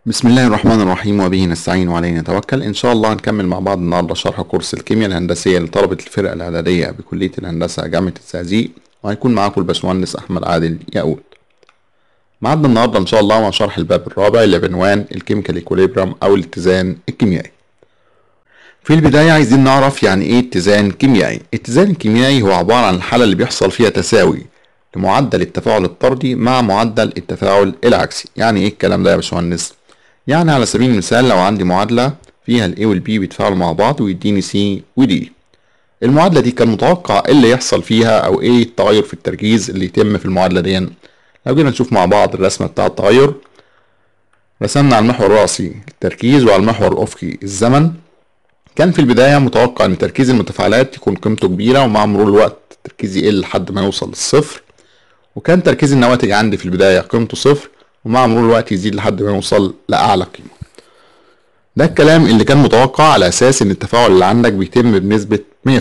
بسم الله الرحمن الرحيم وبه نستعين وعليه نتوكل ان شاء الله هنكمل مع بعض النهارده شرح كورس الكيمياء الهندسيه لطلبه الفرقه الاعداديه بكليه الهندسه جامعه الزقازيق وهيكون معاكم الباشمهندس احمد عادل ياقوت معادنا النهارده ان شاء الله مع شرح الباب الرابع اللي بعنوان الكيميكال ايكوليبرم او الاتزان الكيميائي في البداية عايزين نعرف يعني ايه اتزان كيميائي الاتزان الكيميائي هو عبارة عن الحالة اللي بيحصل فيها تساوي لمعدل التفاعل الطردي مع معدل التفاعل العكسي يعني ايه الكلام ده يا باشمهندس يعني على سبيل المثال لو عندي معادلة فيها ال A وال B بيتفاعلوا مع بعض ويديني C و D المعادلة دي كان متوقع ايه اللي يحصل فيها او ايه التغير في التركيز اللي يتم في المعادلة دي لو جينا نشوف مع بعض الرسمة بتاع التغير رسمنا على المحور الرأسي التركيز وعلى المحور الأفقي الزمن كان في البداية متوقع ان تركيز المتفاعلات يكون قيمته كبيرة ومع مرور الوقت التركيز يقل لحد ما يوصل للصفر وكان تركيز النواتج عندي في البداية قيمته صفر ومع مرور الوقت يزيد لحد ما يوصل لأعلى قيمة ده الكلام اللي كان متوقع على أساس إن التفاعل اللي عندك بيتم بنسبة 100%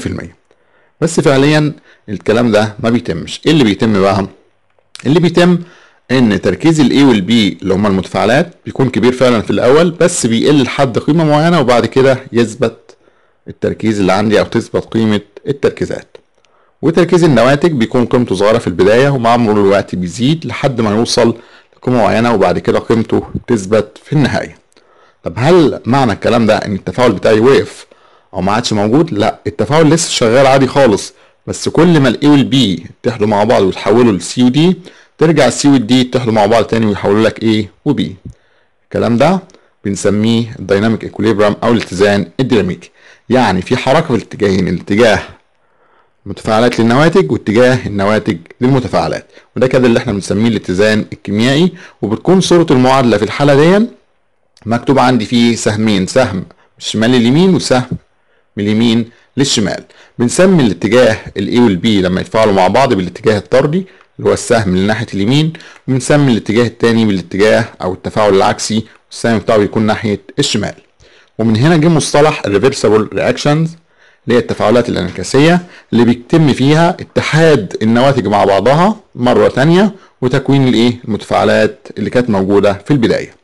بس فعليا الكلام ده ما بيتمش إيه اللي بيتم بقى؟ اللي بيتم إن تركيز ال A وال B اللي هما المتفاعلات بيكون كبير فعلا في الأول بس بيقل لحد قيمة معينة وبعد كده يثبت التركيز اللي عندي أو تثبت قيمة التركيزات وتركيز النواتج بيكون قيمته صغيرة في البداية ومع مرور الوقت بيزيد لحد ما يوصل قيمة معينة وبعد كده قيمته تثبت في النهاية طب هل معنى الكلام ده ان التفاعل بتاعي وقف او ما عادش موجود لا التفاعل لسه شغال عادي خالص بس كل ما الاي والبي يتحدوا مع بعض ويتحولوا للسي ودي ترجع السي والدي يتحدوا مع بعض تاني ويحولوا لك ايه وبي الكلام ده بنسميه الديناميك ايكوليبرام او الاتزان الديناميكي يعني في حركه في الاتجاهين الاتجاه المتفاعلات للنواتج واتجاه النواتج للمتفاعلات وده كده اللي احنا بنسميه الاتزان الكيميائي وبتكون صورة المعادلة في الحالة دي مكتوب عندي فيه سهمين سهم من الشمال لليمين وسهم من اليمين للشمال بنسمي الاتجاه الاي والبي لما يتفاعلوا مع بعض بالاتجاه الطردي اللي هو السهم اللي ناحية اليمين وبنسمي الاتجاه التاني بالاتجاه او التفاعل العكسي والسهم بتاعه بيكون ناحية الشمال ومن هنا جه مصطلح الريفرسبل رياكشنز اللي هي التفاعلات الانعكاسية اللي بيتم فيها اتحاد النواتج مع بعضها مرة تانية وتكوين الايه المتفاعلات اللي كانت موجودة في البداية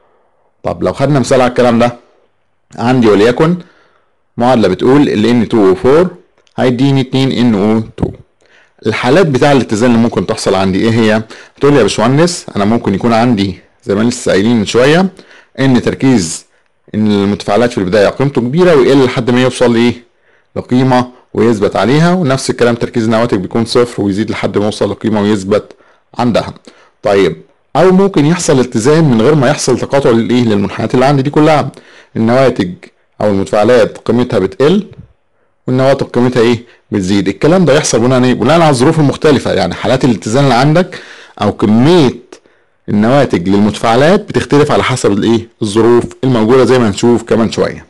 طب لو خدنا مثال على الكلام ده عندي وليكن معادلة بتقول ال N2O4 هيديني 2 NO2 الحالات بتاع الاتزان اللي ممكن تحصل عندي ايه هي؟ بتقول لي يا باشمهندس انا ممكن يكون عندي زي ما لسه قايلين من شوية ان تركيز ان المتفاعلات في البداية قيمته كبيرة ويقل لحد ما يوصل لايه؟ لقيمة ويثبت عليها ونفس الكلام تركيز النواتج بيكون صفر ويزيد لحد ما يوصل لقيمة ويثبت عندها طيب او ممكن يحصل اتزان من غير ما يحصل تقاطع للايه للمنحنيات اللي عندي دي كلها النواتج او المتفاعلات قيمتها بتقل والنواتج قيمتها ايه بتزيد الكلام ده يحصل بناء ايه بناء على الظروف المختلفة يعني حالات الاتزان اللي عندك او كمية النواتج للمتفاعلات بتختلف على حسب الايه الظروف الموجودة زي ما هنشوف كمان شوية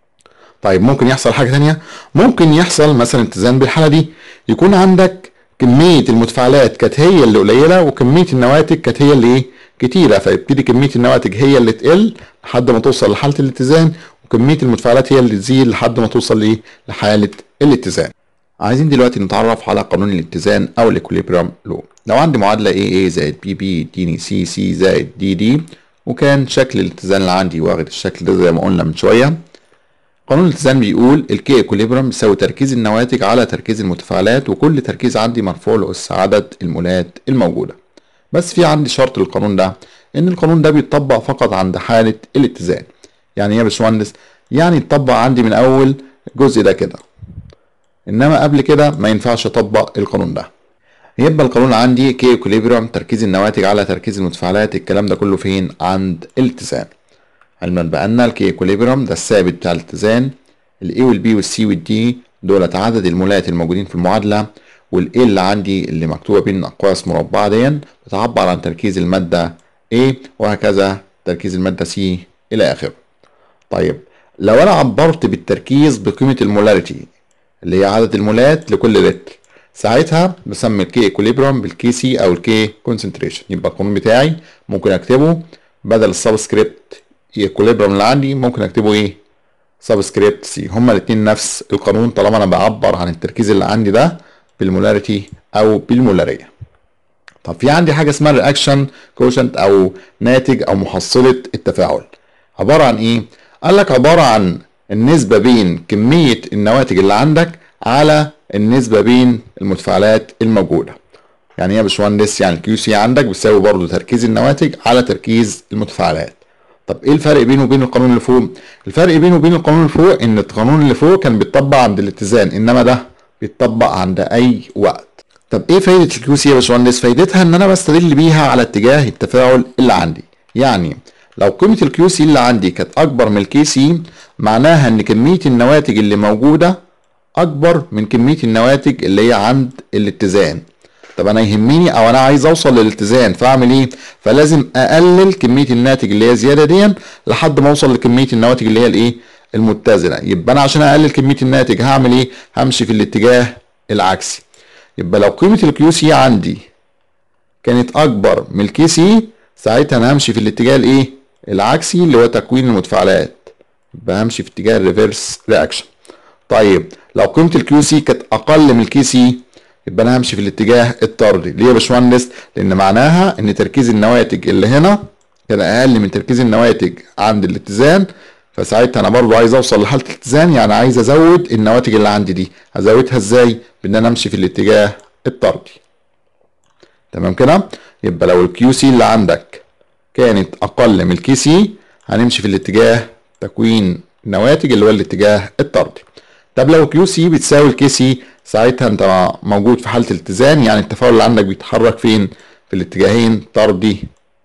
طيب ممكن يحصل حاجة تانية ممكن يحصل مثلا اتزان بالحالة دي يكون عندك كمية المتفاعلات كانت هي اللي قليلة وكمية النواتج كانت هي اللي ايه كتيرة فيبتدي كمية النواتج هي اللي تقل لحد ما توصل لحالة الاتزان وكمية المتفاعلات هي اللي تزيد لحد ما توصل لايه لحالة الاتزان عايزين دلوقتي نتعرف على قانون الاتزان او الاكوليبريم لو لو عندي معادلة AA زائد BB يديني CC زائد DD وكان شكل الاتزان اللي عندي واخد الشكل ده زي ما قلنا من شوية قانون الاتزان بيقول الكي ايكوليبرم بيساوي تركيز النواتج على تركيز المتفاعلات وكل تركيز عندي مرفوع لأس عدد المولات الموجودة بس في عندي شرط للقانون ده ان القانون ده بيتطبق فقط عند حالة الاتزان يعني ايه يا باشمهندس يعني يتطبق عندي من اول الجزء ده كده انما قبل كده ما ينفعش اطبق القانون ده يبقى القانون عندي كي ايكوليبرم تركيز النواتج على تركيز المتفاعلات الكلام ده كله فين عند الاتزان علما بأن الكي ايكوليبرم ده الثابت بتاع الاتزان الاي والبي والسي والدي دولت عدد المولات الموجودين في المعادلة والاي اللي عندي اللي مكتوبة بين أقواس مربعة دي بتعبر عن تركيز المادة A وهكذا تركيز المادة C إلى آخره. طيب لو أنا عبرت بالتركيز بقيمة المولاريتي اللي هي عدد المولات لكل لتر ساعتها بسمي الكي ايكوليبرم بالكي سي أو الكي كونسنتريشن يبقى القانون بتاعي ممكن أكتبه بدل السبسكريبت ايكوليبرم اللي عندي ممكن اكتبه ايه سبسكريبت سي هما الاتنين نفس القانون طالما انا بعبر عن التركيز اللي عندي ده بالمولاريتي او بالمولاريه طب في عندي حاجه اسمها رياكشن كوشنت او ناتج او محصله التفاعل التفاعل عبارة عن ايه قال لك عبارة عن النسبة بين كمية النواتج اللي عندك على النسبة بين المتفاعلات الموجودة يعني ايه يا باشمهندس يعني الكيو سي عندك بيساوي برضه تركيز النواتج على تركيز المتفاعلات طب ايه الفرق بينه وبين القانون اللي فوق الفرق بينه وبين القانون اللي فوق ان القانون اللي فوق كان بيتطبق عند الاتزان انما ده بيتطبق عند اي وقت طب ايه فايدة الكيو سي يا باشمهندس فايدتها ان انا بستدل بيها على اتجاه التفاعل اللي عندي يعني لو قيمة الكيو سي اللي عندي كانت اكبر من الكي سي معناها ان كمية النواتج اللي موجودة اكبر من كمية النواتج اللي هي عند الاتزان طب انا يهمني او انا عايز اوصل للاتزان فاعمل ايه فلازم اقلل كميه الناتج اللي هي زياده دي لحد ما اوصل لكميه النواتج اللي هي الايه المتزنه يبقى انا عشان اقلل كميه الناتج هعمل ايه همشي في الاتجاه العكسي يبقى لو قيمه الكيو سي عندي كانت اكبر من الكي سي ساعتها انا همشي في الاتجاه الايه العكسي اللي هو تكوين المتفاعلات يبقى همشي في اتجاه الريفرس رياكشن طيب لو قيمه الكيو سي كانت اقل من الكي سي يبقى انا همشي في الاتجاه الطردي ليه يا باشمهندس لان معناها ان تركيز النواتج اللي هنا كان اقل من تركيز النواتج عند الاتزان فساعتها انا برضو عايز اوصل لحاله الاتزان يعني عايز ازود النواتج اللي عندي دي هزودها ازاي بان انا امشي في الاتجاه الطردي تمام كده يبقى لو الكيو سي اللي عندك كانت اقل من الكي سي هنمشي في الاتجاه تكوين النواتج اللي هو الاتجاه الطردي طب لو كيو سي بتساوي الكي سي ساعتها انت موجود في حاله الاتزان يعني التفاعل اللي عندك بيتحرك فين في الاتجاهين طردي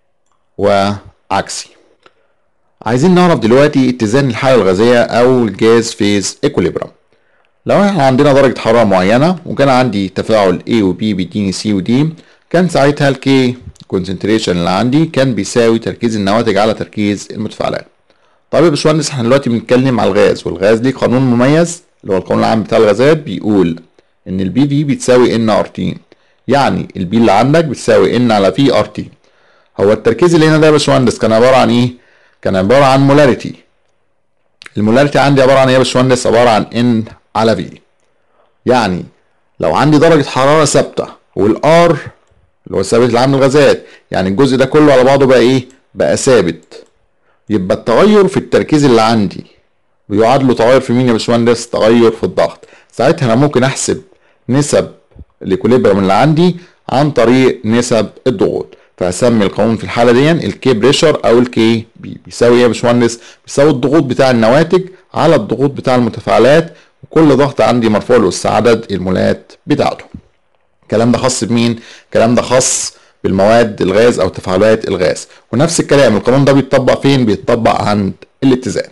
وعكسي عايزين نعرف دلوقتي اتزان الحاله الغازيه او الجاز فيز ايكوليبرم لو احنا عندنا درجه حراره معينه وكان عندي تفاعل A و B بيديني C و D كان ساعتها الكي كونسنتريشن اللي عندي كان بيساوي تركيز النواتج على تركيز المتفاعلات طيب يا باشمهندس احنا دلوقتي بنتكلم على الغاز والغاز ليه قانون مميز اللي هو القانون العام بتاع الغازات بيقول ان البي في بتساوي ان ار تي يعني البي اللي عندك بتساوي ان على في ار تي هو التركيز اللي هنا ده يا باشمهندس كان عباره عن ايه كان عباره عن مولاريتي المولاريتي عندي عباره عن ايه يا باشمهندس عباره عن ان على في يعني لو عندي درجه حراره ثابته والار اللي هو الثابت العام للغازات يعني الجزء ده كله على بعضه بقى ايه بقى ثابت يبقى التغير في التركيز اللي عندي بيعاد له تغير في مين يا باشمهندس تغير في الضغط ساعتها انا ممكن احسب نسب الاكوليبرم اللي عندي عن طريق نسب الضغوط فهسمي القانون في الحاله دي الكي بريشر او الكي بي بيساوي ايه يا باشمهندس بيساوي الضغوط بتاع النواتج على الضغوط بتاع المتفاعلات وكل ضغط عندي مرفوع له عدد المولات بتاعته الكلام ده خاص بمين الكلام ده خاص بالمواد الغاز او تفاعلات الغاز ونفس الكلام القانون ده بيتطبق فين بيتطبق عند الاتزان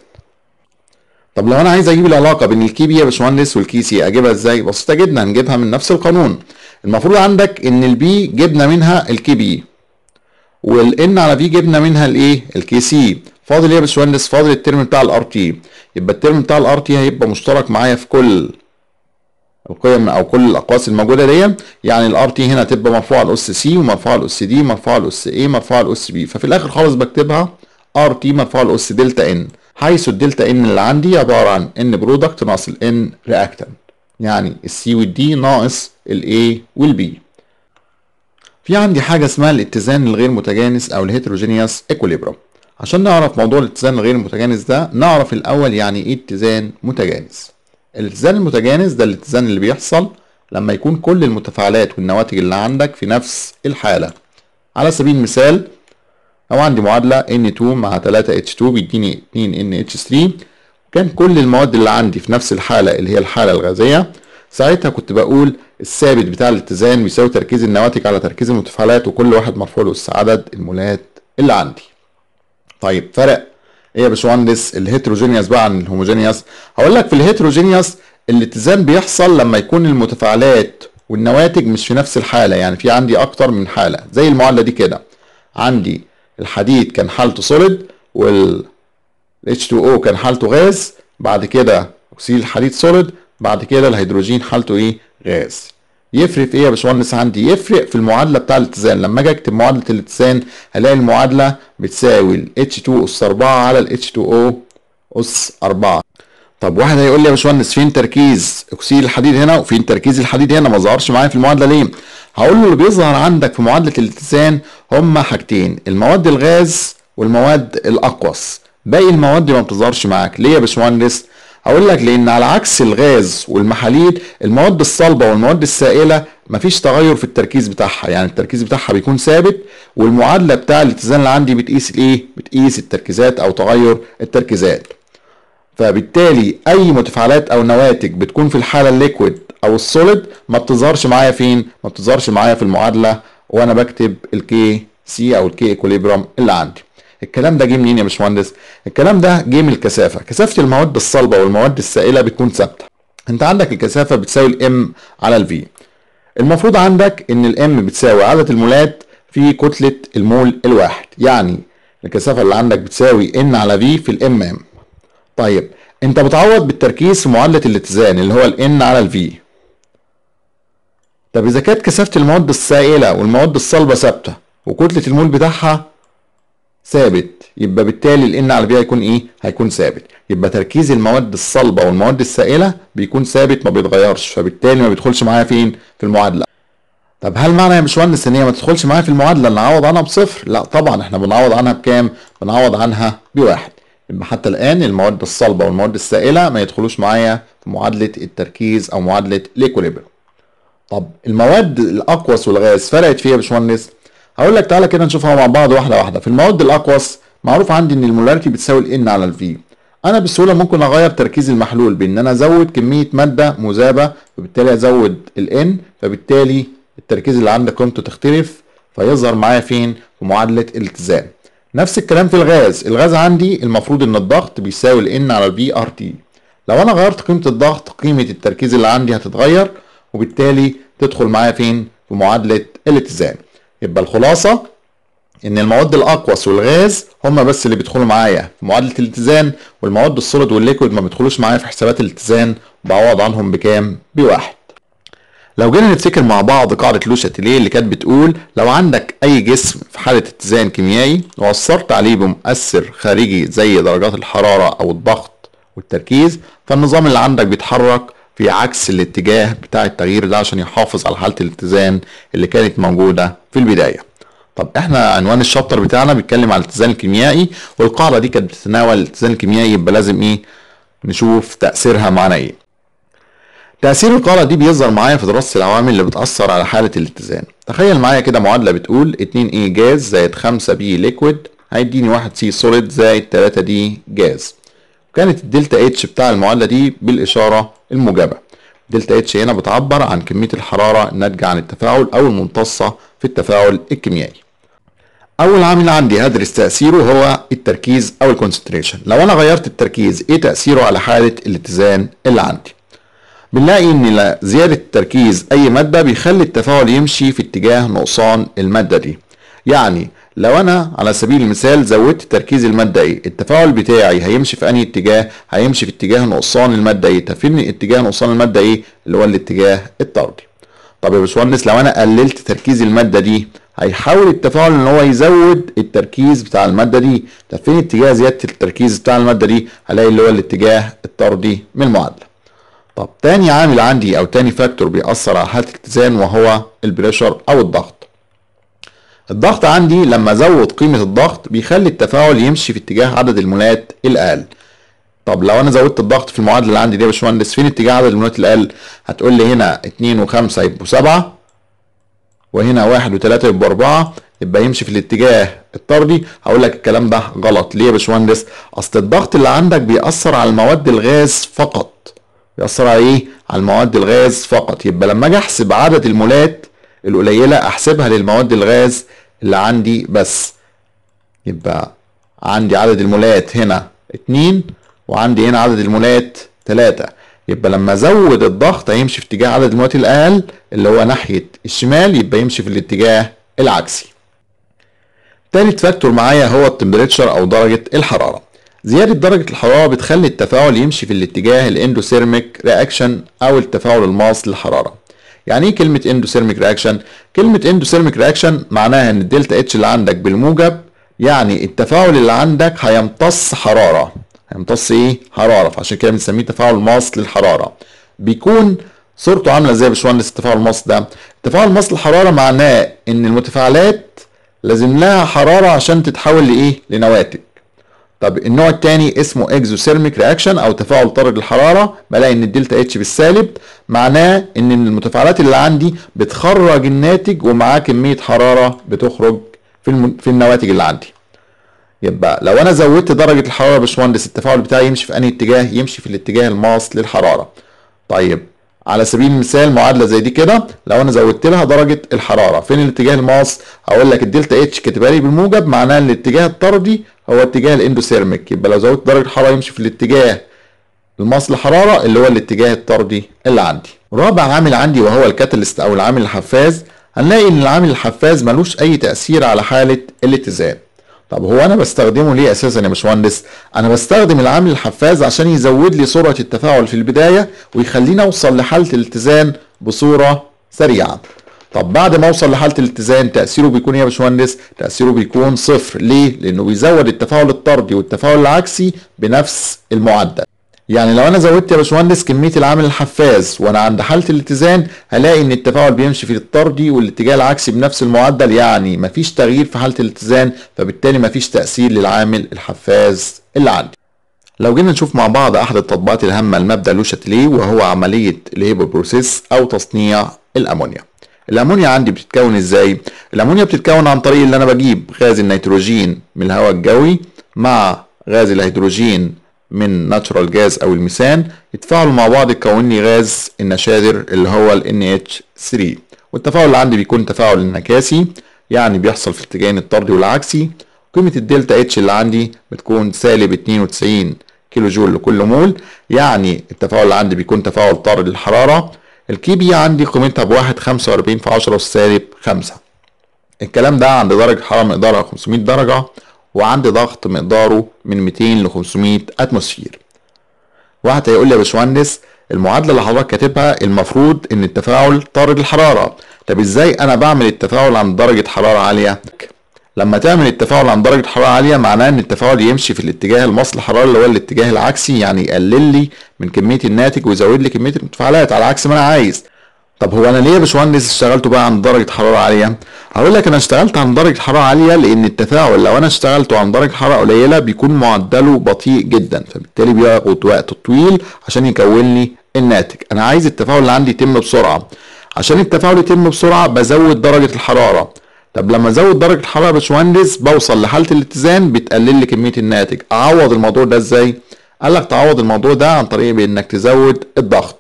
طب لو انا عايز اجيب العلاقه بين الكي بي يا باشمهندس والكي سي اجيبها ازاي بسيطه جدا نجيبها من نفس القانون المفروض عندك ان البي جبنا منها الكي بي والان على في جبنا منها الايه الكي سي فاضل ايه يا باشمهندس فاضل الترم بتاع الار تي يبقى الترم بتاع الار تي هيبقى مشترك معايا في كل القيم او كل الاقواس الموجوده دي يعني الار تي هنا تبقى مرفوعه الاس سي ومرفوعه الاس دي مرفوعه الاس اي مرفوعه الاس بي ففي الاخر خالص بكتبها ار تي مرفوعه الاس دلتا ان حيث الدلتا ان اللي عندي عباره عن ان برودكت ناقص الان رياكتنت يعني السي والدي ناقص الاي والبي في عندي حاجه اسمها الاتزان الغير متجانس او الهيتروجينيوس ايكوليبرم عشان نعرف موضوع الاتزان الغير متجانس ده نعرف الاول يعني ايه اتزان متجانس الاتزان المتجانس ده الاتزان اللي بيحصل لما يكون كل المتفاعلات والنواتج اللي عندك في نفس الحاله على سبيل المثال لو عندي معادله N2 مع 3H2 بيديني 2NH3 كان كل المواد اللي عندي في نفس الحاله اللي هي الحاله الغازيه ساعتها كنت بقول الثابت بتاع الاتزان بيساوي تركيز النواتج على تركيز المتفاعلات وكل واحد مرفوع له عدد المولات اللي عندي طيب فرق ايه يا باشمهندس الهيتروجينيوس بقى عن الهوموجينيوس هقول لك في الهيتروجينيوس الاتزان بيحصل لما يكون المتفاعلات والنواتج مش في نفس الحاله يعني في عندي اكتر من حاله زي المعادله دي كده عندي الحديد كان حالته سوليد وال H2O كان حالته غاز بعد كده اكسيد الحديد سوليد بعد كده الهيدروجين حالته ايه غاز يفرق في ايه يا باشمهندس عندي يفرق في المعادله بتاع الاتزان لما اجي اكتب معادله الاتزان هلاقي المعادله بتساوي ال H2 اس 4 على ال H2O اس 4 طب واحد هيقول لي يا باشمهندس فين تركيز اكسيد الحديد هنا وفين تركيز الحديد هنا ما ظهرش معايا في المعادله ليه هقول له اللي بيظهر عندك في معادله الاتزان هما حاجتين المواد الغاز والمواد الاقوس باقي المواد ما بتظهرش معاك ليه يا باشمهندس هقول لك لان على عكس الغاز والمحاليل المواد الصلبه والمواد السائله مفيش تغير في التركيز بتاعها يعني التركيز بتاعها بيكون ثابت والمعادله بتاع الاتزان اللي عندي بتقيس الايه بتقيس التركيزات او تغير التركيزات فبالتالي اي متفاعلات او نواتج بتكون في الحاله الليكويد او السوليد ما بتظهرش معايا فين ما بتظهرش معايا في المعادله وانا بكتب الكي سي او الكي ايكوليبرم اللي عندي الكلام ده جه منين يا باشمهندس الكلام ده جه من الكثافه كثافه المواد الصلبه والمواد السائله بتكون ثابته انت عندك الكثافه بتساوي الام على الفي المفروض عندك ان الام بتساوي عدد المولات في كتله المول الواحد يعني الكثافه اللي عندك بتساوي ان على في في الام ام طيب انت بتعوض بالتركيز في معادله الاتزان اللي هو الان على الفي طب اذا كانت كثافه المواد السائله والمواد الصلبه ثابته وكتله المول بتاعها ثابت يبقى بالتالي الان على في هيكون ايه هيكون ثابت يبقى تركيز المواد الصلبه والمواد السائله بيكون ثابت ما بيتغيرش فبالتالي ما بيدخلش معايا فين في المعادله طب هل معنى يا باشمهندس ان هي ما تدخلش معايا في المعادله ان نعوض عنها بصفر لا طبعا احنا بنعوض عنها بكام بنعوض عنها بواحد يبقى حتى الان المواد الصلبه والمواد السائله ما يدخلوش معايا في معادله التركيز او معادله الايكوليبريم طب المواد الاقوس والغاز فرقت فيها يا باشمهندس هقول لك تعالى كده نشوفها مع بعض واحده واحده في المواد الاقوس معروف عندي ان المولاريتي بتساوي الان على الفي انا بسهوله ممكن اغير تركيز المحلول بان انا ازود كميه ماده مذابه وبالتالي ازود الان فبالتالي التركيز اللي عندك قيمته تختلف فيظهر معايا فين في معادله الاتزان نفس الكلام في الغاز الغاز عندي المفروض ان الضغط بيساوي الان على الفي ار تي لو انا غيرت قيمه الضغط قيمه التركيز اللي عندي هتتغير وبالتالي تدخل معايا فين في معادله الاتزان يبقى الخلاصه ان المواد الاقوس والغاز هم بس اللي بيدخلوا معايا في معادله الاتزان والمواد السوليد والليكويد ما بيدخلوش معايا في حسابات الاتزان بعوض عنهم بكام بواحد لو جينا نفتكر مع بعض قاعدة لو شاتيليه اللي كانت بتقول لو عندك أي جسم في حالة اتزان كيميائي وأثرت عليه بمؤثر خارجي زي درجات الحرارة أو الضغط والتركيز فالنظام اللي عندك بيتحرك في عكس الاتجاه بتاع التغيير ده عشان يحافظ على حالة الاتزان اللي كانت موجودة في البداية طب احنا عنوان الشابتر بتاعنا بيتكلم على الاتزان الكيميائي والقاعدة دي كانت بتتناول الاتزان الكيميائي يبقى لازم ايه نشوف تأثيرها معانا ايه تأثير القاعدة دي بيظهر معايا في دراسة العوامل اللي بتأثر على حالة الاتزان تخيل معايا كده معادلة بتقول 2 A جاز زائد 5 B ليكويد هيديني 1 C سوليد زائد 3 D جاز وكانت الدلتا اتش بتاع المعادلة دي بالإشارة الموجبة دلتا اتش هنا بتعبر عن كمية الحرارة الناتجة عن التفاعل أو الممتصة في التفاعل الكيميائي أول عامل عندي هدرس تأثيره هو التركيز أو الكونسنتريشن لو أنا غيرت التركيز إيه تأثيره على حالة الاتزان اللي عندي بنلاقي ان زيادة تركيز اي مادة بيخلي التفاعل يمشي في اتجاه نقصان المادة دي يعني لو انا على سبيل المثال زودت تركيز المادة ايه التفاعل بتاعي هيمشي في انهي اتجاه هيمشي في اتجاه نقصان المادة ايه تفهمني اتجاه نقصان المادة ايه اللي هو الاتجاه الطردي طب يا باشمهندس لو انا قللت تركيز المادة دي هيحاول التفاعل ان هو يزود التركيز بتاع المادة دي طب فين اتجاه زيادة التركيز بتاع المادة دي هلاقي اللي هو الاتجاه الطردي من المعادلة طب تاني عامل عندي او تاني فاكتور بيأثر على حالة الاتزان وهو البريشر او الضغط الضغط عندي لما ازود قيمة الضغط بيخلي التفاعل يمشي في اتجاه عدد المولات الاقل طب لو انا زودت الضغط في المعادلة اللي عندي دي يا باشمهندس فين اتجاه عدد المولات الاقل هتقول لي هنا اتنين وخمسة يبقوا سبعة وهنا واحد وتلاتة يبقوا اربعة يبقى يمشي في الاتجاه الطردي هقول لك الكلام ده غلط ليه يا باشمهندس اصل الضغط اللي عندك بيأثر على المواد الغاز فقط بيأثر على ايه على المواد الغاز فقط يبقى لما اجي احسب عدد المولات القليله احسبها للمواد الغاز اللي عندي بس يبقى عندي عدد المولات هنا اتنين وعندي هنا عدد المولات تلاتة يبقى لما ازود الضغط هيمشي في اتجاه عدد المولات الاقل اللي هو ناحيه الشمال يبقى يمشي في الاتجاه العكسي تالت فاكتور معايا هو التمبريتشر او درجه الحراره زيادة درجة الحرارة بتخلي التفاعل يمشي في الاتجاه الاندوثيرميك رياكشن أو التفاعل الماس للحرارة. يعني ايه كلمة اندوثيرميك رياكشن؟ كلمة اندوثيرميك رياكشن معناها ان الدلتا اتش اللي عندك بالموجب يعني التفاعل اللي عندك هيمتص حرارة. هيمتص ايه؟ حرارة فعشان كده بنسميه تفاعل ماس للحرارة. بيكون صورته عاملة ازاي يا باشمهندس التفاعل الماس ده؟ تفاعل ماس للحرارة معناه ان المتفاعلات لازم لها حرارة عشان تتحول لإيه؟ لنواتج طب النوع الثاني اسمه اكزوثيرميك رياكشن او تفاعل طارد الحراره بلاقي ان الدلتا اتش بالسالب معناه ان المتفاعلات اللي عندي بتخرج الناتج ومعاه كميه حراره بتخرج في الم... في النواتج اللي عندي يبقى لو انا زودت درجه الحراره يا باشمهندس التفاعل بتاعي يمشي في انهي اتجاه يمشي في الاتجاه الماس للحراره طيب على سبيل المثال معادله زي دي كده لو انا زودت لها درجه الحراره فين الاتجاه الماس اقول لك الدلتا اتش كاتبها لي بالموجب معناها ان الاتجاه الطردي هو اتجاه الاندوثيرميك يبقى لو زودت درجه الحراره يمشي في الاتجاه الماس للحراره اللي هو الاتجاه الطردي اللي عندي رابع عامل عندي وهو الكاتاليست او العامل الحفاز هنلاقي ان العامل الحفاز ملوش اي تاثير على حاله الاتزان طب هو انا بستخدمه ليه اساسا يا باشمهندس انا بستخدم العامل الحفاز عشان يزود لي سرعه التفاعل في البدايه ويخليني اوصل لحاله الاتزان بصوره سريعه طب بعد ما اوصل لحاله الاتزان تاثيره بيكون ايه يا باشمهندس تاثيره بيكون صفر ليه لانه بيزود التفاعل الطردي والتفاعل العكسي بنفس المعدل يعني لو انا زودت يا باشمهندس كميه العامل الحفاز وانا عند حاله الاتزان هلاقي ان التفاعل بيمشي في الطردي والاتجاه العكسي بنفس المعدل يعني مفيش تغيير في حاله الاتزان فبالتالي مفيش تاثير للعامل الحفاز اللي عندي لو جينا نشوف مع بعض احد التطبيقات الهامه لمبدا لو شاتيليه وهو عمليه الهيبر بروسيس او تصنيع الامونيا الامونيا عندي بتتكون ازاي الامونيا بتتكون عن طريق اللي انا بجيب غاز النيتروجين من الهواء الجوي مع غاز الهيدروجين من ناتشورال جاز او الميثان يتفاعلوا مع بعض يكون لي غاز النشادر اللي هو ال NH3 والتفاعل اللي عندي بيكون تفاعل انعكاسي يعني بيحصل في الاتجاهين الطردي والعكسي قيمة الدلتا اتش اللي عندي بتكون سالب 92 كيلو جول لكل مول يعني التفاعل اللي عندي بيكون تفاعل طارد للحرارة الكي بي عندي قيمتها بواحد خمسة وأربعين في عشرة سالب خمسة الكلام ده عند درجة حرارة مقدارها 500 درجة وعندي ضغط مقداره من 200 ل 500 اتموسفير واحد هيقول لي يا باشمهندس المعادله اللي حضرتك كاتبها المفروض ان التفاعل طارد الحراره طب ازاي انا بعمل التفاعل عند درجه حراره عاليه لما تعمل التفاعل عند درجه حراره عاليه معناه ان التفاعل يمشي في الاتجاه المصل الحراره اللي هو الاتجاه العكسي يعني يقلل لي من كميه الناتج ويزود لي كميه المتفاعلات على عكس ما انا عايز طب هو انا ليه يا باشمهندس اشتغلته بقى عند درجه حراره عاليه هقول لك انا اشتغلت عند درجه حراره عاليه لان التفاعل لو انا اشتغلته عند درجه حراره قليله بيكون معدله بطيء جدا فبالتالي بياخد وقت طويل عشان يكون لي الناتج انا عايز التفاعل اللي عندي يتم بسرعه عشان التفاعل يتم بسرعه بزود درجه الحراره طب لما ازود درجه الحراره يا باشمهندس بوصل لحاله الاتزان بتقلل لي كميه الناتج اعوض الموضوع ده ازاي قال لك تعوض الموضوع ده عن طريق بانك تزود الضغط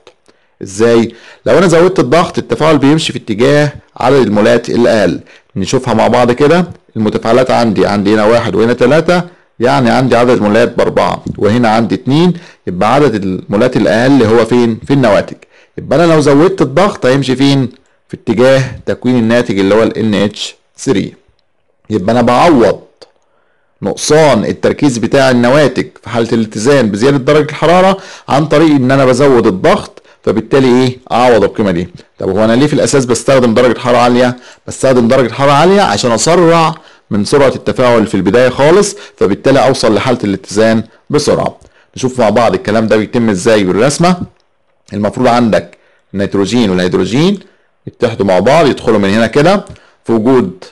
ازاي لو انا زودت الضغط التفاعل بيمشي في اتجاه عدد المولات الاقل نشوفها مع بعض كده المتفاعلات عندي عندي هنا واحد وهنا ثلاثة يعني عندي عدد المولات باربعة وهنا عندي اتنين يبقى عدد المولات الاقل هو فين في النواتج يبقى انا لو زودت الضغط هيمشي فين في اتجاه تكوين الناتج اللي هو ال NH3 يبقى انا بعوض نقصان التركيز بتاع النواتج في حالة الاتزان بزيادة درجة الحرارة عن طريق ان انا بزود الضغط فبالتالي ايه اعوض القيمه دي طب هو انا ليه في الاساس بستخدم درجه حراره عاليه بستخدم درجه حراره عاليه عشان اسرع من سرعه التفاعل في البدايه خالص فبالتالي اوصل لحاله الاتزان بسرعه نشوف مع بعض الكلام ده بيتم ازاي بالرسمه المفروض عندك النيتروجين والهيدروجين يتحدوا مع بعض يدخلوا من هنا كده في وجود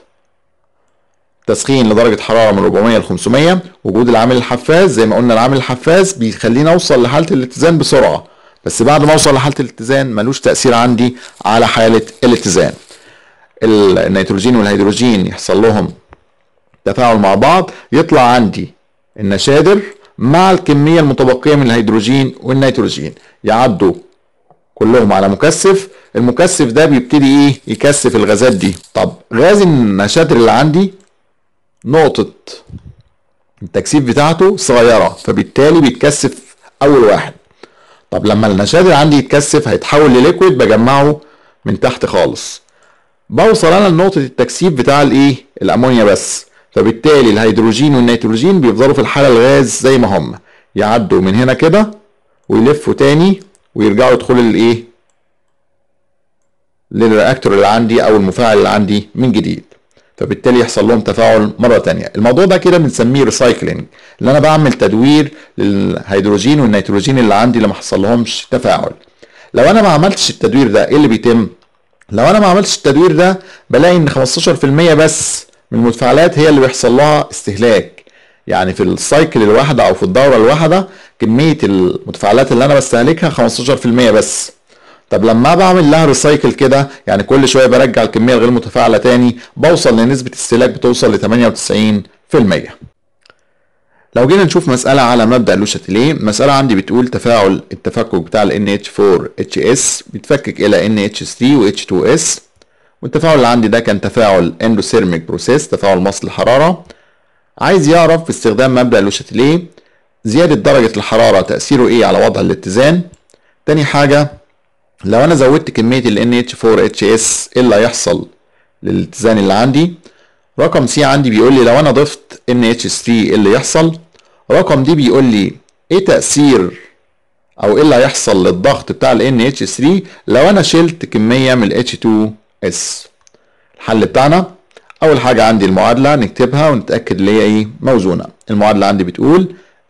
تسخين لدرجة حرارة من 400 ل 500 وجود العامل الحفاز زي ما قلنا العامل الحفاز بيخليني اوصل لحالة الاتزان بسرعة بس بعد ما اوصل لحاله الاتزان ملوش تاثير عندي على حاله الاتزان النيتروجين والهيدروجين يحصل لهم تفاعل مع بعض يطلع عندي النشادر مع الكميه المتبقيه من الهيدروجين والنيتروجين يعدوا كلهم على مكثف المكثف ده بيبتدي ايه يكثف الغازات دي طب غاز النشادر اللي عندي نقطه التكثيف بتاعته صغيره فبالتالي بيتكثف اول واحد طب لما النشادر عندي يتكثف هيتحول لليكويد بجمعه من تحت خالص بوصل انا لنقطة التكثيف بتاع الايه الامونيا بس فبالتالي الهيدروجين والنيتروجين بيفضلوا في الحالة الغاز زي ما هم يعدوا من هنا كده ويلفوا تاني ويرجعوا يدخلوا للايه للرياكتور اللي عندي او المفاعل اللي عندي من جديد فبالتالي يحصل لهم تفاعل مره تانية الموضوع ده كده بنسميه ريسايكلينج اللي انا بعمل تدوير للهيدروجين والنيتروجين اللي عندي اللي ما حصل لهمش تفاعل لو انا ما عملتش التدوير ده ايه اللي بيتم لو انا ما عملتش التدوير ده بلاقي ان 15% بس من المتفاعلات هي اللي بيحصل لها استهلاك يعني في السايكل الواحدة او في الدورة الواحدة كمية المتفاعلات اللي انا بستهلكها 15% بس طب لما بعمل لها ريسايكل كده يعني كل شويه برجع الكميه الغير متفاعله تاني بوصل لنسبه استهلاك بتوصل ل 98% لو جينا نشوف مسألة على مبدأ لو شاتيليه المسألة عندي بتقول تفاعل التفكك بتاع ال NH4HS بيتفكك إلى NH3 و H2S والتفاعل اللي عندي ده كان تفاعل اندوثيرميك بروسيس تفاعل مصل الحرارة عايز يعرف باستخدام مبدأ لو شاتيليه زيادة درجة الحرارة تأثيره إيه على وضع الاتزان تاني حاجة لو أنا زودت كمية ال NH4HS إيه اللي هيحصل للاتزان اللي عندي رقم سي عندي بيقول لي لو انا ضفت NH3 ايه اللي يحصل رقم دي بيقول لي ايه تأثير او ايه اللي هيحصل للضغط بتاع ال NH3 لو انا شلت كمية من ال H2S الحل بتاعنا اول حاجة عندي المعادلة نكتبها ونتأكد اللي هي ايه موزونة المعادلة عندي بتقول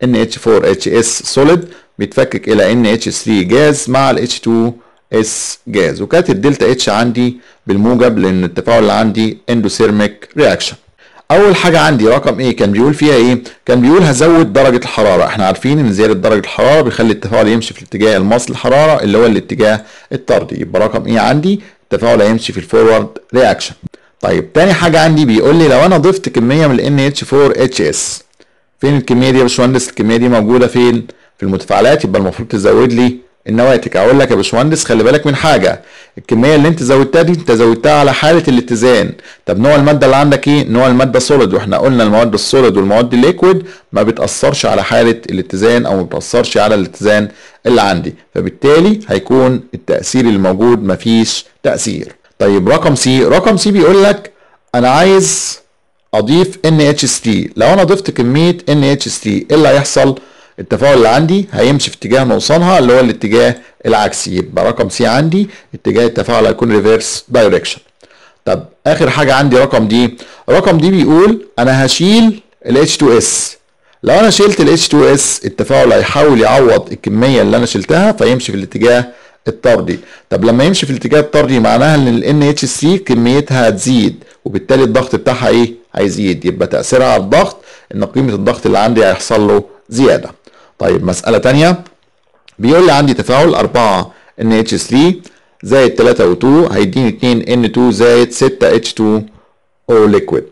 NH4HS solid بيتفكك الى NH3 جاز مع ال H2 اس جاز وكانت الدلتا اتش عندي بالموجب لان التفاعل اللي عندي اندوثيرميك رياكشن اول حاجه عندي رقم ايه كان بيقول فيها ايه كان بيقول هزود درجه الحراره احنا عارفين ان زياده درجه الحراره بيخلي التفاعل يمشي في الاتجاه المصل الحراره اللي هو الاتجاه الطردي يبقى رقم ايه عندي التفاعل هيمشي في الفورورد رياكشن طيب تاني حاجه عندي بيقول لي لو انا ضفت كميه من ال NH4HS فين الكميه دي يا باشمهندس الكميه دي موجوده فين في المتفاعلات يبقى المفروض تزود لي النواتج اقول لك يا باشمهندس خلي بالك من حاجه الكميه اللي انت زودتها دي انت زودتها على حاله الاتزان طب نوع الماده اللي عندك ايه نوع الماده سوليد واحنا قلنا المواد السوليد والمواد الليكويد ما بتاثرش على حاله الاتزان او ما بتاثرش على الاتزان اللي عندي فبالتالي هيكون التاثير اللي موجود مفيش تاثير طيب رقم سي رقم سي بيقول لك انا عايز اضيف NH3 لو انا ضفت كميه NH3 ايه اللي هيحصل التفاعل اللي عندي هيمشي في اتجاه نقصانها اللي هو الاتجاه العكسي يبقى رقم سي عندي اتجاه التفاعل هيكون ريفيرس دايركشن طب اخر حاجه عندي رقم دي رقم دي بيقول انا هشيل ال H2S لو انا شلت ال H2S التفاعل هيحاول يعوض الكميه اللي انا شلتها فيمشي في الاتجاه الطردي طب لما يمشي في الاتجاه الطردي معناها ان ال NH3 كميتها هتزيد وبالتالي الضغط بتاعها ايه هيزيد يبقى تاثيرها على الضغط ان قيمه الضغط اللي عندي هيحصل له زياده طيب مسألة تانية بيقول لي عندي تفاعل 4 NH3 زائد 3 O2 هيديني 2 N2 زائد 6 H2O liquid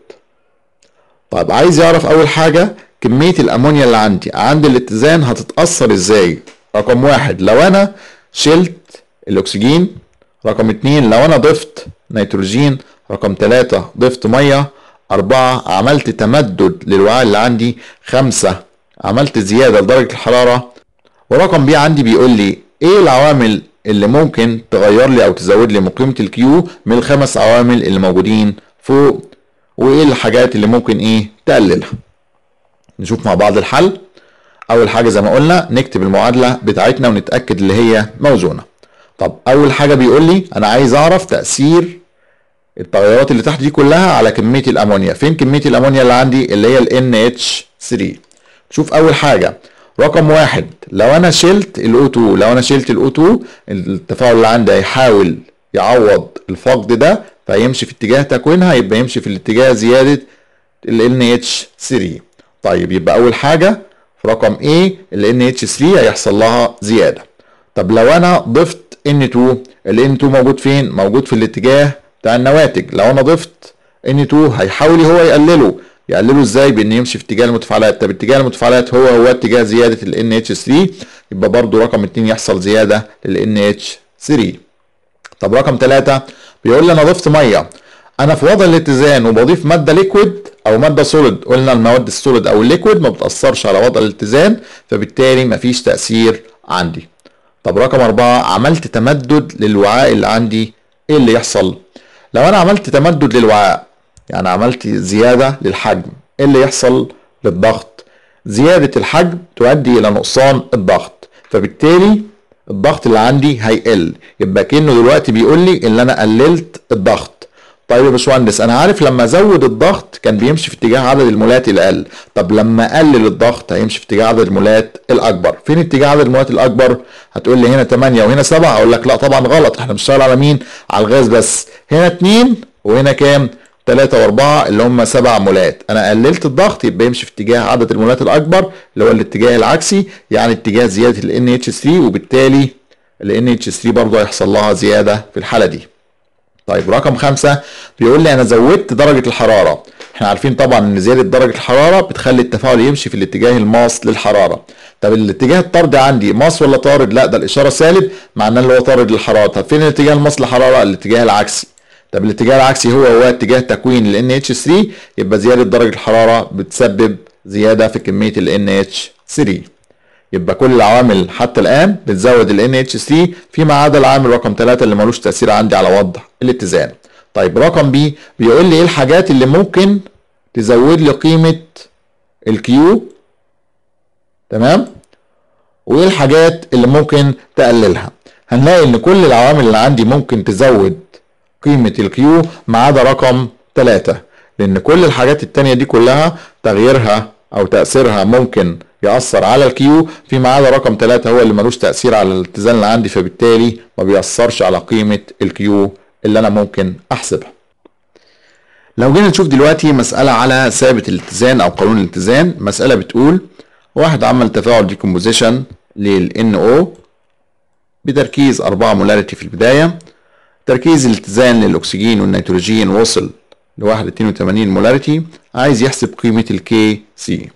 طيب عايز يعرف أول حاجة كمية الأمونيا اللي عندي عند الاتزان هتتأثر إزاي رقم واحد لو أنا شلت الأكسجين رقم اتنين لو أنا ضفت نيتروجين رقم تلاتة ضفت مية أربعة عملت تمدد للوعاء اللي عندي خمسة عملت زيادة لدرجة الحرارة ورقم بي عندي بيقول لي ايه العوامل اللي ممكن تغير لي او تزود لي من قيمة الكيو من الخمس عوامل اللي موجودين فوق وايه الحاجات اللي ممكن ايه تقللها نشوف مع بعض الحل اول حاجة زي ما قلنا نكتب المعادلة بتاعتنا ونتأكد اللي هي موزونة طب اول حاجة بيقول لي انا عايز اعرف تأثير التغيرات اللي تحت دي كلها على كمية الامونيا فين كمية الامونيا اللي عندي اللي هي ال NH3 شوف اول حاجه رقم واحد لو انا شلت الاو 2 لو انا شلت الاو 2 التفاعل اللي عندي هيحاول يعوض الفقد ده فيمشي في اتجاه تكوينها يبقى يمشي في الاتجاه زياده ال NH3 طيب يبقى اول حاجه في رقم A ال NH3 هيحصل لها زياده طب لو انا ضفت N2 ال N2 موجود فين موجود في الاتجاه بتاع النواتج لو انا ضفت N2 هيحاول هو يقلله يقللوا ازاي بان يمشي في اتجاه المتفاعلات طب اتجاه المتفاعلات هو هو اتجاه زياده ال NH3 يبقى برضو رقم 2 يحصل زياده لل NH3 طب رقم 3 بيقول لي انا ضفت ميه انا في وضع الاتزان وبضيف ماده ليكويد او ماده سوليد قلنا المواد السوليد او الليكويد ما بتاثرش على وضع الاتزان فبالتالي مفيش تاثير عندي طب رقم أربعة عملت تمدد للوعاء اللي عندي ايه اللي يحصل لو انا عملت تمدد للوعاء يعني عملت زيادة للحجم ايه اللي يحصل للضغط زيادة الحجم تؤدي الى نقصان الضغط فبالتالي الضغط اللي عندي هيقل يبقى كأنه دلوقتي بيقول لي ان انا قللت الضغط طيب يا باشمهندس انا عارف لما ازود الضغط كان بيمشي في اتجاه عدد المولات الاقل طب لما اقلل الضغط هيمشي في اتجاه عدد المولات الاكبر فين اتجاه عدد المولات الاكبر هتقول لي هنا 8 وهنا 7 اقول لك لا طبعا غلط احنا بنشتغل على مين على الغاز بس هنا 2 وهنا كام 3 و4 اللي هم 7 مولات انا قللت الضغط يبقى يمشي في اتجاه عدد المولات الاكبر اللي هو الاتجاه العكسي يعني اتجاه زياده ال NH3 وبالتالي ال NH3 برضه هيحصل لها زياده في الحاله دي طيب رقم خمسة بيقول لي انا زودت درجة الحرارة احنا عارفين طبعا ان زيادة درجة الحرارة بتخلي التفاعل يمشي في الاتجاه الماص للحرارة طب الاتجاه الطردي عندي ماص ولا طارد لا ده الاشارة سالب معناه اللي هو طارد للحرارة طب فين الاتجاه الماص للحرارة الاتجاه العكسي طب الاتجاه العكسي هو هو اتجاه تكوين ال NH3 يبقى زيادة درجة الحرارة بتسبب زيادة في كمية ال NH3 يبقى كل العوامل حتى الآن بتزود ال NH3 فيما عدا العامل رقم 3 اللي ملوش تأثير عندي على وضع الاتزان. طيب رقم بي بيقول لي ايه الحاجات اللي ممكن تزود لي قيمة الكيو تمام؟ وايه الحاجات اللي ممكن تقللها؟ هنلاقي ان كل العوامل اللي عندي ممكن تزود قيمة الكيو ما عدا رقم 3 لان كل الحاجات التانية دي كلها تغييرها او تأثيرها ممكن يأثر على الكيو فيما عدا رقم 3 هو اللي ملوش تأثير على الاتزان اللي عندي فبالتالي ما بيأثرش على قيمة الكيو اللي أنا ممكن أحسبها. لو جينا نشوف دلوقتي مسألة على ثابت الاتزان أو قانون الاتزان مسألة بتقول واحد عمل تفاعل ديكومبوزيشن لل NO بتركيز 4 مولاريتي في البداية تركيز الاتزان للأكسجين والنيتروجين وصل ل 1.82 مولاريتي عايز يحسب قيمة الكي سي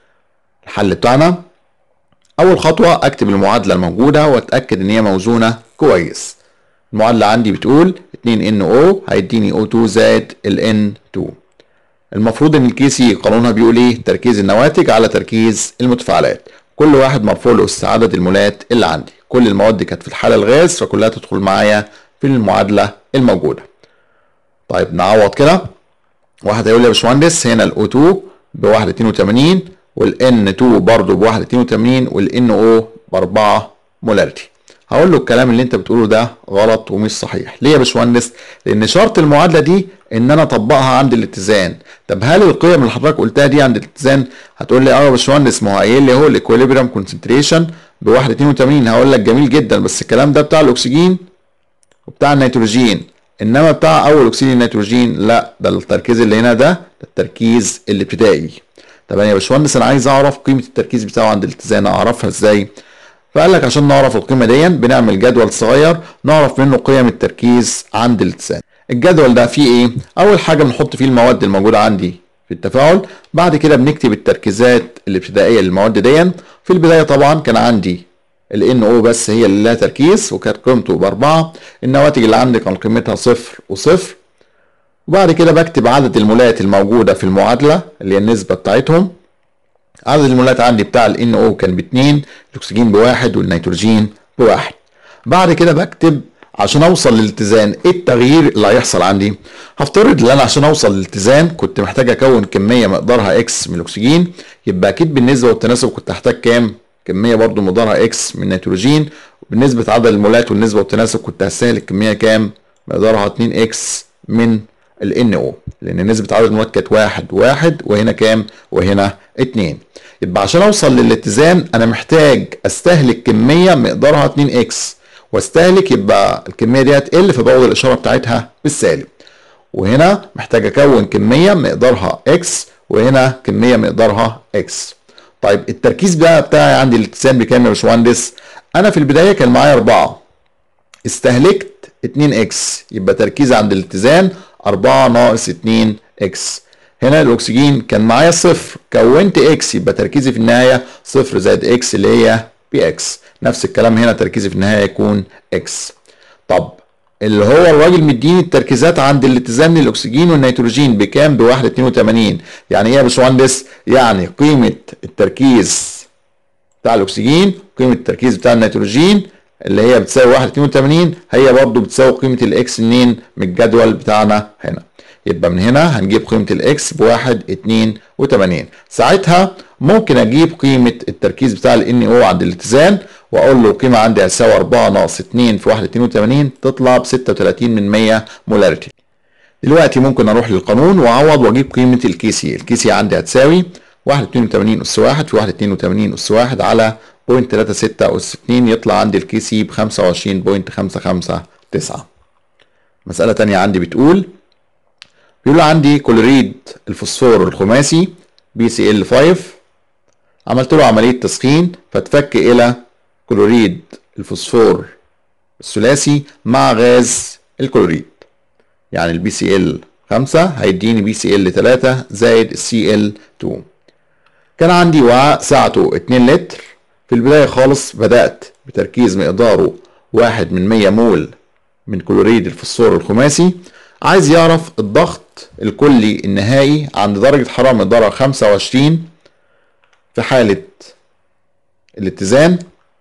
الحل بتاعنا اول خطوه اكتب المعادله الموجوده واتاكد ان هي موزونه كويس المعادله عندي بتقول 2 NO هيديني O2 زائد ال N2 المفروض ان الكي سي قانونها بيقول ايه تركيز النواتج على تركيز المتفاعلات كل واحد مرفوع له اس عدد المولات اللي عندي كل المواد كانت في الحاله الغاز فكلها تدخل معايا في المعادله الموجوده طيب نعوض كده واحد هيقول لي يا باشمهندس هنا الاو 2 ب 1.82 والان 2 برضه ب 1.82 والان او ب 4 مولاريتي هقول له الكلام اللي انت بتقوله ده غلط ومش صحيح ليه يا باشمهندس لان شرط المعادله دي ان انا اطبقها عند الاتزان طب هل القيم اللي حضرتك قلتها دي عند الاتزان هتقول لي اه يا باشمهندس ما هو قايل لي اهو الاكويليبريم كونسنتريشن ب 1.82 هقول لك جميل جدا بس الكلام ده بتاع الاكسجين وبتاع النيتروجين انما بتاع اول اكسيد النيتروجين لا ده التركيز اللي هنا ده, ده التركيز الابتدائي طب يا باشمهندس انا عايز اعرف قيمه التركيز بتاعه عند الاتزان اعرفها ازاي فقال لك عشان نعرف القيمه دي بنعمل جدول صغير نعرف منه قيم التركيز عند الاتزان الجدول ده فيه ايه اول حاجه بنحط فيه المواد الموجوده عندي في التفاعل بعد كده بنكتب التركيزات الابتدائيه للمواد دي في البدايه طبعا كان عندي ال NO بس هي اللي لها تركيز وكانت قيمته بأربعة النواتج اللي عندي كان قيمتها صفر وصفر وبعد كده بكتب عدد المولات الموجودة في المعادلة اللي هي النسبة بتاعتهم عدد المولات عندي بتاع ال NO كان باتنين الأكسجين بواحد والنيتروجين بواحد بعد كده بكتب عشان اوصل للاتزان ايه التغيير اللي هيحصل عندي هفترض ان انا عشان اوصل للاتزان كنت محتاج اكون كميه مقدارها اكس من الاكسجين يبقى اكيد بالنسبه والتناسب كنت هحتاج كام كميه برضو مقدارها اكس من النيتروجين وبالنسبه عدد المولات والنسبه والتناسب كنت هستهلك كميه كام مقدارها 2 اكس من ال NO لان نسبه عدد المولات كانت واحد واحد وهنا كام وهنا 2 يبقى عشان اوصل للاتزان انا محتاج استهلك كميه مقدارها 2 اكس واستهلك يبقى الكميه دي هتقل فبعوض الاشاره بتاعتها بالسالب وهنا محتاج اكون كميه مقدارها اكس وهنا كميه مقدارها اكس طيب التركيز بقى بتاعي عندي الاتزان بكام يا باشمهندس انا في البدايه كان معايا 4 استهلكت 2 اكس يبقى تركيزي عند الاتزان 4 ناقص 2 اكس هنا الاكسجين كان معايا صفر كونت اكس يبقى تركيزي في النهايه صفر زائد اكس اللي هي بي اكس نفس الكلام هنا تركيزي في النهايه يكون اكس طب اللي هو الراجل مديني التركيزات عند الاتزان للاكسجين والنيتروجين بكام ب 1.82 يعني ايه يا باشمهندس يعني قيمه التركيز بتاع الاكسجين قيمه التركيز بتاع النيتروجين اللي هي بتساوي 1.82 هي برضو بتساوي قيمه الاكس منين من الجدول بتاعنا هنا يبقى من هنا هنجيب قيمه الاكس ب 1.82 ساعتها ممكن اجيب قيمه التركيز بتاع ال NO عند الاتزان واقول له القيمه عندي هتساوي 4 ناقص 2 في 1.82 تطلع ب 36 من 100 مولاريتي دلوقتي ممكن اروح للقانون واعوض واجيب قيمه الكي سي الكي سي عندي هتساوي 1.82 اس 1 في 1.82 اس 1 على 0.36 اس 2 يطلع عندي الكي سي ب 25.559 مسألة تانية عندي بتقول بيقول عندي كلوريد الفوسفور الخماسي بي سي ال 5 عملت له عمليه تسخين فتفك الى كلوريد الفوسفور الثلاثي مع غاز الكلوريد يعني البي سي ال 5 هيديني بي سي ال 3 زائد السي ال 2 كان عندي وعاء سعته 2 لتر في البداية خالص بدأت بتركيز مقداره واحد من 100 مول من كلوريد الفوسفور الخماسي عايز يعرف الضغط الكلي النهائي عند درجة حرارة مقدارها 25 في حالة الاتزان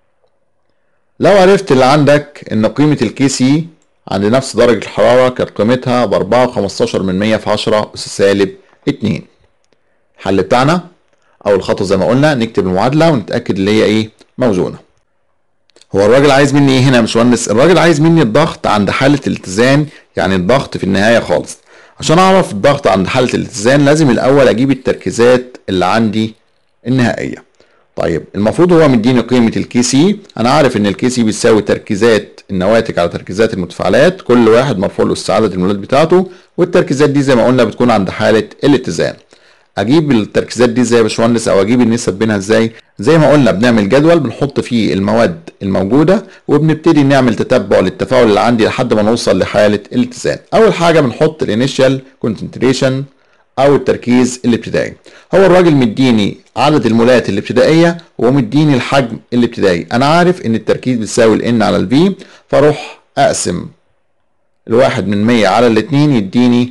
لو عرفت اللي عندك ان قيمة الكي سي عند نفس درجة الحرارة كانت قيمتها بأربعة وخمستاشر من مية في عشرة أس سالب اتنين الحل بتاعنا أول خطوة زي ما قلنا نكتب المعادلة ونتأكد اللي هي إيه موزونة هو الراجل عايز مني إيه هنا يا باشمهندس؟ الراجل عايز مني الضغط عند حالة الاتزان يعني الضغط في النهاية خالص عشان أعرف الضغط عند حالة الاتزان لازم الأول أجيب التركيزات اللي عندي النهائية طيب المفروض هو مديني قيمة الكي سي أنا عارف إن الكي سي بتساوي تركيزات النواتج على تركيزات المتفاعلات كل واحد مرفوع له استعادة المولات بتاعته والتركيزات دي زي ما قلنا بتكون عند حالة الاتزان اجيب التركيزات دي ازاي يا باشمهندس او اجيب النسب بينها ازاي زي ما قلنا بنعمل جدول بنحط فيه المواد الموجوده وبنبتدي نعمل تتبع للتفاعل اللي عندي لحد ما نوصل لحاله الاتزان اول حاجه بنحط الانيشال كونسنتريشن او التركيز الابتدائي هو الراجل مديني عدد المولات الابتدائيه ومديني الحجم الابتدائي انا عارف ان التركيز بيساوي الان على الفي فاروح اقسم الواحد من 100 على الاتنين يديني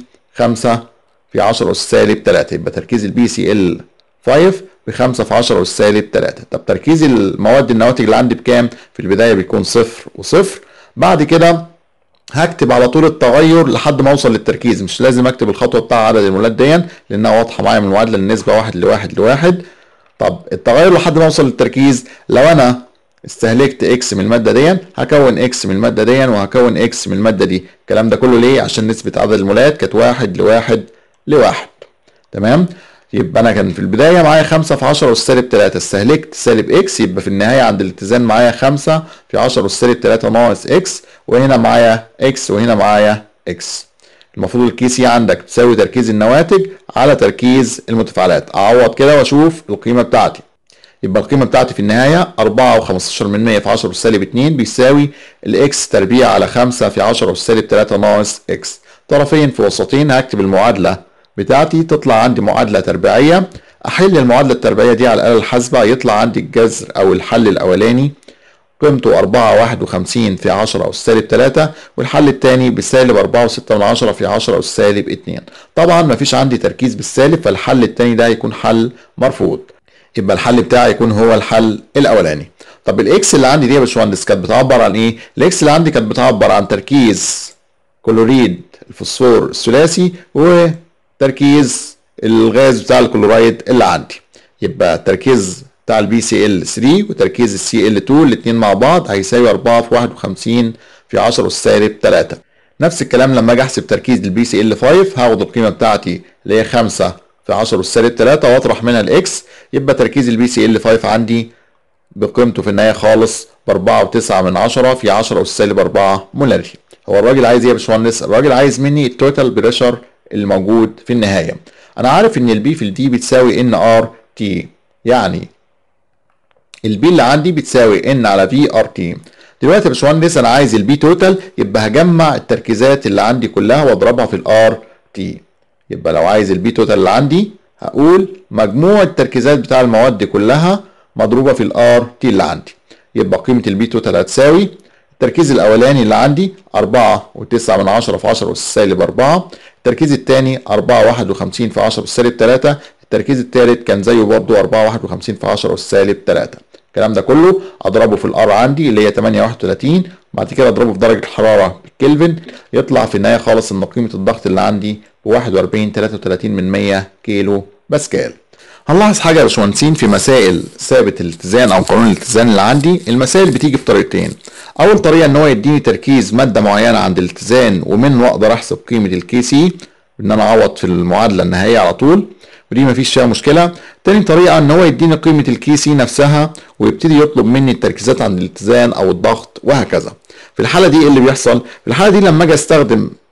5 في 10 اس سالب 3 يبقى تركيز البي سي ال 5 ب 5 في 10 اس سالب 3 طب تركيز المواد النواتج اللي عندي بكام في البدايه بيكون صفر وصفر بعد كده هكتب على طول التغير لحد ما اوصل للتركيز مش لازم اكتب الخطوه بتاع عدد المولات دي لانها واضحه معايا من المعادله النسبه واحد لواحد لواحد طب التغير لحد ما اوصل للتركيز لو انا استهلكت اكس من الماده دي هكون اكس من الماده دي وهكون اكس من الماده دي الكلام ده كله ليه عشان نسبه عدد المولات كانت واحد لواحد لواحد تمام يبقى انا كان في البدايه معايا 5 في 10 اس سالب 3 استهلكت سالب اكس يبقى في النهايه عند الاتزان معايا 5 في 10 اس سالب 3 ناقص اكس وهنا معايا اكس وهنا معايا اكس المفروض الكي سي عندك تساوي تركيز النواتج على تركيز المتفاعلات اعوض كده واشوف القيمه بتاعتي يبقى القيمه بتاعتي في النهايه 4 و15 من 100 في 10 اس سالب 2 بيساوي الاكس تربيع على 5 في 10 اس سالب 3 ناقص اكس طرفين في وسطين هكتب المعادله بتاعتي تطلع عندي معادله تربيعيه احل المعادله التربيعيه دي على الاله الحاسبه يطلع عندي الجذر او الحل الاولاني قيمته 4 51 في 10 أس سالب 3 والحل الثاني بسالب 4 و6 من 10 في 10 أس سالب 2 طبعا مفيش عندي تركيز بالسالب فالحل الثاني ده هيكون حل مرفوض يبقى الحل بتاعي يكون هو الحل الاولاني طب الاكس اللي عندي دي يا باشمهندس كانت بتعبر عن ايه الاكس اللي عندي كانت بتعبر عن تركيز كلوريد الفوسفور الثلاثي وتركيز الغاز بتاع الكلورايد اللي عندي يبقى التركيز بتاع البي سي ال 3 وتركيز السي ال 2 الاثنين مع بعض هيساوي 4 في 51 في 10 اس سالب 3 نفس الكلام لما اجي احسب تركيز البي سي ال 5 هاخد القيمه بتاعتي اللي هي 5 في 10 اس سالب 3 واطرح منها الاكس يبقى تركيز البي سي ال 5 عندي بقيمته في النهايه خالص ب 4.9 من 10 في 10 اس سالب 4 مولاري هو الراجل عايز ايه يا باشمهندس؟ الراجل عايز مني التوتال بريشر الموجود في النهايه انا عارف ان البي في الدي بتساوي ان ار تي يعني البي اللي عندي بتساوي ان على في ار تي دلوقتي يا باشمهندس انا عايز البي توتال يبقى هجمع التركيزات اللي عندي كلها واضربها في الار تي يبقى لو عايز البي توتال اللي عندي هقول مجموع التركيزات بتاع المواد دي كلها مضروبه في الار تي اللي عندي يبقى قيمه البي توتال هتساوي التركيز الاولاني اللي عندي 4 و9 من 10 في 10 اس سالب 4 التركيز الثاني 4 51 في 10 اس سالب 3 التركيز الثالث كان زيه برضه 4 51 في 10 اس سالب 3 الكلام ده كله اضربه في الار عندي اللي هي 8 31 بعد كده اضربه في درجه الحراره بالكلفن يطلع في النهايه خالص ان قيمه الضغط اللي عندي ب 41 33 من 100 كيلو باسكال هنلاحظ حاجه يا باشمهندسين في مسائل ثابت الاتزان او قانون الاتزان اللي عندي المسائل بتيجي بطريقتين اول طريقه ان هو يديني تركيز ماده معينه عند الاتزان ومنه اقدر احسب قيمه الكي سي ان انا اعوض في المعادله النهائيه على طول ودي مفيش فيها مشكله تاني طريقه ان هو يديني قيمه الكي سي نفسها ويبتدي يطلب مني التركيزات عند الاتزان او الضغط وهكذا في الحاله دي ايه اللي بيحصل في الحاله دي لما اجي استخدم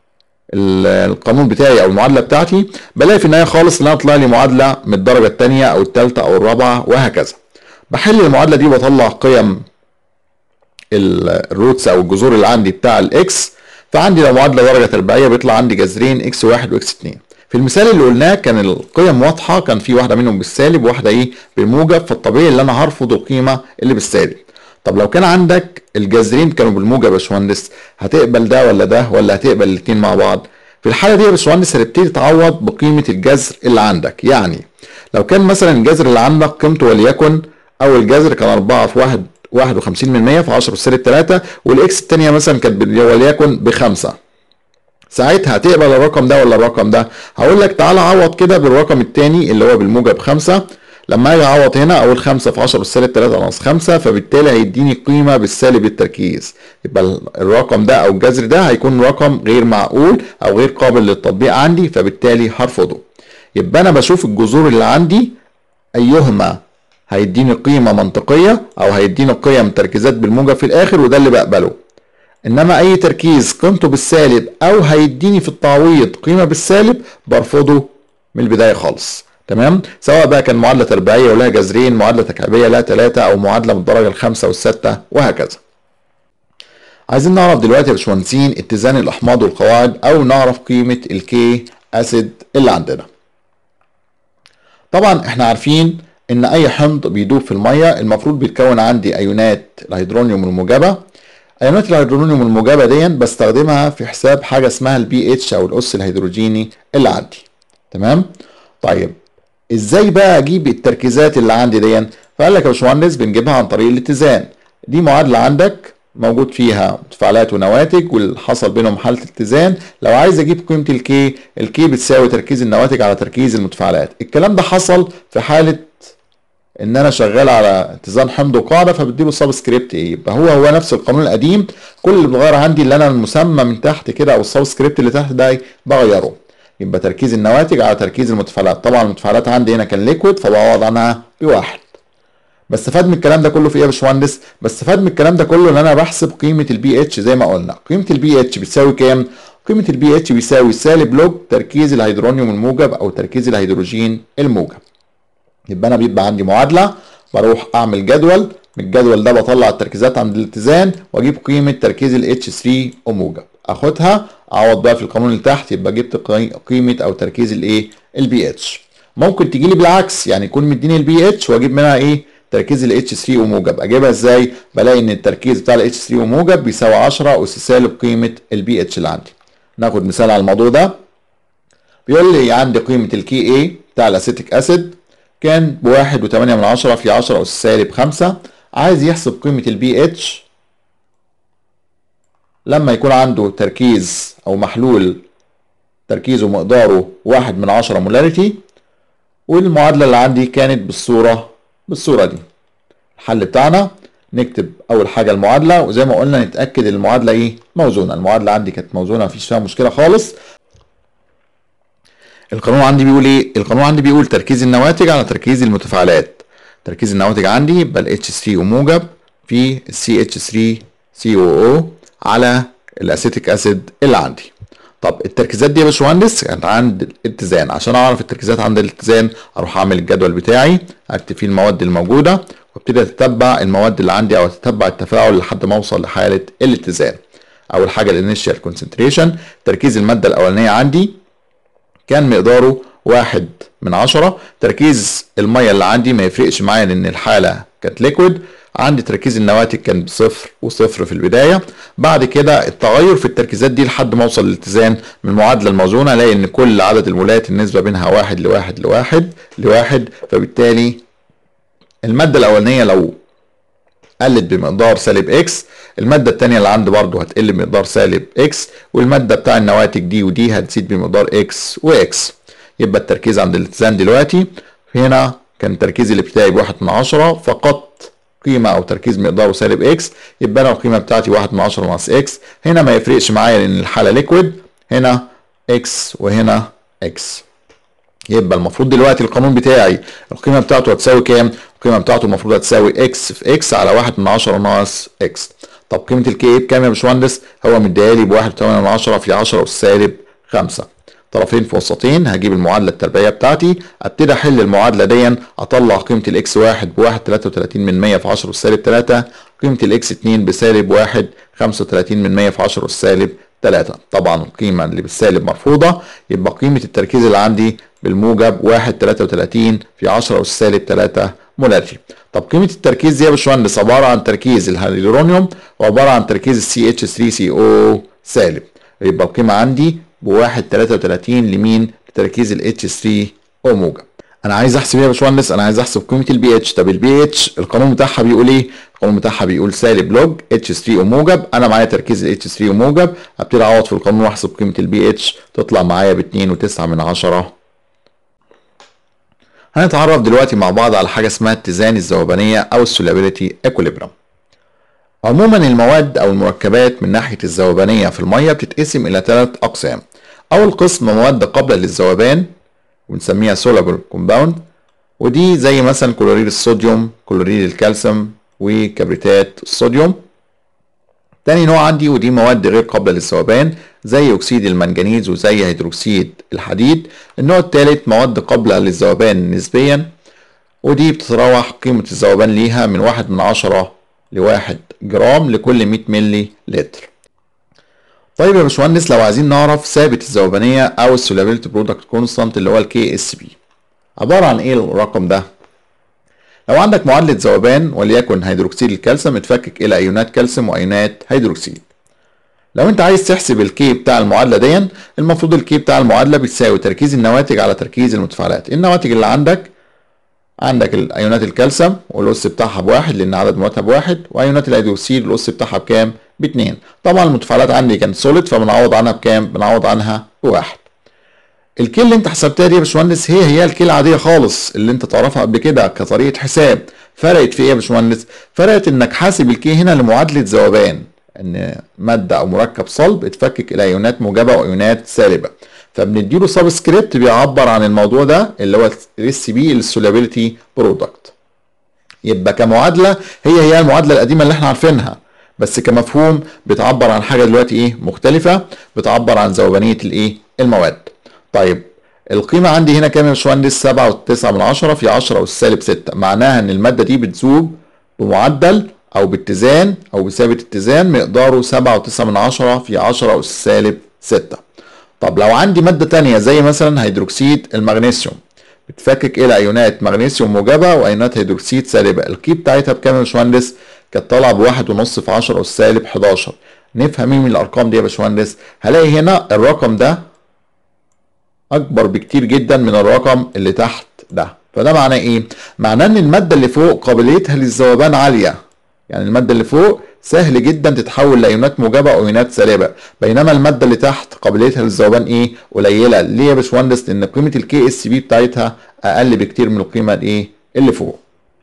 القانون بتاعي او المعادله بتاعتي بلاقي في النهايه خالص ان انا طلع لي معادله من الدرجه الثانيه او الثالثه او الرابعه وهكذا بحل المعادله دي وبطلع قيم الروتس او الجذور اللي عندي بتاع الاكس فعندي لو معادله درجه تربيعيه بيطلع عندي جذرين اكس 1 واكس 2 في المثال اللي قلناه كان القيم واضحه كان في واحده منهم بالسالب وواحده ايه بالموجب فالطبيعي اللي انا هرفض القيمه اللي بالسالب طب لو كان عندك الجذرين كانوا بالموجب يا باشمهندس هتقبل ده ولا ده ولا هتقبل الاثنين مع بعض في الحاله دي يا باشمهندس هتبتدي تعوض بقيمه الجذر اللي عندك يعني لو كان مثلا الجذر اللي عندك قيمته وليكن اول جذر كان 4 في 1 51 من 100 في 10 سالب 3 والاكس الثانيه مثلا كانت وليكن بخمسه ساعتها هتقبل الرقم ده ولا الرقم ده هقول لك تعالى عوض كده بالرقم الثاني اللي هو بالموجب 5 لما اجي اعوض هنا اقول 5 في 10 سالب 3 ناقص 5 فبالتالي هيديني قيمه بالسالب التركيز يبقى الرقم ده او الجذر ده هيكون رقم غير معقول او غير قابل للتطبيق عندي فبالتالي هرفضه يبقى انا بشوف الجذور اللي عندي ايهما هيديني قيمة منطقية أو هيديني قيم تركيزات بالموجب في الآخر وده اللي بقبله إنما أي تركيز قيمته بالسالب أو هيديني في التعويض قيمة بالسالب برفضه من البداية خالص تمام سواء بقى كان معادلة تربيعية ولها جذرين معادلة تكعيبية لها ثلاثة أو معادلة من الدرجة الخامسة والستة وهكذا عايزين نعرف دلوقتي يا باشمهندسين اتزان الأحماض والقواعد أو نعرف قيمة الكي أسيد اللي عندنا طبعا احنا عارفين ان اي حمض بيدوب في الميه المفروض بيتكون عندي ايونات الهيدرونيوم الموجبه ايونات الهيدرونيوم الموجبه دي بستخدمها في حساب حاجه اسمها البي اتش او الاس الهيدروجيني اللي عندي تمام طيب ازاي بقى اجيب التركيزات اللي عندي دي فقال لك يا باشمهندس بنجيبها عن طريق الاتزان دي معادله عندك موجود فيها متفاعلات ونواتج واللي حصل بينهم حاله اتزان لو عايز اجيب قيمه الكي الكي بتساوي تركيز النواتج على تركيز المتفاعلات الكلام ده حصل في حاله ان انا شغال على اتزان حمض وقاعده فبديله سب سكريبت ايه يبقى هو هو نفس القانون القديم كل اللي بيتغير عندي اللي انا المسمى من تحت كده او السب سكريبت اللي تحت ده بغيره يبقى تركيز النواتج على تركيز المتفاعلات طبعا المتفاعلات عندي هنا كان ليكويد فبعوض عنها بواحد بستفاد من الكلام ده كله في ايه يا باشمهندس بستفاد من الكلام ده كله ان انا بحسب قيمه البي اتش زي ما قلنا قيمه البي اتش بتساوي كام قيمه البي اتش بيساوي سالب لوج تركيز الهيدرونيوم الموجب او تركيز الهيدروجين الموجب يبقى انا بيبقى عندي معادله بروح اعمل جدول من الجدول ده بطلع التركيزات عند الاتزان واجيب قيمه تركيز ال H3 موجب اخدها اعوض بقى في القانون اللي تحت يبقى جبت قيمه او تركيز الايه البي اتش ممكن تيجي لي بالعكس يعني يكون مديني البي اتش واجيب منها ايه تركيز ال H3 موجب اجيبها ازاي بلاقي ان التركيز بتاع ال H3 موجب بيساوي 10 اس سالب قيمه البي اتش اللي عندي ناخد مثال على الموضوع ده بيقول لي عندي قيمه الكي اي بتاع الاسيتيك اسيد كان بواحد وتمانية من عشرة في عشرة أس سالب خمسة عايز يحسب قيمة البي اتش لما يكون عنده تركيز أو محلول تركيزه مقداره واحد من عشرة مولاريتي والمعادلة اللي عندي كانت بالصورة بالصورة دي الحل بتاعنا نكتب أول حاجة المعادلة وزي ما قلنا نتأكد المعادلة إيه موزونة المعادلة عندي كانت موزونة مفيش فيها مشكلة خالص القانون عندي بيقول ايه القانون عندي بيقول تركيز النواتج على تركيز المتفاعلات تركيز النواتج عندي يبقى ال H3 موجب في ال CH3 COO على الاسيتيك اسيد اللي عندي طب التركيزات دي يا باشمهندس كانت عند الاتزان عشان اعرف التركيزات عند الاتزان اروح اعمل الجدول بتاعي اكتب فيه المواد الموجوده وابتدي اتتبع المواد اللي عندي او اتتبع التفاعل لحد ما اوصل لحاله الاتزان اول حاجه الانيشال كونسنتريشن تركيز الماده الاولانيه عندي كان مقداره واحد من عشرة تركيز المية اللي عندي ما يفرقش معايا لان الحالة كانت ليكويد عندي تركيز النواتج كان بصفر وصفر في البداية بعد كده التغير في التركيزات دي لحد ما اوصل للاتزان من المعادلة الموزونة الاقي ان كل عدد المولات النسبة بينها واحد لواحد لواحد لواحد فبالتالي المادة الأولانية لو قلت بمقدار سالب اكس المادة التانية اللي عندي برضو هتقل بمقدار سالب اكس والمادة بتاع النواتج دي ودي هتزيد بمقدار اكس واكس يبقى التركيز عند الاتزان دلوقتي هنا كان تركيزي الابتدائي بواحد من عشرة فقدت قيمة أو تركيز مقداره سالب اكس يبقى أنا القيمة بتاعتي واحد من عشرة ناقص اكس هنا ما يفرقش معايا لأن الحالة ليكويد هنا اكس وهنا اكس يبقى المفروض دلوقتي القانون بتاعي القيمة بتاعته هتساوي كام؟ القيمة بتاعته المفروض هتساوي اكس في اكس على واحد من عشرة ناقص اكس طب قيمة الكي اي بكام يا باشمهندس؟ هو مديها لي بواحد وتمانية من عشرة في عشرة أس سالب 5 طرفين في وسطين هجيب المعادلة التربيعية بتاعتي ابتدي احل المعادلة دي اطلع قيمة الاكس واحد بواحد تلاتة وتلاتين من مية في عشرة والسالب تلاتة قيمة الاكس اتنين بسالب واحد خمسة وتلاتين من مية في عشرة والسالب تلاتة طبعا القيمة اللي بالسالب مرفوضة يبقى قيمة التركيز اللي عندي بالموجب واحد تلاتة وتلاتين في عشرة والسالب تلاتة مولاري طب قيمة التركيز دي يا باشمهندس عبارة عن تركيز الهيدرونيوم وعبارة عن تركيز السي اتش 3 سي او سالب يبقى القيمة عندي بواحد تلاتة وتلاتين لمين لتركيز ال اتش 3 او موجب انا عايز احسب ايه يا باشمهندس انا عايز احسب قيمه البي اتش طب البي اتش القانون بتاعها بيقول ايه القانون بتاعها بيقول سالب لوج اتش 3 او موجب انا معايا تركيز ال اتش 3 او موجب هبتدي اعوض في القانون واحسب قيمه البي اتش تطلع معايا ب 2.9 من عشرة هنتعرف دلوقتي مع بعض على حاجه اسمها اتزان الذوبانيه او السولابيليتي اكوليبرم عموما المواد او المركبات من ناحيه الذوبانيه في الميه بتتقسم الى ثلاث اقسام اول قسم مواد قابله للذوبان ونسميها soluble compound ودي زي مثلا كلوريد الصوديوم كلوريد الكالسيوم وكبريتات الصوديوم تاني نوع عندي ودي مواد غير قابلة للذوبان زي أكسيد المنجنيز وزي هيدروكسيد الحديد النوع الثالث مواد قابلة للذوبان نسبيا ودي بتتراوح قيمة الذوبان ليها من واحد من عشرة لواحد جرام لكل 100 ملي لتر طيب يا باشمهندس لو عايزين نعرف ثابت الذوبانية أو السولابيلتي برودكت كونستانت اللي هو الكي اس بي عبارة عن إيه الرقم ده؟ لو عندك معادلة ذوبان وليكن هيدروكسيد الكالسيوم اتفكك إلى أيونات كالسيوم وأيونات هيدروكسيد لو انت عايز تحسب الكي بتاع المعادله دي المفروض الكي بتاع المعادله بتساوي تركيز النواتج على تركيز المتفاعلات النواتج اللي عندك عندك الايونات الكالسيوم والاس بتاعها بواحد لان عدد مواتها بواحد وايونات الهيدروكسيد الاس بتاعها بكام باتنين طبعا المتفاعلات عندي كانت سوليد فبنعوض عنها بكام بنعوض عنها بواحد الكي اللي انت حسبتها دي يا باشمهندس هي هي الكي العاديه خالص اللي انت تعرفها قبل كده كطريقه حساب فرقت في ايه يا باشمهندس فرقت انك حاسب الكي هنا لمعادله ذوبان ان ماده او مركب صلب اتفكك الى ايونات موجبه وايونات سالبه فبنديله سب سكريبت بيعبر عن الموضوع ده اللي هو اس بي السولابيلتي برودكت يبقى كمعادله هي هي المعادله القديمه اللي احنا عارفينها بس كمفهوم بتعبر عن حاجه دلوقتي ايه مختلفه بتعبر عن ذوبانيه الايه المواد طيب القيمة عندي هنا كام يا باشمهندس؟ 7.9 من عشرة في 10 والسالب 6 معناها إن المادة دي بتذوب بمعدل أو باتزان أو بثابت اتزان مقداره 7.9 من عشرة في 10 والسالب 6 طب لو عندي مادة تانية زي مثلا هيدروكسيد المغنيسيوم بتفكك إلى أيونات مغنيسيوم موجبة وأيونات هيدروكسيد سالبة الكي بتاعتها بكام يا باشمهندس؟ كانت طالعة بواحد ونص في 10 والسالب 11 نفهم ايه من الأرقام دي يا باشمهندس؟ هلاقي هنا الرقم ده اكبر بكتير جدا من الرقم اللي تحت ده فده معناه ايه معناه ان الماده اللي فوق قابليتها للذوبان عاليه يعني الماده اللي فوق سهل جدا تتحول لايونات موجبه او ايونات سالبه بينما الماده اللي تحت قابليتها للذوبان ايه قليله ليه يا باشمهندس لان قيمه الكي اس بي بتاعتها اقل بكتير من القيمه الايه اللي فوق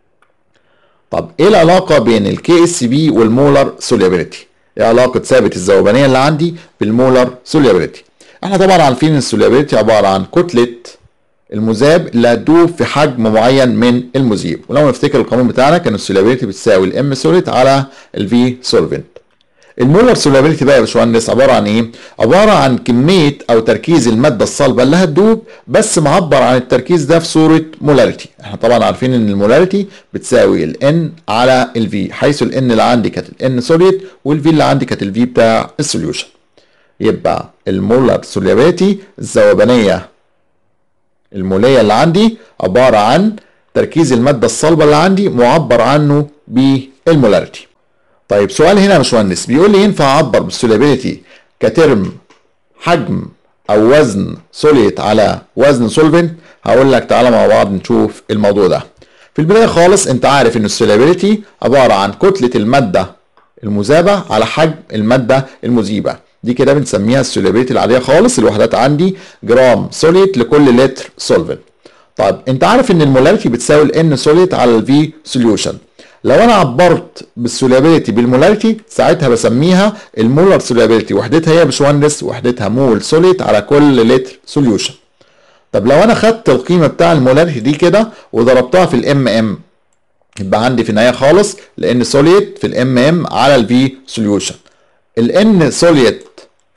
طب ايه العلاقه بين الكي اس بي والمولر سوليابيليتي ايه علاقه ثابت الذوبانيه اللي عندي بالمولر سوليابيليتي احنا طبعا عارفين ان السوليابيلتي عباره عن كتله المذاب اللي هتدوب في حجم معين من المذيب ولو نفتكر القانون بتاعنا كان السوليابيلتي بتساوي الام سوليت على الفي سولفنت المولر سوليابيلتي بقى يا باشمهندس عباره عن ايه عباره عن كميه او تركيز الماده الصلبه اللي هتدوب بس معبر عن التركيز ده في صوره مولاريتي احنا طبعا عارفين ان المولاريتي بتساوي الان على الفي حيث الان اللي عندي كانت الان سوليد والفي اللي عندي كانت الفي بتاع السوليوشن يبقى المولر سوليابيلتي الذوبانيه الموليه اللي عندي عباره عن تركيز الماده الصلبه اللي عندي معبر عنه بالمولاريتي طيب سؤال هنا يا باشمهندس بيقول لي ينفع اعبر بالسوليابيلتي كترم حجم او وزن سوليت على وزن سولفنت هقول لك تعالى مع بعض نشوف الموضوع ده في البدايه خالص انت عارف ان السوليابيلتي عباره عن كتله الماده المذابه على حجم الماده المذيبه دي كده بنسميها السوليابيلتي العاديه خالص الوحدات عندي جرام سوليت لكل لتر سولفنت طيب انت عارف ان المولاريتي بتساوي الان سوليت على الفي سوليوشن لو انا عبرت بالسوليابيلتي بالمولاريتي ساعتها بسميها المولر سوليابيلتي وحدتها هي يا باشمهندس وحدتها مول سوليت على كل لتر سوليوشن طب لو انا خدت القيمه بتاع المولاريتي دي كده وضربتها في الام ام يبقى عندي في النهايه خالص لان سوليت في الام ام على الفي سوليوشن الان سوليت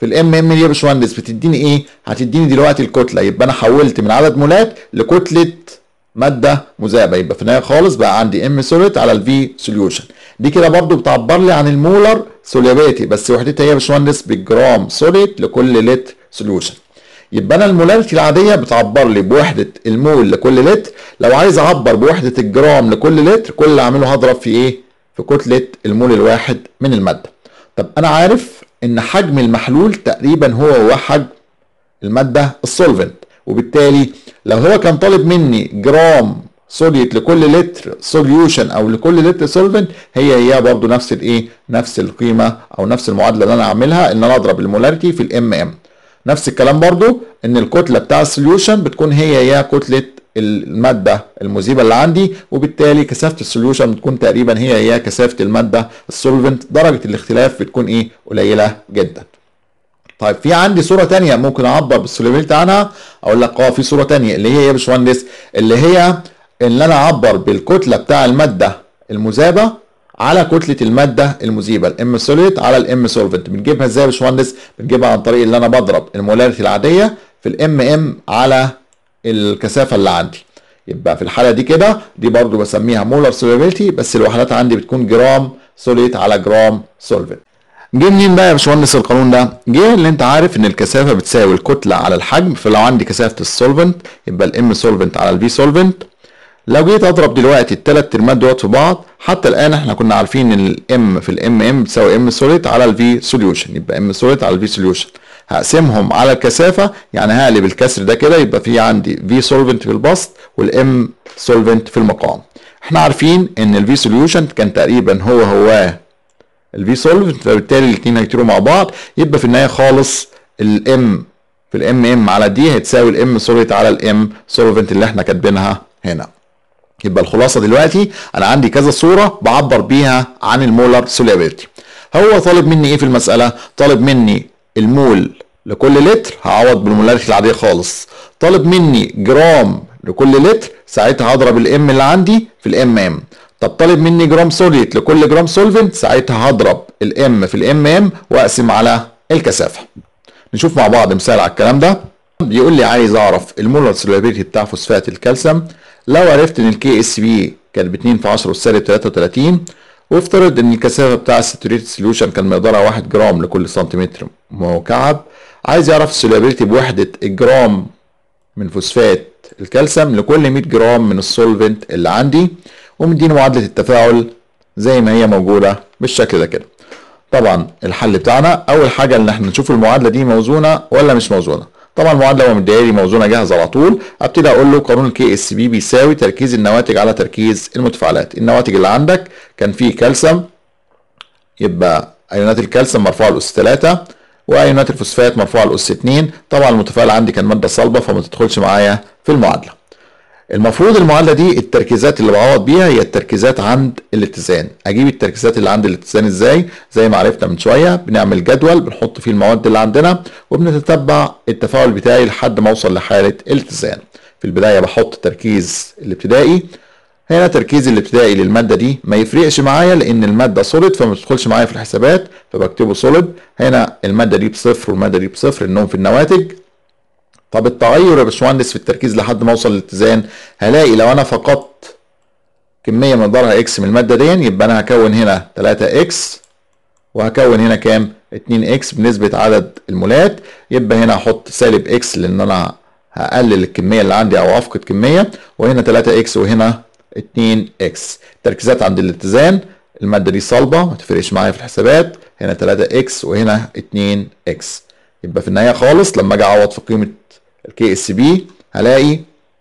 في الام ام دي يا باشمهندس بتديني ايه هتديني دلوقتي الكتله يبقى انا حولت من عدد مولات لكتله ماده مذابه يبقى في النهايه خالص بقى عندي ام سوليد على الفي سوليوشن دي كده برضو بتعبر لي عن المولر سوليابيلتي بس وحدتها هي يا باشمهندس بالجرام سوليد لكل لتر سوليوشن يبقى انا المولاريتي العاديه بتعبر لي بوحده المول لكل لتر لو عايز اعبر بوحده الجرام لكل لتر كل اللي اعمله هضرب في ايه في كتله المول الواحد من الماده طب انا عارف ان حجم المحلول تقريبا هو هو حجم الماده السولفنت وبالتالي لو هو كان طالب مني جرام صوديت لكل لتر سوليوشن او لكل لتر سولفنت هي هي برضو نفس الايه نفس القيمه او نفس المعادله اللي انا اعملها ان انا اضرب المولاريتي في الام ام نفس الكلام برضو ان الكتله بتاع السوليوشن بتكون هي هي كتله الماده المذيبه اللي عندي وبالتالي كثافه السوليوشن بتكون تقريبا هي هي كثافه الماده السولفنت درجه الاختلاف بتكون ايه قليله جدا طيب في عندي صوره تانية ممكن اعبر بالسوليبيلتي عنها اقول لك اه في صوره تانية اللي هي يا باشمهندس اللي هي ان انا اعبر بالكتله بتاع الماده المذابه على كتله الماده المذيبه الام سوليد على الام سولفنت بنجيبها ازاي يا باشمهندس بنجيبها عن طريق ان انا بضرب المولاريتي العاديه في الام ام على الكثافه اللي عندي يبقى في الحاله دي كده دي برضو بسميها مولر سوليبيلتي بس الوحدات عندي بتكون جرام سوليد على جرام سولفنت جه منين بقى يا باشمهندس القانون ده؟ جه اللي انت عارف ان الكثافه بتساوي الكتله على الحجم فلو عندي كثافه السولفنت يبقى الام سولفنت على الفي سولفنت لو جيت اضرب دلوقتي الثلاث ترمات دولت في بعض حتى الان احنا كنا عارفين ان الام في الام ام بتساوي ام سوليد على الفي سوليوشن يبقى ام سوليد على الفي سوليوشن هقسمهم على الكثافه يعني هقلب الكسر ده كده يبقى في عندي في سولفنت في البسط والام سولفنت في المقام احنا عارفين ان الفي سوليوشن كان تقريبا هو هو الفي سولفنت فبالتالي الاثنين هيطيروا مع بعض يبقى في النهايه خالص الام في الام ام على دي هتساوي الام سوليد على الام سولفنت اللي احنا كاتبينها هنا يبقى الخلاصه دلوقتي انا عندي كذا صوره بعبر بيها عن المولر سوليابيلتي هو طالب مني ايه في المساله طالب مني المول لكل لتر هعوض بالمولاريتي العاديه خالص طالب مني جرام لكل لتر ساعتها هضرب الام اللي عندي في الام ام طب طالب مني جرام سوليت لكل جرام سولفنت ساعتها هضرب الام في الام ام واقسم على الكثافه نشوف مع بعض مثال على الكلام ده بيقول لي عايز اعرف المولر سوليبيليتي بتاع فوسفات الكالسيوم لو عرفت ان الكي اس بي كانت ب 2 في 10 والسالب 33 وافترض ان الكثافه بتاع الساتوريتد سوليوشن كان مقدارها 1 جرام لكل سنتيمتر مكعب عايز يعرف السوليبيليتي بوحده الجرام من فوسفات الكالسيوم لكل 100 جرام من السولفنت اللي عندي ومديني معادله التفاعل زي ما هي موجوده بالشكل ده كده طبعا الحل بتاعنا اول حاجه ان احنا نشوف المعادله دي موزونه ولا مش موزونه طبعا المعادله هو مديها لي موزونه جاهزه على طول ابتدي اقول له قانون الكي اس بي بيساوي تركيز النواتج على تركيز المتفاعلات النواتج اللي عندك كان فيه كالسيوم يبقى ايونات الكالسيوم مرفوعه لاس 3 وايونات الفوسفات مرفوعه لاس 2 طبعا المتفاعل عندي كان ماده صلبه فما تدخلش معايا في المعادله المفروض المعادله دي التركيزات اللي بعوض بيها هي التركيزات عند الاتزان اجيب التركيزات اللي عند الاتزان ازاي زي ما عرفنا من شويه بنعمل جدول بنحط فيه المواد اللي عندنا وبنتتبع التفاعل بتاعي لحد ما اوصل لحاله الاتزان في البدايه بحط التركيز الابتدائي هنا تركيز الابتدائي للماده دي ما يفرقش معايا لان الماده سوليد فما بتدخلش معايا في الحسابات فبكتبه سوليد هنا الماده دي بصفر والماده دي بصفر انهم في النواتج طب التغير يا باشمهندس في التركيز لحد ما اوصل للاتزان هلاقي لو انا فقدت كميه مقدارها اكس من الماده دي يبقى انا هكون هنا 3 اكس وهكون هنا كام 2 اكس بنسبه عدد المولات يبقى هنا هحط سالب اكس لان انا هقلل الكميه اللي عندي او افقد كميه وهنا 3 اكس وهنا 2 اكس التركيزات عند الاتزان الماده دي صلبه ما تفرقش معايا في الحسابات هنا 3 اكس وهنا 2 اكس يبقى في النهايه خالص لما اجي اعوض في قيمه الكي اس بي هلاقي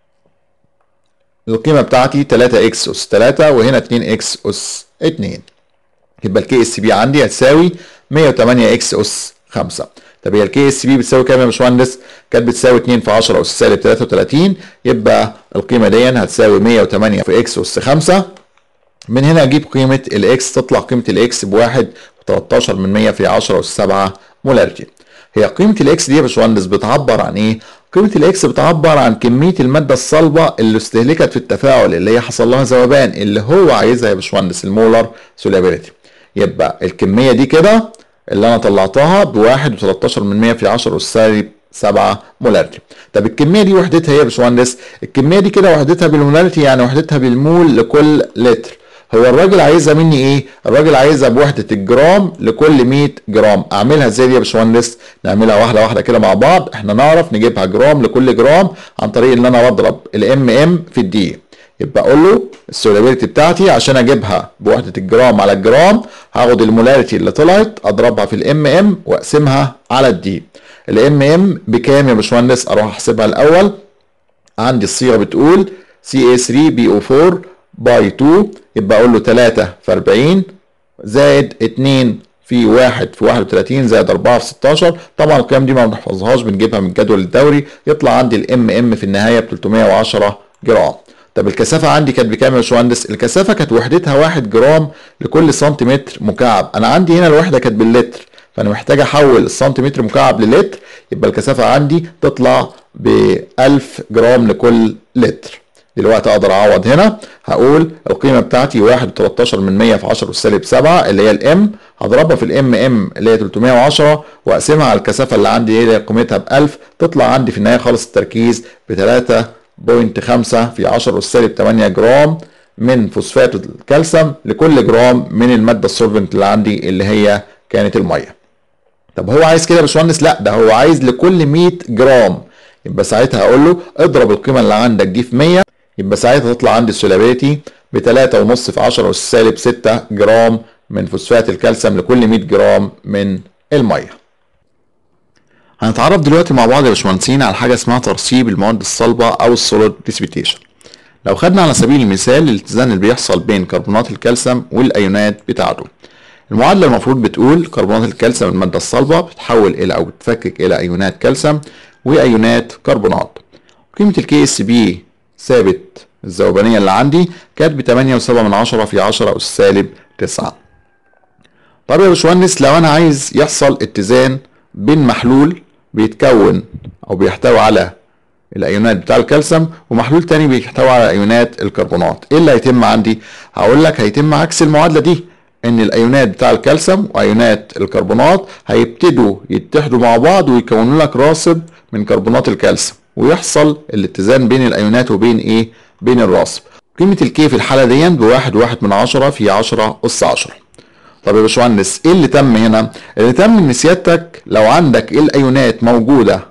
القيمة بتاعتي 3 اكس اس 3 وهنا 2 اكس اس 2 يبقى الكي اس بي عندي هتساوي 108 اكس اس 5 طب هي الكي اس بي بتساوي كام يا باشمهندس؟ كانت بتساوي 2 في 10 اس سالب 33 يبقى القيمة دي هتساوي 108 في اكس اس 5 من هنا اجيب قيمة الاكس تطلع قيمة الاكس بواحد و13 من 100 في 10 اس 7 مولاريتي هي قيمة الاكس دي يا باشمهندس بتعبر عن ايه؟ قيمة الاكس بتعبر عن كمية المادة الصلبة اللي استهلكت في التفاعل اللي هي حصل لها ذوبان اللي هو عايزها يا باشمهندس المولر سولابيليتي يبقى الكمية دي كده اللي انا طلعتها بواحد وتلاتاشر من مية في عشرة اس سالب سبعة مولاريتي طب الكمية دي وحدتها ايه يا باشمهندس؟ الكمية دي كده وحدتها بالمولاريتي يعني وحدتها بالمول لكل لتر هو الراجل عايزها مني ايه؟ الراجل عايزها بوحدة الجرام لكل 100 جرام، اعملها ازاي دي يا باشمهندس؟ نعملها واحدة واحدة كده مع بعض، احنا نعرف نجيبها جرام لكل جرام عن طريق ان انا بضرب الام ام في الدي. يبقى اقول له السولابيلتي بتاعتي عشان اجيبها بوحدة الجرام على الجرام هاخد المولاريتي اللي طلعت اضربها في الام ام واقسمها على الدي. الام ام بكام يا باشمهندس؟ اروح احسبها الاول. عندي الصيغة بتقول CA3BO4 باي 2 يبقى اقول له 3 في 40 زائد 2 في 1 في 31 زائد 4 في 16 طبعا القيم دي ما بنحفظهاش بنجيبها من الجدول الدوري يطلع عندي الام ام في النهايه ب 310 جرام طب الكثافه عندي كانت بكام يا باشمهندس؟ الكثافه كانت وحدتها 1 جرام لكل سنتيمتر مكعب انا عندي هنا الوحده كانت باللتر فانا محتاج احول السنتيمتر مكعب للتر يبقى الكثافه عندي تطلع ب 1000 جرام لكل لتر دلوقتي اقدر اعوض هنا هقول القيمه بتاعتي 1.13 من 100 في 10 سالب 7 اللي هي الام هضربها في الام ام اللي هي 310 واقسمها على الكثافه اللي عندي اللي هي قيمتها ب 1000 تطلع عندي في النهايه خالص التركيز ب 3.5 في 10 سالب 8 جرام من فوسفات الكالسيوم لكل جرام من الماده السولفنت اللي عندي اللي هي كانت الميه. طب هو عايز كده يا باشمهندس؟ لا ده هو عايز لكل 100 جرام يبقى ساعتها هقول له اضرب القيمه اللي عندك دي في 100 يبقى ساعتها تطلع عندي السولابيتي ب 3.5 في 10 أس سالب 6 جرام من فوسفات الكالسيوم لكل 100 جرام من الميه. هنتعرف دلوقتي مع بعض يا باشمهندسين على حاجه اسمها ترسيب المواد الصلبه او السوليد بريسبيتيشن. لو خدنا على سبيل المثال الاتزان اللي بيحصل بين كربونات الكالسيوم والايونات بتاعته. المعادله المفروض بتقول كربونات الكالسيوم الماده الصلبه بتتحول الى او بتفكك الى ايونات كالسيوم وايونات كربونات. قيمه الكي اس بي ثابت الذوبانية اللي عندي كانت ب 8.7 من عشرة في 10 أس سالب 9 طب يا باشمهندس لو أنا عايز يحصل اتزان بين محلول بيتكون أو بيحتوي على الأيونات بتاع الكالسيوم ومحلول تاني بيحتوي على أيونات الكربونات إيه اللي هيتم عندي؟ هقول لك هيتم عكس المعادلة دي ان الايونات بتاع الكالسيوم وايونات الكربونات هيبتدوا يتحدوا مع بعض ويكونوا لك راصب من كربونات الكالسيوم ويحصل الاتزان بين الايونات وبين ايه بين الراصب قيمة الكي في الحالة دي بواحد واحد من عشرة في عشرة أس عشرة طب يا باشمهندس ايه اللي تم هنا؟ اللي تم ان سيادتك لو عندك الايونات موجودة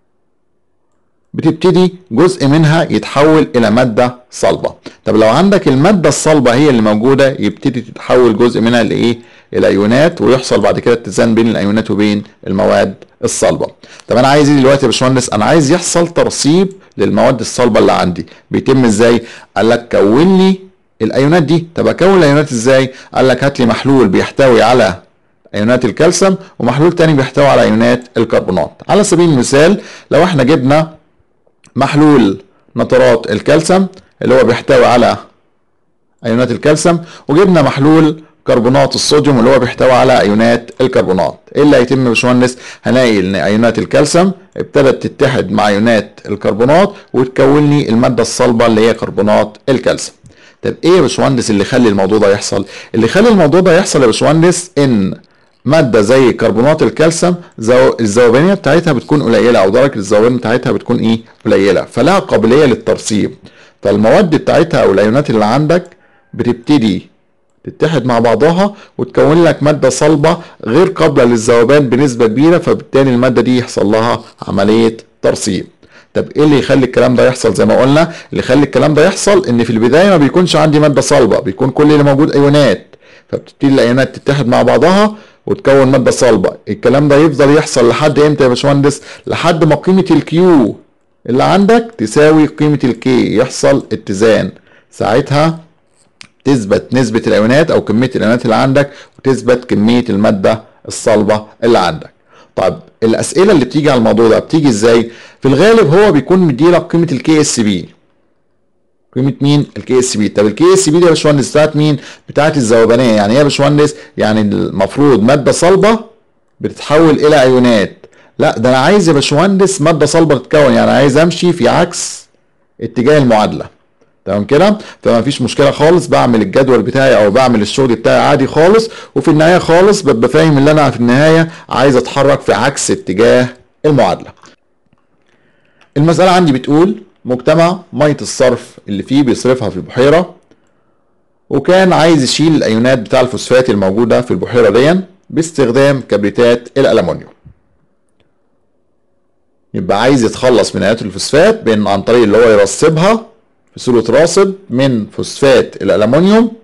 بتبتدي جزء منها يتحول الى مادة صلبة طب لو عندك المادة الصلبة هي اللي موجودة يبتدي تتحول جزء منها لايه الايونات ويحصل بعد كده اتزان بين الايونات وبين المواد الصلبة طب انا عايز ايه دلوقتي يا باشمهندس انا عايز يحصل ترسيب للمواد الصلبة اللي عندي بيتم ازاي قال لك كون لي الايونات دي طب اكون الايونات ازاي قال لك هات لي محلول بيحتوي على ايونات الكالسيوم ومحلول تاني بيحتوي على ايونات الكربونات على سبيل المثال لو احنا جبنا محلول نترات الكالسيوم اللي هو بيحتوي على ايونات الكالسيوم وجبنا محلول كربونات الصوديوم اللي هو بيحتوي على ايونات الكربونات ايه اللي هيتم يا باشمهندس هنلاقي ان ايونات الكالسيوم ابتدت تتحد مع ايونات الكربونات وتكون لي الماده الصلبه اللي هي كربونات الكالسيوم طب ايه يا باشمهندس اللي يخلي الموضوع ده يحصل اللي يخلي الموضوع ده يحصل يا باشمهندس ان ماده زي كربونات الكالسيوم زو... الذوبانيه بتاعتها بتكون قليله او درجه الذوبان بتاعتها بتكون ايه قليله فلها قابليه للترسيب فالمواد بتاعتها او الايونات اللي عندك بتبتدي تتحد مع بعضها وتكون لك ماده صلبه غير قابله للذوبان بنسبه كبيره فبالتالي الماده دي يحصل لها عمليه ترسيب طب ايه اللي يخلي الكلام ده يحصل زي ما قلنا اللي يخلي الكلام ده يحصل ان في البدايه ما بيكونش عندي ماده صلبه بيكون كل اللي موجود ايونات فبتبتدي الايونات تتحد مع بعضها وتكون ماده صلبه الكلام ده يفضل يحصل لحد امتى يا باشمهندس لحد ما قيمه الكيو اللي عندك تساوي قيمه الكي يحصل اتزان ساعتها تثبت نسبة الأيونات أو كمية الأيونات اللي عندك وتثبت كمية المادة الصلبة اللي عندك. طيب الأسئلة اللي بتيجي على الموضوع ده بتيجي إزاي؟ في الغالب هو بيكون مديلك قيمة الكي اس بي. قيمة مين؟ الكي اس بي، طب الكي اس بي دي يا باشمهندس بتاعت مين؟ بتاعت الذوبانية، يعني ايه يا باشمهندس؟ يعني المفروض مادة صلبة بتتحول إلى أيونات. لا ده أنا عايز يا باشمهندس مادة صلبة تتكون، يعني عايز أمشي في عكس اتجاه المعادلة. تمام كده فما فيش مشكله خالص بعمل الجدول بتاعي او بعمل الشغل بتاعي عادي خالص وفي النهايه خالص ببقى فاهم ان انا في النهايه عايز اتحرك في عكس اتجاه المعادله المساله عندي بتقول مجتمع ميه الصرف اللي فيه بيصرفها في البحيره وكان عايز يشيل الايونات بتاع الفوسفات الموجوده في البحيره دي باستخدام كبريتات الالومنيوم يبقى عايز يتخلص من ايونات الفوسفات بان عن طريق اللي هو يرسبها في صورة راصب من فوسفات الألمنيوم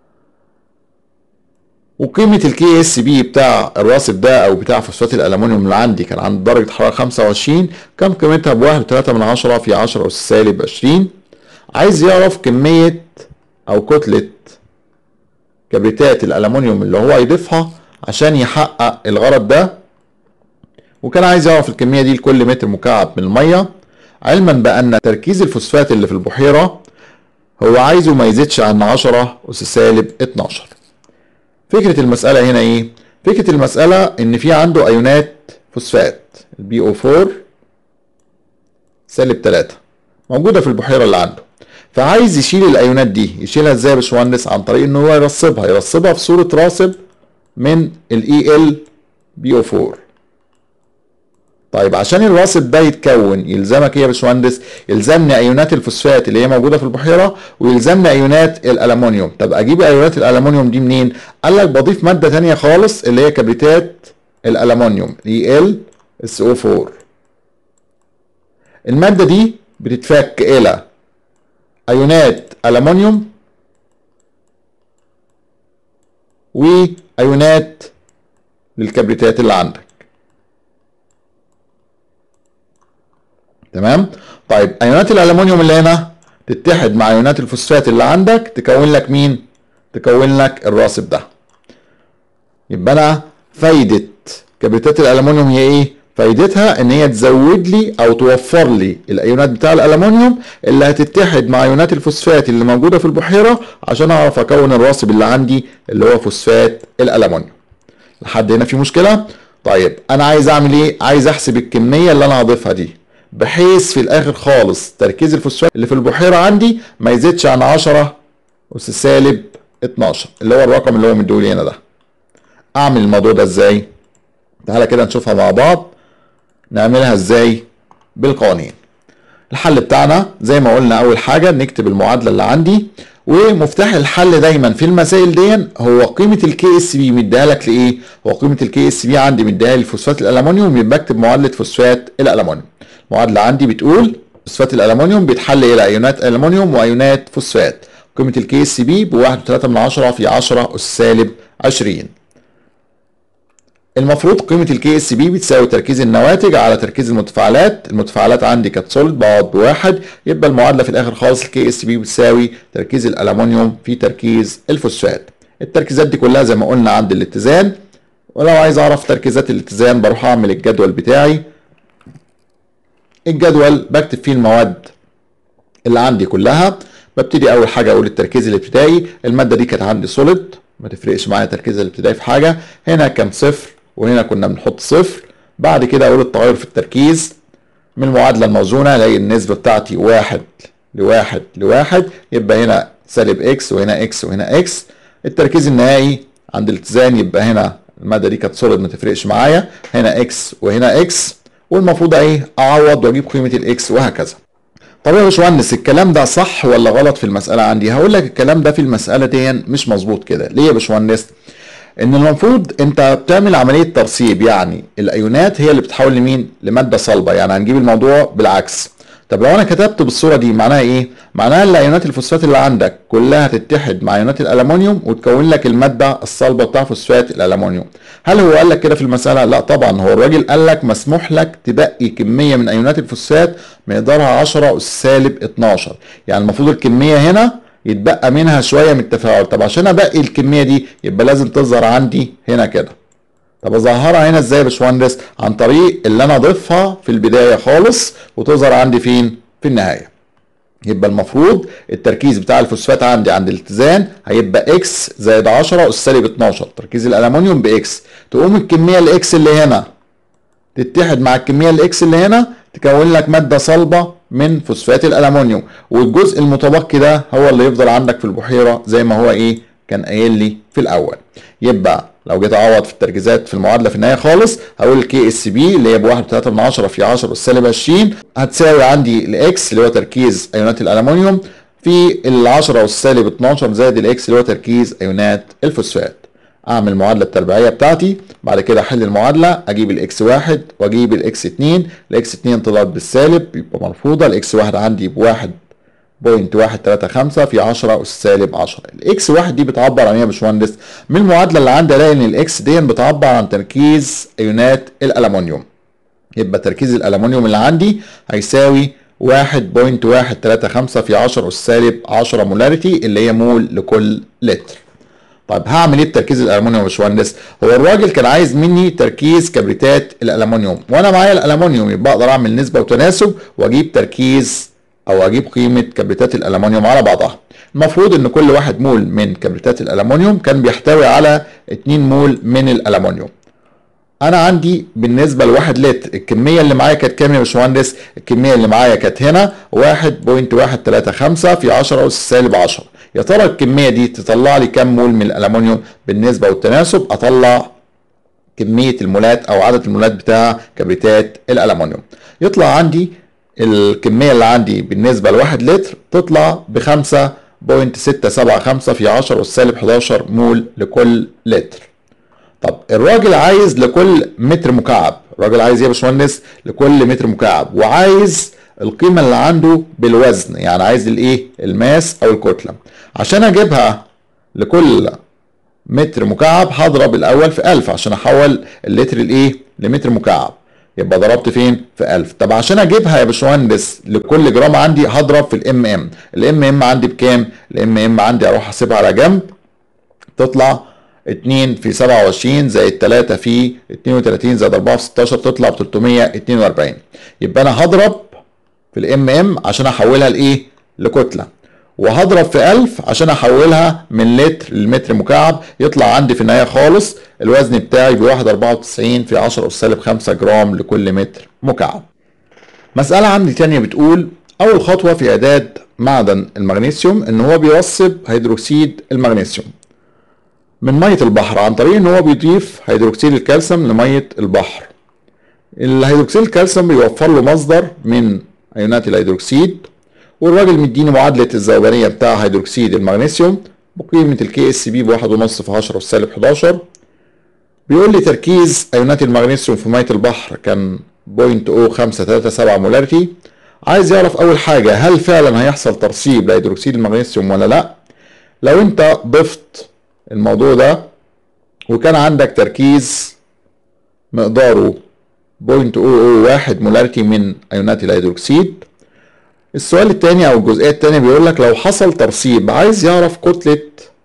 وقيمة الكي اس بي بتاع الراصب ده أو بتاع فوسفات الألمنيوم اللي عندي كان عند درجة حرارة 25 كان قيمتها بواحد وتلاتة من عشرة في عشرة أس سالب 20 عايز يعرف كمية أو كتلة كبريتات الألمنيوم اللي هو يضيفها عشان يحقق الغرض ده وكان عايز يعرف الكمية دي لكل متر مكعب من المية علما بأن تركيز الفوسفات اللي في البحيرة هو عايزه ما يزيدش عن 10 أس سالب 12 فكرة المسألة هنا إيه؟ فكرة المسألة إن في عنده أيونات فوسفات البي او 4 سالب 3 موجودة في البحيرة اللي عنده فعايز يشيل الأيونات دي يشيلها إزاي يا باشمهندس؟ عن طريق إن هو يرصبها يرصبها في صورة راسب من الاي ال بي او 4 طيب عشان الراسب ده يتكون يلزمك ايه يا باشمهندس؟ يلزمني ايونات الفوسفات اللي هي موجوده في البحيره ويلزمني ايونات الالومنيوم، طب اجيب ايونات الالومنيوم دي منين؟ قال لك بضيف ماده ثانيه خالص اللي هي كبريتات الالومنيوم اي ال اس او 4 الماده دي بتتفك الى ايونات الومنيوم وايونات للكبريتات اللي عندك تمام طيب ايونات الالومنيوم اللي هنا تتحد مع ايونات الفوسفات اللي عندك تكون لك مين تكون لك الراسب ده يبقى انا فايده كبريتات الالومنيوم هي ايه فايدتها ان هي تزود لي او توفر لي الايونات بتاع الالومنيوم اللي هتتحد مع ايونات الفوسفات اللي موجوده في البحيره عشان اعرف اكون الراسب اللي عندي اللي هو فوسفات الالومنيوم لحد هنا في مشكله طيب انا عايز اعمل ايه عايز احسب الكميه اللي انا هضيفها دي بحيث في الاخر خالص تركيز الفوسفات اللي في البحيره عندي ما يزيدش عن 10 اس سالب 12 اللي هو الرقم اللي هو مديهولي هنا ده اعمل الموضوع ده ازاي تعالى كده نشوفها مع بعض نعملها ازاي بالقوانين الحل بتاعنا زي ما قلنا اول حاجه نكتب المعادله اللي عندي ومفتاح الحل دايما في المسائل دي هو قيمه الكي اس بي مديها لك لايه هو قيمه الكي اس بي عندي مديها لي فوسفات الالومنيوم يبقى اكتب معادله فوسفات الالومنيوم المعادله عندي بتقول فوسفات الالومنيوم بيتحل الى ايونات الومنيوم وايونات فوسفات قيمه الكي اس بي ب 1.3 في 10 اس سالب 20 المفروض قيمة الكي اس بي بتساوي تركيز النواتج على تركيز المتفاعلات، المتفاعلات عندي كانت سوليد بقعد بواحد يبقى المعادلة في الآخر خالص الكي اس بي بتساوي تركيز الألمنيوم في تركيز الفوسفات. التركيزات دي كلها زي ما قلنا عند الاتزان ولو عايز أعرف تركيزات الاتزان بروح أعمل الجدول بتاعي. الجدول بكتب فيه المواد اللي عندي كلها ببتدي أول حاجة أقول التركيز الابتدائي، المادة دي كانت عندي سوليد ما تفرقش معايا تركيزها الابتدائي في حاجة، هنا كان صفر وهنا كنا بنحط صفر بعد كده اقول التغير في التركيز من المعادلة الموزونة الاقي النسبة بتاعتي واحد لواحد لواحد يبقى هنا سالب اكس وهنا اكس وهنا اكس التركيز النهائي عند الاتزان يبقى هنا المادة دي كانت سوليد ما تفرقش معايا هنا اكس وهنا اكس والمفروض ايه اعوض واجيب قيمة الاكس وهكذا طب يا باشمهندس الكلام ده صح ولا غلط في المسألة عندي؟ هقول لك الكلام ده في المسألة دي مش مظبوط كده، ليه يا باشمهندس؟ ان المفروض انت بتعمل عمليه ترسيب يعني الايونات هي اللي بتتحول لمين لماده صلبه يعني هنجيب الموضوع بالعكس طب لو انا كتبت بالصوره دي معناها ايه معناها ان الايونات الفوسفات اللي عندك كلها تتحد مع ايونات الالومنيوم وتكون لك الماده الصلبه بتاع فوسفات الالومنيوم هل هو قال لك كده في المساله لا طبعا هو الراجل قال لك مسموح لك تبقي كميه من ايونات الفوسفات مقدارها 10 اس سالب 12 يعني المفروض الكميه هنا يتبقى منها شويه من التفاعل طب عشان ابقي الكميه دي يبقى لازم تظهر عندي هنا كده طب اظهرها هنا ازاي يا باشمهندس عن طريق اللي انا اضيفها في البدايه خالص وتظهر عندي فين في النهايه يبقى المفروض التركيز بتاع الفوسفات عندي عند الاتزان هيبقى اكس زائد 10 اس سالب 12 تركيز الالومنيوم باكس تقوم الكميه الاكس اللي هنا تتحد مع الكميه الاكس اللي هنا تكون لك ماده صلبه من فوسفات الالومنيوم والجزء المتبقي ده هو اللي يفضل عندك في البحيره زي ما هو ايه كان قايل لي في الاول يبقى لو جيت اعوض في التركيزات في المعادله في النهايه خالص هقول الكي اس بي اللي هي ب 1.3 من 10 في 10 بالسالب 20 هتساوي عندي الاكس اللي هو تركيز ايونات الالومنيوم في ال 10 والسالب 12 زائد الاكس اللي هو تركيز ايونات الفوسفات اعمل المعادله التربيعيه بتاعتي بعد كده احل المعادله اجيب الاكس 1 واجيب الاكس 2 الاكس 2 طلعت بالسالب يبقى مرفوضه الاكس 1 عندي بواحد بوينت واحد تلاتة خمسة في عشرة أس سالب عشرة الإكس واحد دي بتعبر عن إيه يا باشمهندس؟ من المعادلة اللي عندي ألاقي إن الإكس دي بتعبر عن تركيز أيونات الألمنيوم يبقى تركيز الألمنيوم اللي عندي هيساوي واحد بوينت واحد تلاتة خمسة في عشرة أس سالب عشرة مولاريتي اللي هي مول لكل لتر طيب هعمل ايه بتركيز الالومنيوم يا باشمهندس؟ هو الراجل كان عايز مني تركيز كبريتات الالومنيوم وانا معايا الالومنيوم يبقى اقدر اعمل نسبه وتناسب واجيب تركيز او اجيب قيمه كبريتات الالومنيوم على بعضها المفروض ان كل واحد مول من كبريتات الالومنيوم كان بيحتوي على 2 مول من الالومنيوم انا عندي بالنسبه لواحد لتر الكميه اللي معايا كانت كام يا باشمهندس الكميه اللي معايا كانت هنا 1.135 في 10 اس سالب 10 يا ترى الكميه دي تطلع لي كام مول من الالومنيوم بالنسبه والتناسب اطلع كميه المولات او عدد المولات بتاع كبريتات الالومنيوم يطلع عندي الكميه اللي عندي بالنسبه لواحد لتر تطلع ب 5.675 في 10 اس سالب 11 مول لكل لتر طب الراجل عايز لكل متر مكعب الراجل عايز ايه يا باشمهندس لكل متر مكعب وعايز القيمه اللي عنده بالوزن يعني عايز الايه الماس او الكتله عشان اجيبها لكل متر مكعب هضرب الاول في 1000 عشان احول اللتر الايه لمتر مكعب يبقى ضربت فين في 1000 طب عشان اجيبها يا باشمهندس لكل جرام عندي هضرب في الام ام الام ام عندي بكام الام ام عندي اروح احسبها على جنب تطلع 2 في 27 زائد 3 في 32 زائد 4 في 16 تطلع ب 342 يبقى انا هضرب في الام ام عشان احولها لايه لكتله وهضرب في 1000 عشان احولها من لتر لمتر مكعب يطلع عندي في النهايه خالص الوزن بتاعي ب 1.94 في 10 اس سالب 5 جرام لكل متر مكعب. مساله عندي تانية بتقول اول خطوه في اعداد معدن المغنيسيوم ان هو بيوصب هيدروكسيد المغنيسيوم من ميه البحر عن طريق ان هو بيضيف هيدروكسيد الكالسيوم لميه البحر. الهيدروكسيد الكالسيوم بيوفر له مصدر من ايونات الهيدروكسيد والراجل مديني معادله الذوبانيه بتاع هيدروكسيد المغنيسيوم بقيمه الكي اس بي بواحد ونص في 10 سالب 11 بيقول لي تركيز ايونات المغنيسيوم في ميه البحر كان 0.0537 مولاريتي عايز يعرف اول حاجه هل فعلا هيحصل ترسيب لهيدروكسيد المغنيسيوم ولا لا لو انت ضفت الموضوع ده وكان عندك تركيز مقداره 0.001 مولاريتي من ايونات الهيدروكسيد السؤال الثاني او الجزئيه الثانيه بيقول لك لو حصل ترسيب عايز يعرف كتله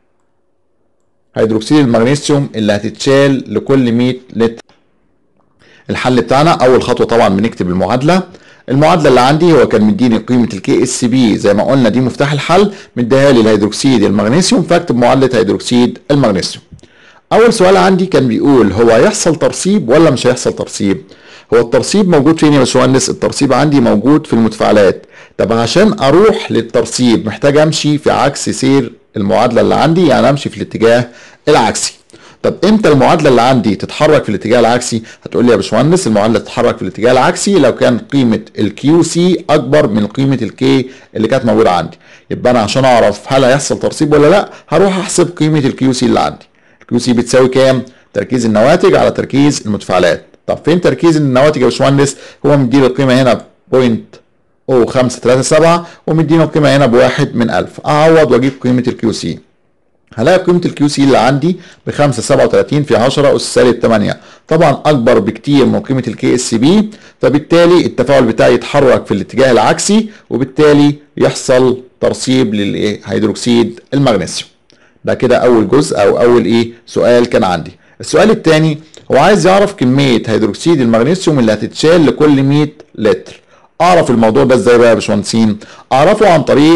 هيدروكسيد المغنيسيوم اللي هتتشال لكل 100 لتر الحل بتاعنا اول خطوه طبعا بنكتب المعادله المعادله اللي عندي هو كان مديني قيمه الكي اس بي زي ما قلنا دي مفتاح الحل مديها لي الهيدروكسيد المغنيسيوم فاكتب معادله هيدروكسيد المغنيسيوم اول سؤال عندي كان بيقول هو هيحصل ترسيب ولا مش هيحصل ترسيب هو الترسيب موجود فين يا باشمهندس الترسيب عندي موجود في المتفاعلات طب عشان اروح للترسيب محتاج امشي في عكس سير المعادله اللي عندي يعني امشي في الاتجاه العكسي طب امتى المعادله اللي عندي تتحرك في الاتجاه العكسي هتقول لي يا باشمهندس المعادله تتحرك في الاتجاه العكسي لو كان قيمه الكيو سي اكبر من قيمه الكي اللي كانت موجوده عندي يبقى انا عشان اعرف هل هيحصل ترسيب ولا لا هروح احسب قيمه الكيو سي اللي عندي الكيو سي بتساوي كام تركيز النواتج على تركيز المتفاعلات طب فين تركيز النواتج يا باشمهندس هو مديني القيمه هنا بوينت او 537 ومدينا القيمه هنا بواحد من 1000 اعوض واجيب قيمه الكيو سي هلاقي قيمه الكيو سي اللي عندي ب 537 في 10 اس سالب 8 طبعا اكبر بكتير من قيمه الكي اس بي فبالتالي التفاعل بتاعي يتحرك في الاتجاه العكسي وبالتالي يحصل ترسيب للهيدروكسيد المغنيسيوم ده كده اول جزء او اول ايه سؤال كان عندي السؤال الثاني هو عايز يعرف كميه هيدروكسيد المغنيسيوم اللي هتتشال لكل 100 لتر اعرف الموضوع ده ازاي بقى يا باشمهندسين اعرفه عن طريق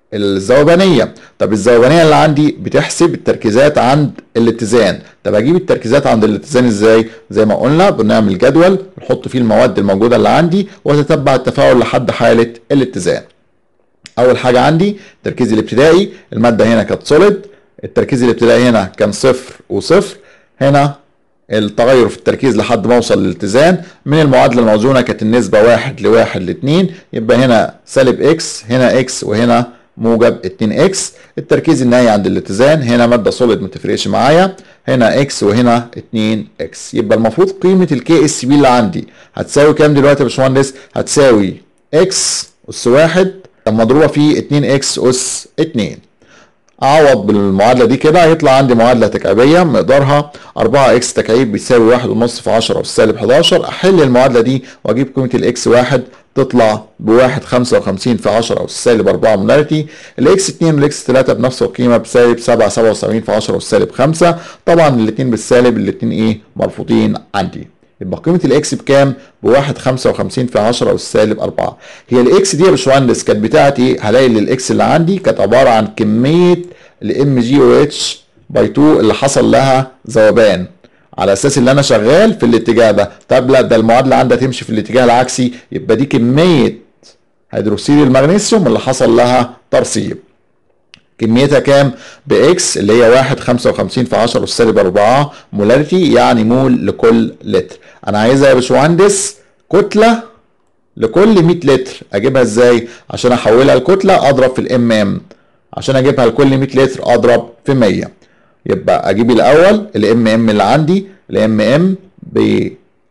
الذوبانيه طب الذوبانيه اللي عندي بتحسب التركيزات عند الاتزان طب اجيب التركيزات عند الاتزان ازاي زي ما قلنا بنعمل جدول نحط فيه المواد الموجوده اللي عندي وتتبع التفاعل لحد حاله الاتزان اول حاجه عندي التركيز الابتدائي الماده هنا كانت سوليد التركيز الابتدائي هنا كان صفر وصفر هنا التغير في التركيز لحد ما اوصل للاتزان من المعادله الموزونه كانت النسبه واحد لواحد لاتنين يبقى هنا سالب اكس هنا اكس وهنا موجب 2 اكس التركيز النهائي عند الاتزان هنا ماده سوليد ما تفرقش معايا هنا اكس وهنا 2 اكس يبقى المفروض قيمه الكي اس بي اللي عندي هتساوي كام دلوقتي يا باشمهندس هتساوي اكس اس واحد مضروبه في 2 اكس اس 2 اعوض بالمعادله دي كده هيطلع عندي معادله تكعيبيه مقدارها 4 اكس تكعيب بيساوي 1.5 في 10 اس سالب 11 احل المعادله دي واجيب قيمه الاكس 1 تطلع ب 1.55 في 10 اس سالب 4 مولاريتي الاكس 2 والاكس 3 بنفس القيمه بسالب 7 77 في 10 اس سالب 5 طبعا الاثنين بالسالب الاثنين ايه مرفوضين عندي يبقى قيمه الاكس بكام؟ ب 1.55 في 10 اس سالب 4 هي الاكس دي يا باشمهندس كانت بتاعت ايه؟ هلاقي ان الاكس اللي عندي كانت عباره عن كميه الام جي او اتش باي 2 اللي حصل لها ذوبان على اساس ان انا شغال في الاتجاه ده طب لا ده المعادله عندها تمشي في الاتجاه العكسي يبقى دي كميه هيدروكسيد المغنيسيوم اللي حصل لها ترسيب كميتها كام؟ باكس اللي هي 1.55 في 10 اس سالب 4 مولاريتي يعني مول لكل لتر. انا عايزها يا باشمهندس كتله لكل 100 لتر، اجيبها ازاي؟ عشان احولها لكتله اضرب في الام ام. عشان اجيبها لكل 100 لتر اضرب في 100. يبقى اجيب الاول الام ام اللي عندي الام ام ب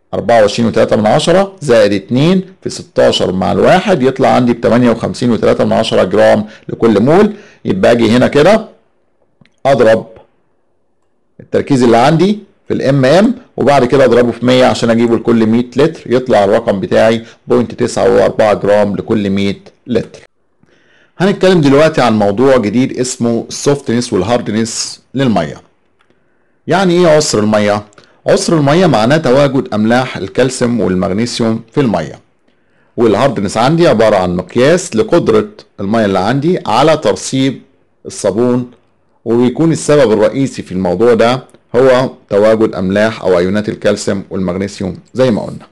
24.3 من عشرة زائد 2 في 16 مع الواحد يطلع عندي ب 58.3 من عشرة جرام لكل مول يبقى اجي هنا كده اضرب التركيز اللي عندي في الام ام وبعد كده اضربه في 100 عشان اجيبه لكل 100 لتر يطلع الرقم بتاعي 0.9 جرام لكل 100 لتر. هنتكلم دلوقتي عن موضوع جديد اسمه السوفتنس والهاردنس للميه. يعني ايه عسر الميه؟ عسر الميه معناه تواجد املاح الكالسيوم والمغنيسيوم في الميه. والهاردنس عندي عباره عن مقياس لقدره الميه اللي عندي على ترسيب الصابون وبيكون السبب الرئيسي في الموضوع ده هو تواجد املاح او ايونات الكالسيوم والمغنيسيوم زي ما قلنا.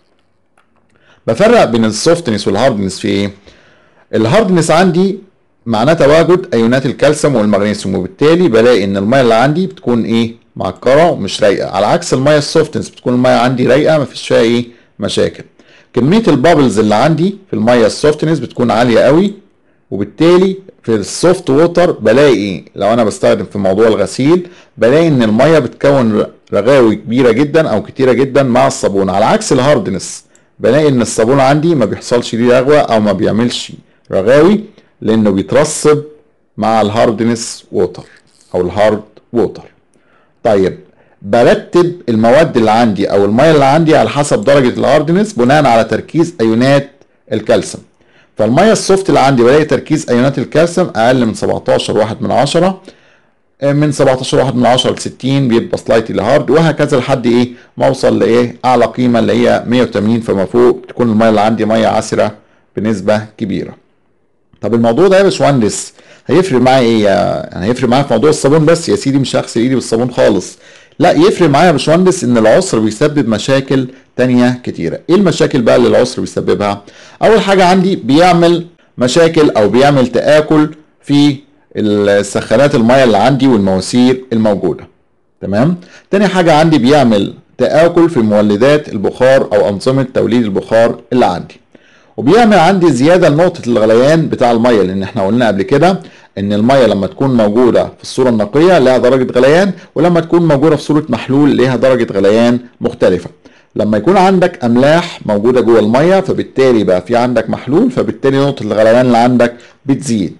بفرق بين السوفتنس والهاردنس في ايه؟ الهاردنس عندي معناه تواجد ايونات الكالسيوم والمغنيسيوم وبالتالي بلاقي ان الميه اللي عندي بتكون ايه معكره ومش رايقه على عكس الميه السوفتنس بتكون الميه عندي رايقه مفيش فيها ايه مشاكل كميه البابلز اللي عندي في الميه السوفتنس بتكون عاليه قوي وبالتالي في السوفت ووتر بلاقي لو انا بستخدم في موضوع الغسيل بلاقي ان الميه بتكون رغاوي كبيره جدا او كتيره جدا مع الصابون على عكس الهاردنس بلاقي ان الصابون عندي ما بيحصلش ليه رغوه او ما بيعملش رغاوي لانه بيترسب مع الهاردنس ووتر او الهارد ووتر طيب برتب المواد اللي عندي او الميه اللي عندي على حسب درجه الهاردنس بناء على تركيز ايونات الكالسيوم فالميه السوفت اللي عندي بلاقي تركيز ايونات الكالسيوم اقل من 17 واحد من عشرة من 17 واحد من 10 ل 60 بيبقى سلايتلي هارد وهكذا لحد ايه ما اوصل لايه اعلى قيمه اللي هي 180 فما فوق تكون الميه اللي عندي ميه عسره بنسبه كبيره طب الموضوع ده يا باشمهندس هيفرق معايا ايه يعني هيفرق معايا في موضوع الصابون بس يا سيدي مش هغسل ايدي بالصابون خالص لا يفرق معايا يا باشمهندس ان العسر بيسبب مشاكل تانية كتيرة ايه المشاكل بقى اللي العسر بيسببها اول حاجة عندي بيعمل مشاكل او بيعمل تآكل في السخانات المية اللي عندي والمواسير الموجودة تمام تاني حاجة عندي بيعمل تآكل في مولدات البخار او انظمة توليد البخار اللي عندي وبيعمل عندي زياده لنقطه الغليان بتاع الميه لان احنا قلنا قبل كده ان الميه لما تكون موجوده في الصوره النقيه لها درجه غليان ولما تكون موجوده في صوره محلول ليها درجه غليان مختلفه لما يكون عندك املاح موجوده جوه الميه فبالتالي بقى في عندك محلول فبالتالي نقطه الغليان اللي عندك بتزيد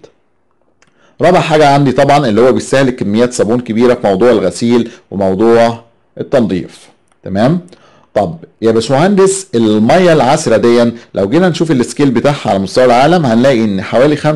رابع حاجه عندي طبعا اللي هو بيستهلك كميات صابون كبيره في موضوع الغسيل وموضوع التنظيف تمام طب يا باشمهندس الميه العسره دي لو جينا نشوف السكيل بتاعها على مستوى العالم هنلاقي ان حوالي 85%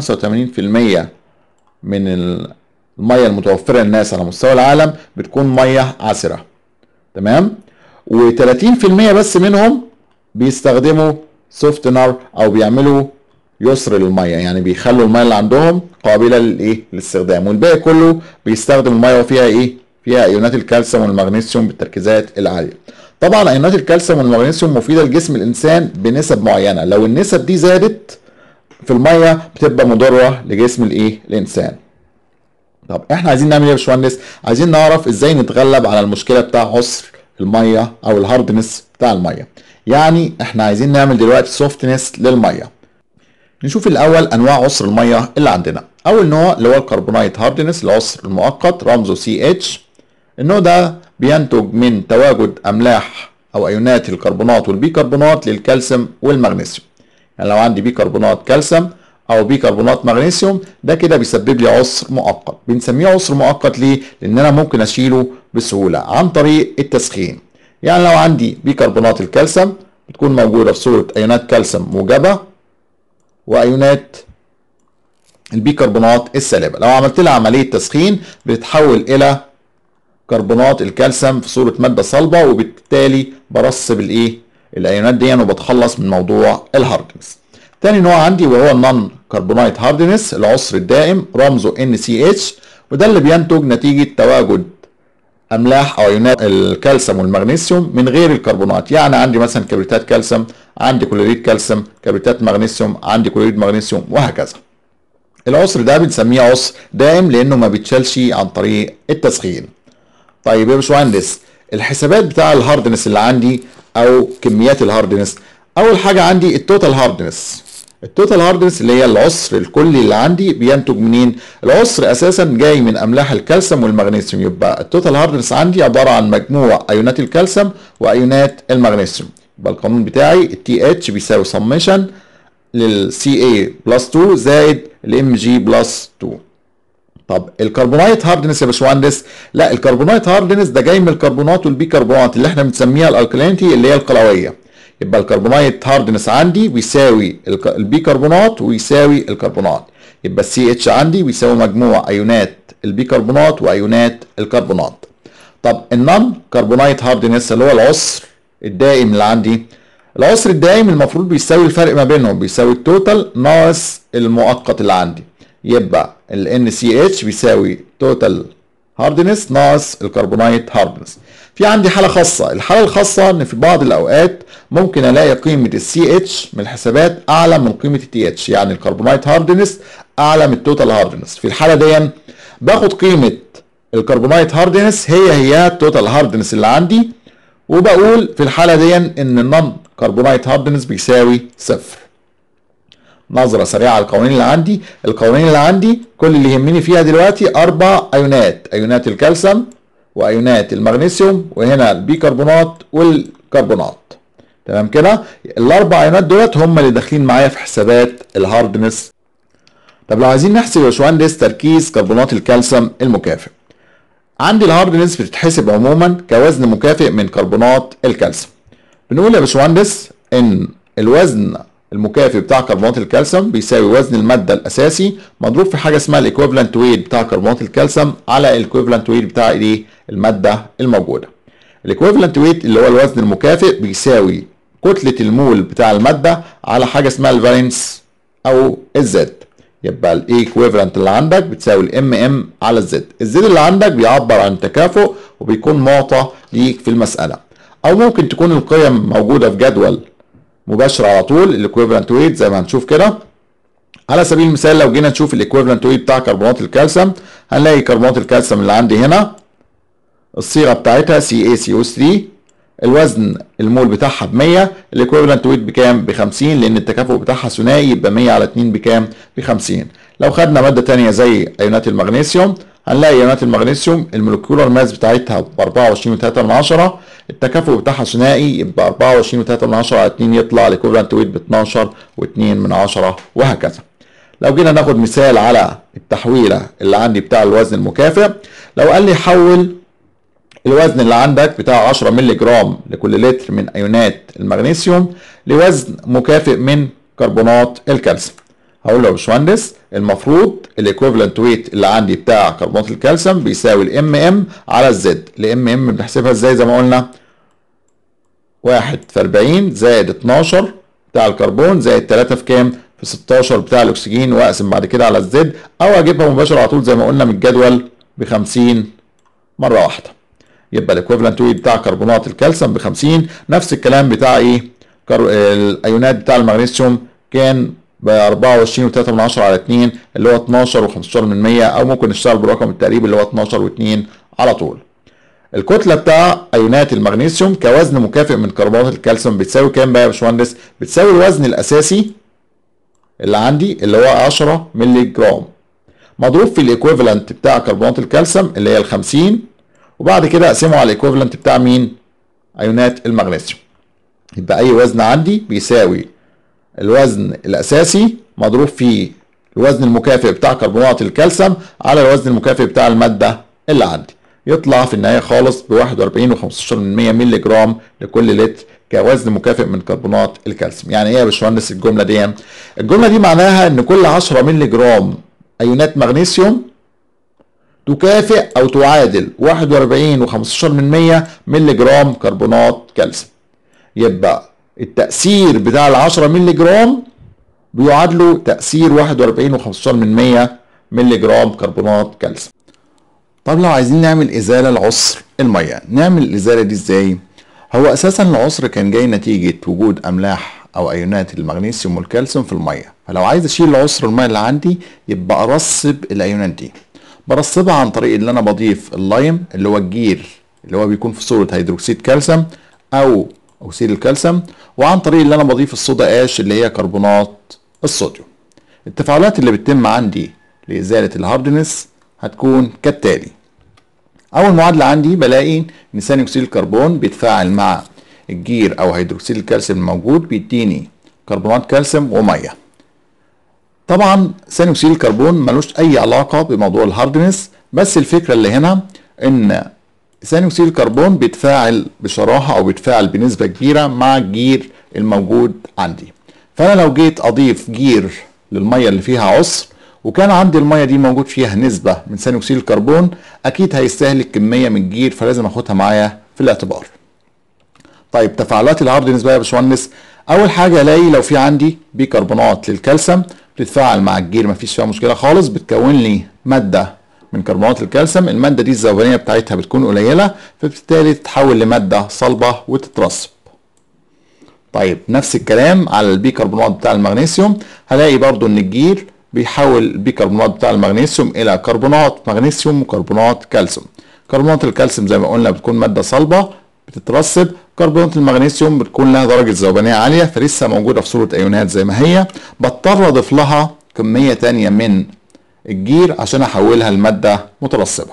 من الميه المتوفره للناس على مستوى العالم بتكون ميه عسره تمام و30% بس منهم بيستخدموا سوفتنر او بيعملوا يسر للميه يعني بيخلوا الميه اللي عندهم قابله للايه للاستخدام والباقي كله بيستخدم الميه وفيها ايه فيها ايونات الكالسيوم والمغنيسيوم بالتركيزات العاليه طبعا ايونات الكالسيوم والمغنيسيوم مفيده لجسم الانسان بنسب معينه لو النسب دي زادت في الميه بتبقى مضره لجسم الايه الانسان طب احنا عايزين نعمل ايه يا باشمهندس عايزين نعرف ازاي نتغلب على المشكله بتاع عسر الميه او الهاردنس بتاع الميه يعني احنا عايزين نعمل دلوقتي سوفتنس للميه نشوف الاول انواع عسر الميه اللي عندنا اول نوع اللي هو الكربونايت هاردنس العسر المؤقت رمزه سي اتش النوع ده بينتج من تواجد املاح او ايونات الكربونات والبيكربونات للكالسيوم والمغنيسيوم يعني لو عندي بيكربونات كالسيوم او بيكربونات مغنيسيوم ده كده بيسبب لي عسر مؤقت بنسميه عسر مؤقت ليه لان انا ممكن اشيله بسهوله عن طريق التسخين يعني لو عندي بيكربونات الكالسيوم بتكون موجوده في صوره ايونات كالسيوم موجبه وايونات البيكربونات السالبه لو عملت لها عمليه تسخين بتتحول الى كربونات الكالسيوم في صوره ماده صلبه وبالتالي برسب الايه الايونات دي وبتخلص من موضوع الهاردنس تاني نوع عندي وهو النون كربونايت هاردنس العسر الدائم رمزه NCH وده اللي بينتج نتيجه تواجد املاح او ايونات الكالسيوم والمغنيسيوم من غير الكربونات يعني عندي مثلا كبريتات كالسيوم عندي كلوريد كالسيوم كبريتات مغنيسيوم عندي كلوريد مغنيسيوم وهكذا العسر ده بنسميه عسر دائم لانه ما بيتشالش عن طريق التسخين طيب يا باشمهندس الحسابات بتاع الهاردنس اللي عندي او كميات الهاردنس اول حاجه عندي التوتال هاردنس التوتال هاردنس اللي هي العسر الكلي اللي عندي بينتج منين العسر اساسا جاي من املاح الكالسيوم والمغنيسيوم يبقى التوتال هاردنس عندي عباره عن مجموع ايونات الكالسيوم وايونات المغنيسيوم يبقى القانون بتاعي التي اتش بيساوي سميشن للسي اي بلس 2 زائد الام جي بلس 2 طب الكربونايت هاردنس يا باشمهندس لا الكربونايت هاردنس ده جاي من الكربونات والبيكربونات اللي احنا بنسميها الالكالينيتي اللي هي القلويه يبقى الكربونايت هاردنس عندي بيساوي البيكربونات ويساوي الكربونات يبقى السي اتش عندي بيساوي مجموع ايونات البيكربونات وايونات الكربونات طب النون كربونايت هاردنس اللي هو العسر الدائم اللي عندي العسر الدائم المفروض بيساوي الفرق ما بينهم بيساوي التوتال ناقص المؤقت اللي عندي يبقى ال NCH بيساوي توتال هاردنس ناقص الكربونايت هاردنس في عندي حاله خاصه الحاله الخاصه ان في بعض الاوقات ممكن الاقي قيمه السي اتش من الحسابات اعلى من قيمه التي اتش يعني الكربونايت هاردنس اعلى من التوتال هاردنس في الحاله دي باخد قيمه الكربونايت هاردنس هي هي التوتال هاردنس اللي عندي وبقول في الحاله دي ان النون كربونايت هاردنس بيساوي صفر نظرة سريعة على القوانين اللي عندي القوانين اللي عندي كل اللي يهمني فيها دلوقتي أربع أيونات أيونات الكالسيوم وأيونات المغنيسيوم وهنا البيكربونات والكربونات تمام كده الأربع أيونات دولت هم اللي داخلين معايا في حسابات الهاردنس طب لو عايزين نحسب يا باشمهندس تركيز كربونات الكالسيوم المكافئ عندي الهاردنس بتتحسب عموما كوزن مكافئ من كربونات الكالسيوم بنقول يا باشمهندس ان الوزن المكافئ بتاع كربونات الكالسيوم بيساوي وزن الماده الاساسي مضروب في حاجه اسمها الايكويفالنت ويت بتاع كربونات الكالسيوم على الايكويفالنت ويت بتاع ايه الماده الموجوده الايكويفالنت ويت اللي هو الوزن المكافئ بيساوي كتله المول بتاع الماده على حاجه اسمها الفالنس او الزد يبقى الايكويفالنت اللي عندك بتساوي الام ام على الزد الزد اللي عندك بيعبر عن التكافؤ وبيكون معطى ليك في المساله او ممكن تكون القيم موجوده في جدول مباشر على طول الايكويفالنت ويت زي ما هنشوف كده على سبيل المثال لو جينا نشوف الايكويفالنت ويت بتاع كربونات الكالسيوم هنلاقي كربونات الكالسيوم اللي عندي هنا الصيغه بتاعتها سي اي سي او 3 الوزن المول بتاعها ب 100 الايكويفالنت ويت بكام ب 50 لان التكافؤ بتاعها ثنائي يبقى 100 على 2 بكام ب 50 لو خدنا ماده ثانيه زي ايونات المغنيسيوم هنلاقي ايونات المغنيسيوم المولكيولار ماس بتاعتها ب 24.3 التكافؤ بتاعها ثنائي يبقى 24.3 على 2 يطلع الايكوفالنت ويت ب 12 و2 من 10 وهكذا لو جينا ناخد مثال على التحويله اللي عندي بتاع الوزن المكافئ لو قال لي حول الوزن اللي عندك بتاع 10 مللي جرام لكل لتر من ايونات المغنيسيوم لوزن مكافئ من كربونات الكالسيوم هقول له يا باشمهندس المفروض الايكويفالنت ويت اللي عندي بتاع كربونات الكالسيوم بيساوي الام ام على الزد الام ام بنحسبها ازاي زي ما قلنا 1 في 40 زائد 12 بتاع الكربون زائد 3 في كام في 16 بتاع الاكسجين واقسم بعد كده على الزد او اجيبها مباشره على طول زي ما قلنا من الجدول ب 50 مره واحده يبقى الايكويفالنت ويت بتاع كربونات الكالسيوم ب 50 نفس الكلام بتاع ايه كر... الايونات بتاع المغنيسيوم كان ب 24 و3 من 10 على 2 اللي هو 12 و15 من 100 او ممكن نشتغل بالرقم التقريبي اللي هو 12 و2 على طول الكتلة بتاع ايونات المغنيسيوم كوزن مكافئ من كربونات الكالسيوم بتساوي كام بقى يا باشمهندس؟ بتساوي الوزن الاساسي اللي عندي اللي هو 10 مللي جرام مضروب في الايكويفالنت بتاع كربونات الكالسيوم اللي هي ال 50 وبعد كده اقسمه على الايكويفالنت بتاع مين؟ ايونات المغنيسيوم يبقى اي وزن عندي بيساوي الوزن الاساسي مضروب في الوزن المكافئ بتاع كربونات الكالسيوم على الوزن المكافئ بتاع الماده اللي عندي يطلع في النهايه خالص ب 41 و15 مللي جرام لكل لتر كوزن مكافئ من كربونات الكالسيوم يعني ايه يا باشمهندس الجمله دي الجمله دي معناها ان كل 10 مللي جرام ايونات مغنيسيوم تكافئ او تعادل 41 و15 مللي جرام كربونات كالسيوم يبقى التأثير بتاع ال 10 مللي جرام بيعادلوا تأثير 41 و15 مللي جرام كربونات كالسيوم طب لو عايزين نعمل ازاله لعسر الميه نعمل الازاله دي ازاي هو اساسا العسر كان جاي نتيجه وجود املاح او ايونات المغنيسيوم والكالسيوم في الميه فلو عايز اشيل عسر الميه اللي عندي يبقى ارسب الايونات دي برسبها عن طريق ان انا بضيف اللايم اللي هو الجير اللي هو بيكون في صوره هيدروكسيد كالسيوم او اكسيد الكالسيوم وعن طريق ان انا بضيف الصودا اش اللي هي كربونات الصوديوم التفاعلات اللي بتتم عندي لازاله الهاردنس هتكون كالتالي اول معادله عندي بلاقي ان ثاني اكسيد الكربون بيتفاعل مع الجير او هيدروكسيد الكالسيوم الموجود بيديني كربونات كالسيوم وميه طبعا ثاني اكسيد الكربون ملوش اي علاقه بموضوع الهاردنس بس الفكره اللي هنا ان ثاني اكسيد الكربون بيتفاعل بشراهه او بيتفاعل بنسبه كبيره مع الجير الموجود عندي فانا لو جيت اضيف جير للميه اللي فيها عسر وكان عندي الميه دي موجود فيها نسبه من ثاني اكسيد الكربون اكيد هيستهلك كميه من الجير فلازم اخدها معايا في الاعتبار طيب تفاعلات الهاردنس بقى يا باشمهندس اول حاجه الاقي لو في عندي بيكربونات للكالسيوم بتتفاعل مع الجير مفيش فيها مشكله خالص بتكون لي ماده من كربونات الكالسيوم الماده دي الذوبانيه بتاعتها بتكون قليله فبالتالي تتحول لماده صلبه وتترسب طيب نفس الكلام على البيكربونات بتاع المغنيسيوم هلاقي برضو ان الجير بيحول البيكربونات بتاع المغنيسيوم الى كربونات مغنيسيوم وكربونات كالسيوم كربونات الكالسيوم زي ما قلنا بتكون ماده صلبه بتترسب كربونات المغنيسيوم بتكون لها درجه ذوبانيه عاليه فلسه موجوده في صوره ايونات زي ما هي بضطر اضيف لها كميه تانية من الجير عشان احولها لماده مترسبه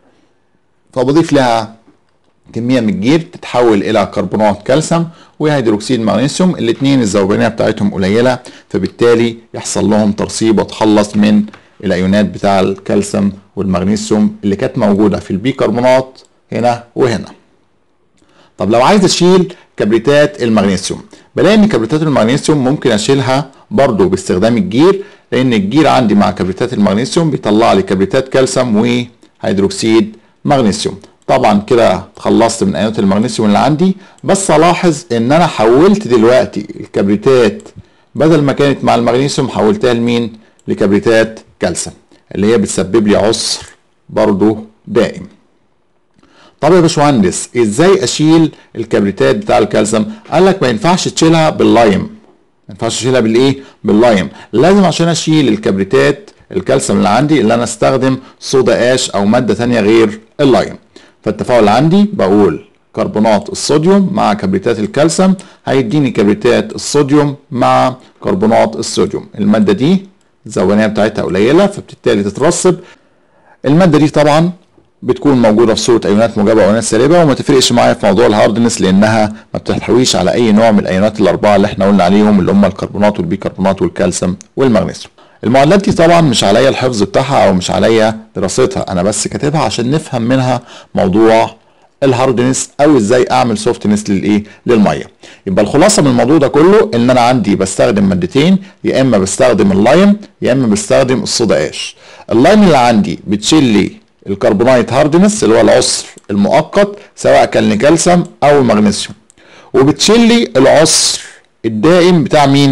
فبضيف لها كميه من الجير تتحول الى كربونات كالسيوم وهيدروكسيد مغنيسيوم الاثنين الذوبانيه بتاعتهم قليله فبالتالي يحصل لهم ترسيب وتخلص من الايونات بتاع الكالسيوم والمغنيسيوم اللي كانت موجوده في البيكربونات هنا وهنا طب لو عايز اشيل كبريتات المغنيسيوم بلاقي ان كبريتات المغنيسيوم ممكن اشيلها برضو باستخدام الجير لان الجير عندي مع كبريتات المغنيسيوم بيطلع لي كبريتات كالسيوم وهيدروكسيد مغنيسيوم طبعا كده اتخلصت من ايونات المغنيسيوم اللي عندي بس الاحظ ان انا حولت دلوقتي الكبريتات بدل ما كانت مع المغنيسيوم حولتها لمين لكبريتات كالسيوم اللي هي بتسبب لي عسر برضو دائم طب يا باشمهندس ازاي اشيل الكبريتات بتاع الكالسيوم قال لك ما ينفعش تشيلها باللايم ما ينفعش اشيلها بالايه باللايم لازم عشان اشيل الكبريتات الكالسيوم اللي عندي اللي انا استخدم صودا اش او ماده ثانيه غير اللايم فالتفاعل اللي عندي بقول كربونات الصوديوم مع كبريتات الكالسيوم هيديني كبريتات الصوديوم مع كربونات الصوديوم الماده دي الذوبانيه بتاعتها قليله فبالتالي تترسب الماده دي طبعا بتكون موجوده في صوره ايونات موجبه وايونات سالبه وما تفرقش معايا في موضوع الهاردنس لانها ما بتحتويش على اي نوع من الايونات الاربعه اللي احنا قلنا عليهم اللي هم الكربونات والبيكربونات والكالسيوم والمغنيسيوم المعادلات دي طبعا مش عليا الحفظ بتاعها او مش عليا دراستها انا بس كاتبها عشان نفهم منها موضوع الهاردنس او ازاي اعمل سوفتنس للايه للميه يبقى الخلاصه من الموضوع ده كله ان انا عندي بستخدم مادتين يا اما بستخدم اللايم يا اما بستخدم الصودا اش اللايم اللي عندي بتشيل لي الكربونايت هاردنس اللي هو العسر المؤقت سواء كان لكالسيوم او مغنيسيوم وبتشيل لي العسر الدائم بتاع مين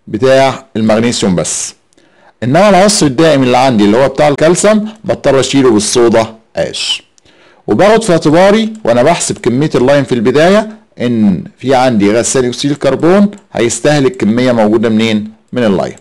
بتاع المغنيسيوم بس انما العنصر الدائم اللي عندي اللي هو بتاع الكالسيوم بضطر اشيله بالصودا اش وباخد في اعتباري وانا بحسب كميه اللايم في البدايه ان في عندي غاز ثاني اكسيد الكربون هيستهلك كميه موجوده منين من اللايم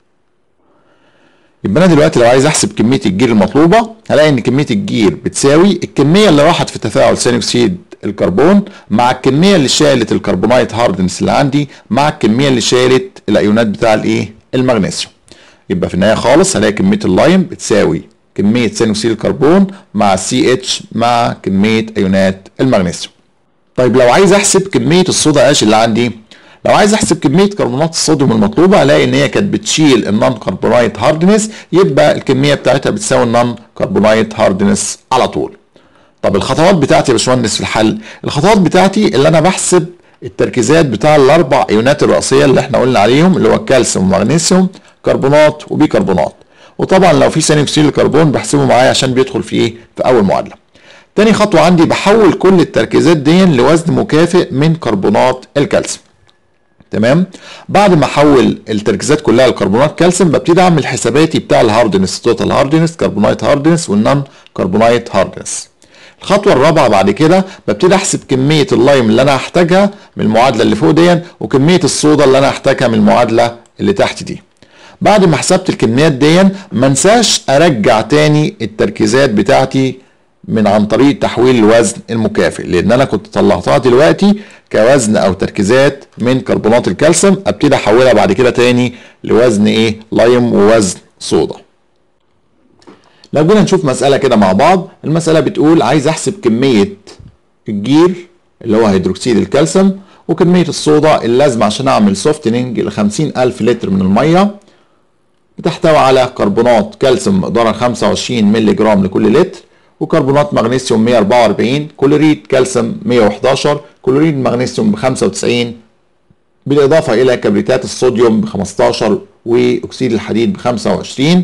يبقى انا دلوقتي لو عايز احسب كميه الجير المطلوبه هلاقي ان كميه الجير بتساوي الكميه اللي راحت في تفاعل ثاني اكسيد الكربون مع الكميه اللي شالت الكربونايت هاردنس اللي عندي مع الكميه اللي شالت الايونات بتاع الايه المغنيسيوم يبقى في النهايه خالص هلاقي كميه اللايم بتساوي كميه ثاني اكسيد الكربون مع سي اتش مع كميه ايونات المغنيسيوم طيب لو عايز احسب كميه الصودا اش اللي عندي لو عايز احسب كميه كربونات الصوديوم المطلوبه الاقي ان هي كانت بتشيل النون كربونايت هاردنس يبقى الكميه بتاعتها بتساوي النون كربونايت هاردنس على طول طب الخطوات بتاعتي يا باشمهندس في الحل الخطوات بتاعتي اللي انا بحسب التركيزات بتاع الاربع ايونات الرئيسيه اللي احنا قلنا عليهم اللي هو الكالسيوم ومغنيسيوم كربونات وبيكربونات وطبعا لو في ثاني اكسيد الكربون بحسبه معايا عشان بيدخل في ايه في اول معادله تاني خطوه عندي بحول كل التركيزات دي لوزن مكافئ من كربونات الكالسيوم تمام بعد ما احول التركيزات كلها لكربونات كالسيوم ببتدي اعمل حساباتي بتاع الهاردنس توتال هاردنس كربونايت هاردنس والنون كربونايت هاردنس الخطوه الرابعه بعد كده ببتدي احسب كميه اللايم اللي انا هحتاجها من المعادله اللي فوق دي وكميه الصودا اللي انا هحتاجها من المعادله اللي تحت دي بعد ما حسبت الكميات دي ما انساش ارجع تاني التركيزات بتاعتي من عن طريق تحويل الوزن المكافئ لان انا كنت طلعتها دلوقتي كوزن او تركيزات من كربونات الكالسيوم ابتدي احولها بعد كده تاني لوزن ايه لايم ووزن صودا لو جينا نشوف مسألة كده مع بعض المسألة بتقول عايز احسب كمية الجير اللي هو هيدروكسيد الكالسيوم وكمية الصودا اللازمة عشان اعمل سوفتنينج ل 50000 لتر من المية بتحتوي على كربونات كالسيوم مقدارها 25 مللي جرام لكل لتر وكربونات مغنيسيوم 144 كلوريد كالسيوم 111 كلوريد مغنيسيوم ب 95 بالاضافه الى كبريتات الصوديوم ب 15 واكسيد الحديد ب 25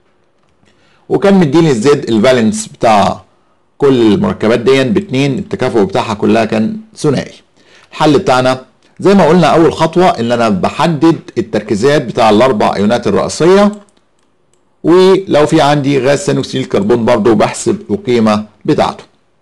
وكان مديني الزد الفالنس بتاع كل المركبات دي باتنين التكافؤ بتاعها كلها كان ثنائي الحل بتاعنا زي ما قلنا اول خطوه ان انا بحدد التركيزات بتاع الاربع ايونات الرئيسيه ولو في عندي غاز ثاني اكسيد الكربون برضه بحسب القيمه بتاعته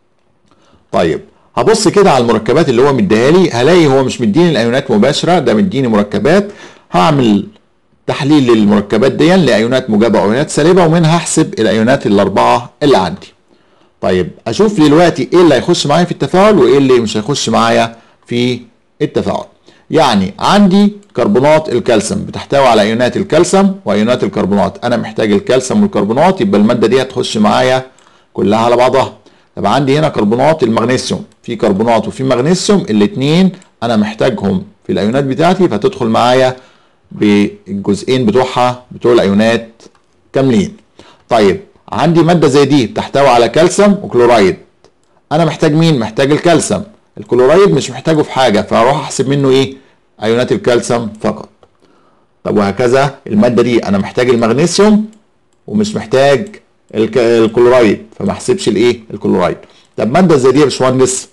طيب هبص كده على المركبات اللي هو مديها لي هلاقي هو مش مديني الايونات مباشره ده مديني مركبات هعمل تحليل للمركبات دي لايونات موجبه وايونات سالبه ومنها احسب الايونات الاربعه اللي عندي طيب اشوف دلوقتي ايه اللي هيخش معايا في التفاعل وايه اللي مش هيخش معايا في التفاعل يعني عندي كربونات الكالسيوم بتحتوي على ايونات الكالسيوم وايونات الكربونات انا محتاج الكالسيوم والكربونات يبقى الماده دي هتخش معايا كلها على بعضها طب عندي هنا كربونات المغنيسيوم في كربونات وفي مغنيسيوم الاثنين انا محتاجهم في الايونات بتاعتي فتدخل معايا بالجزئين بتوعها بتوع الايونات كاملين طيب عندي ماده زي دي بتحتوي على كالسيوم وكلورايد انا محتاج مين محتاج الكالسيوم الكلورايد مش محتاجه في حاجه فهروح احسب منه ايه ايونات الكالسيوم فقط طب وهكذا الماده دي انا محتاج المغنيسيوم ومش محتاج الكلورايد فما احسبش الايه الكلورايد طب ماده زي دي يا باشمهندس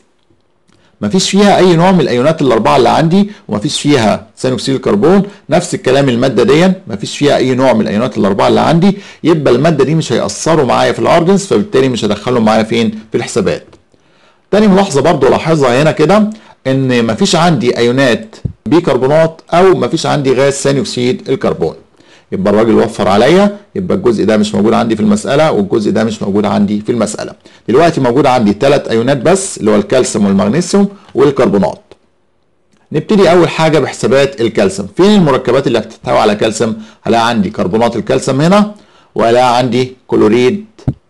مفيش فيها اي نوع من الايونات الاربعه اللي عندي ومفيش فيها ثاني اكسيد الكربون نفس الكلام الماده دي مفيش فيها اي نوع من الايونات الاربعه اللي عندي يبقى الماده دي مش هيأثروا معايا في الاردنس فبالتالي مش هدخلهم معايا فين في الحسابات تاني ملاحظه برضو لاحظها هنا كده ان مفيش عندي ايونات بيكربونات او مفيش عندي غاز ثاني اكسيد الكربون يبقى الراجل وفر عليا يبقى الجزء ده مش موجود عندي في المساله والجزء ده مش موجود عندي في المساله دلوقتي موجود عندي ثلاث ايونات بس اللي هو الكالسيوم والمغنيسيوم والكربونات نبتدي اول حاجه بحسابات الكالسيوم فين المركبات اللي بتحتوي على كالسيوم هلاقي عندي كربونات الكالسيوم هنا وهلاقي عندي كلوريد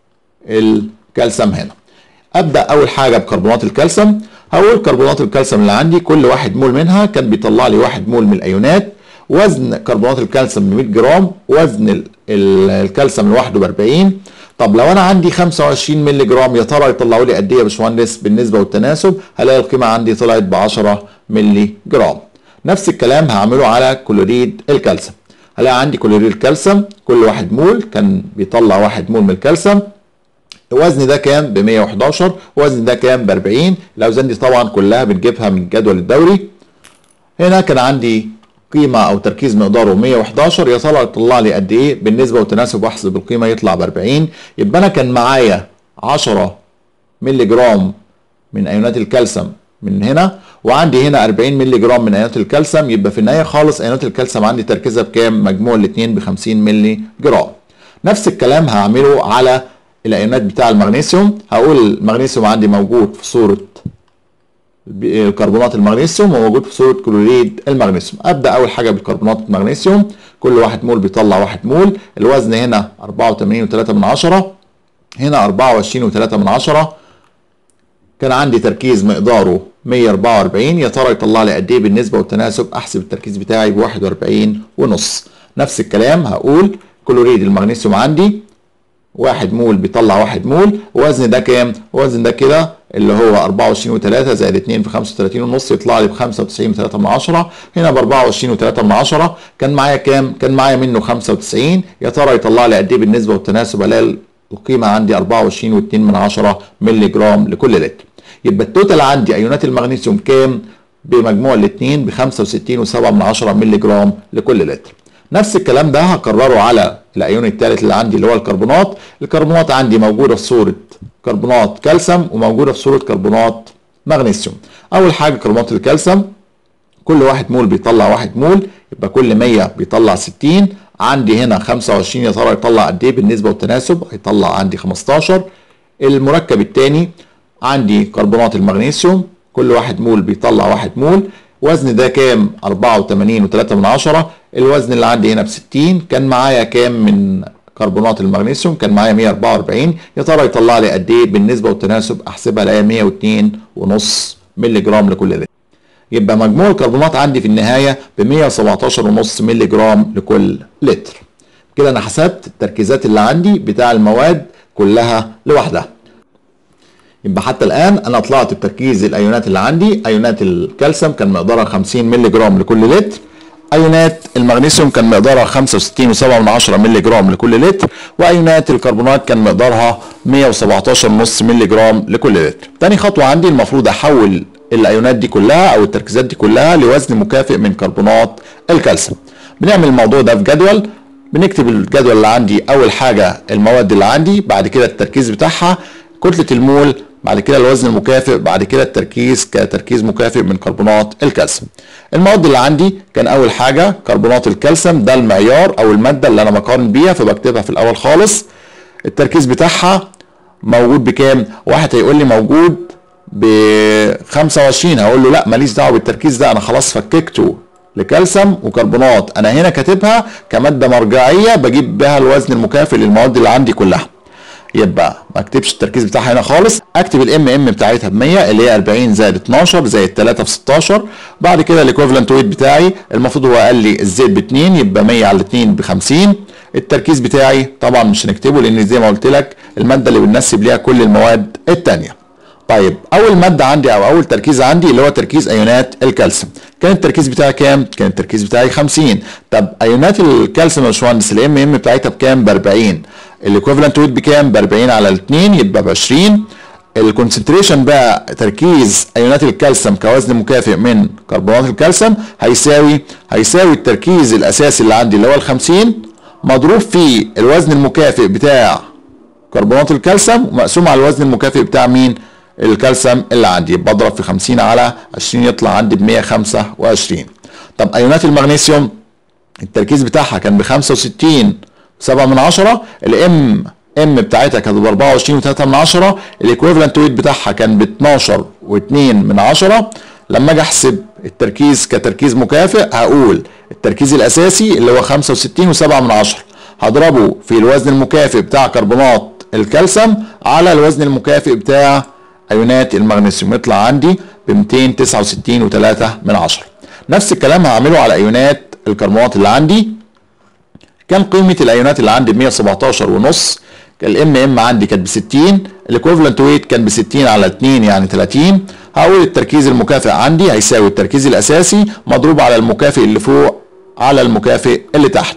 الكالسيوم هنا ابدا اول حاجه بكربونات الكالسيوم هقول كربونات الكالسيوم اللي عندي كل واحد مول منها كان بيطلع لي واحد مول من الايونات وزن كربونات الكالسيوم 100 جرام وزن الكالسيوم لوحده ب 40 طب لو انا عندي 25 مللي جرام يا ترى يطلعوا لي قد ايه يا باشمهندس بالنسبه والتناسب هلاقي القيمه عندي طلعت ب 10 مللي جرام نفس الكلام هعمله على كلوريد الكالسيوم هلاقي عندي كلوريد الكالسيوم كل واحد مول كان بيطلع واحد مول من الكالسيوم الوزن ده كام ب 111 وزن ده كام ب 40 الاوزان دي طبعا كلها بنجيبها من الجدول الدوري هنا كان عندي قيمة أو تركيز مقداره 111 يا ترى يطلع لي قد إيه بالنسبة والتناسب وأحسب القيمة يطلع ب 40 يبقى أنا كان معايا 10 مللي جرام من أيونات الكالسيوم من هنا وعندي هنا 40 مللي جرام من ايونات الكالسيوم يبقى في النهايه خالص ايونات الكالسيوم عندي تركيزها بكام؟ مجموع الاثنين ب 50 مللي جرام. نفس الكلام هعمله على الايونات بتاع المغنيسيوم هقول المغنيسيوم عندي موجود في صوره كربونات المغنيسيوم وموجود في صوره كلوريد المغنيسيوم ابدا اول حاجه بالكربونات المغنيسيوم كل واحد مول بيطلع واحد مول الوزن هنا 84.3 من عشرة هنا 24.3 من عشرة كان عندي تركيز مقداره 144 يا ترى يطلع لي قد ايه بالنسبه والتناسب احسب التركيز بتاعي ب 41 ونص نفس الكلام هقول كلوريد المغنيسيوم عندي واحد مول بيطلع واحد مول وزن ده كام؟ وزن ده كده اللي هو 24 و3 زائد 2 في 35 ونص يطلع لي ب 95 و3 من 10 هنا ب 24 و3 من 10 كان معايا كام؟ كان معايا منه 95 يا ترى يطلع لي قد ايه بالنسبه والتناسب الاقي القيمه عندي 24 و2 من 10 مللي جرام لكل لتر يبقى التوتال عندي ايونات المغنيسيوم كام؟ بمجموع الاثنين ب 65 و7 من 10 مللي جرام لكل لتر نفس الكلام ده هكرره على الايون الثالث اللي عندي اللي هو الكربونات الكربونات عندي موجوده في صوره كربونات كالسيوم وموجوده في صوره كربونات مغنيسيوم اول حاجه كربونات الكالسيوم كل واحد مول بيطلع واحد مول يبقى كل 100 بيطلع 60 عندي هنا 25 يا ترى يطلع قد ايه بالنسبه والتناسب هيطلع عندي 15 المركب الثاني عندي كربونات المغنيسيوم كل واحد مول بيطلع واحد مول وزن ده كام 84 و3 من عشرة الوزن اللي عندي هنا ب 60 كان معايا كام من كربونات المغنيسيوم كان معايا 144 يا ترى يطلع لي قد ايه بالنسبه والتناسب احسبها الاقي 102 ونص مللي جرام لكل لتر يبقى مجموع الكربونات عندي في النهايه ب 117 ونص مللي جرام لكل لتر كده انا حسبت التركيزات اللي عندي بتاع المواد كلها لوحدها يبقى حتى الان انا طلعت بتركيز الايونات اللي عندي ايونات الكالسيوم كان مقدارها 50 مللي جرام لكل لتر ايونات المغنيسيوم كان مقدارها 65.7 مللي جرام لكل لتر وايونات الكربونات كان مقدارها 117.5 مللي جرام لكل لتر تاني خطوه عندي المفروض احول الايونات دي كلها او التركيزات دي كلها لوزن مكافئ من كربونات الكالسيوم بنعمل الموضوع ده في جدول بنكتب الجدول اللي عندي اول حاجه المواد اللي عندي بعد كده التركيز بتاعها كتله المول بعد كده الوزن المكافئ بعد كده التركيز كتركيز مكافئ من كربونات الكالسيوم المواد اللي عندي كان اول حاجه كربونات الكالسيوم ده المعيار او الماده اللي انا بقارن بيها فبكتبها في الاول خالص التركيز بتاعها موجود بكام واحد هيقول لي موجود ب 25 هقول له لا ماليش دعوه بالتركيز ده انا خلاص فككته لكالسيوم وكربونات انا هنا كاتبها كماده مرجعيه بجيب بها الوزن المكافئ للمواد اللي عندي كلها يبقى ما اكتبش التركيز بتاعها هنا خالص اكتب الام ام بتاعتها ب 100 اللي هي 40 زائد 12 زائد 3 في 16 بعد كده الايكوفالنت ويت بتاعي المفروض هو قال لي الزيت ب 2 يبقى 100 على 2 ب 50 التركيز بتاعي طبعا مش هنكتبه لان زي ما قلت لك الماده اللي بننسب ليها كل المواد الثانيه طيب اول ماده عندي او اول تركيز عندي اللي هو تركيز ايونات الكالسيوم كان التركيز بتاعي كام كان التركيز بتاعي 50 طب ايونات الكالسيوم يا باشمهندس الام ام بتاعتها بكام ب 40 الايكوفالنت ويت بكام ب 40 على 2 يبقى ب 20 الكونسنتريشن بقى تركيز ايونات الكالسيوم كوزن مكافئ من كربونات الكالسيوم هيساوي هيساوي التركيز الاساسي اللي عندي اللي هو ال 50 مضروب في الوزن المكافئ بتاع كربونات الكالسيوم ومقسوم على الوزن المكافئ بتاع مين الكالسيوم اللي عندي بضرب في 50 على 20 يطلع عندي ب 125 طب ايونات المغنيسيوم التركيز بتاعها كان ب 65 7 من 10 الام ام بتاعتها كانت ب 24 و3 من 10 الايكويفالنت ويت بتاعها كان ب 12 و2 من 10 لما اجي احسب التركيز كتركيز مكافئ هقول التركيز الاساسي اللي هو 65 و7 من 10 هضربه في الوزن المكافئ بتاع كربونات الكالسيوم على الوزن المكافئ بتاع ايونات المغنيسيوم يطلع عندي ب 269 و3 من 10 نفس الكلام هعمله على ايونات الكربونات اللي عندي كان قيمه الايونات اللي عندي ب 117 ونص الام ام عندي كانت ب 60 الايكوفالنت ويت كان ب 60 على 2 يعني 30 هقول التركيز المكافئ عندي هيساوي التركيز الاساسي مضروب على المكافئ اللي فوق على المكافئ اللي تحت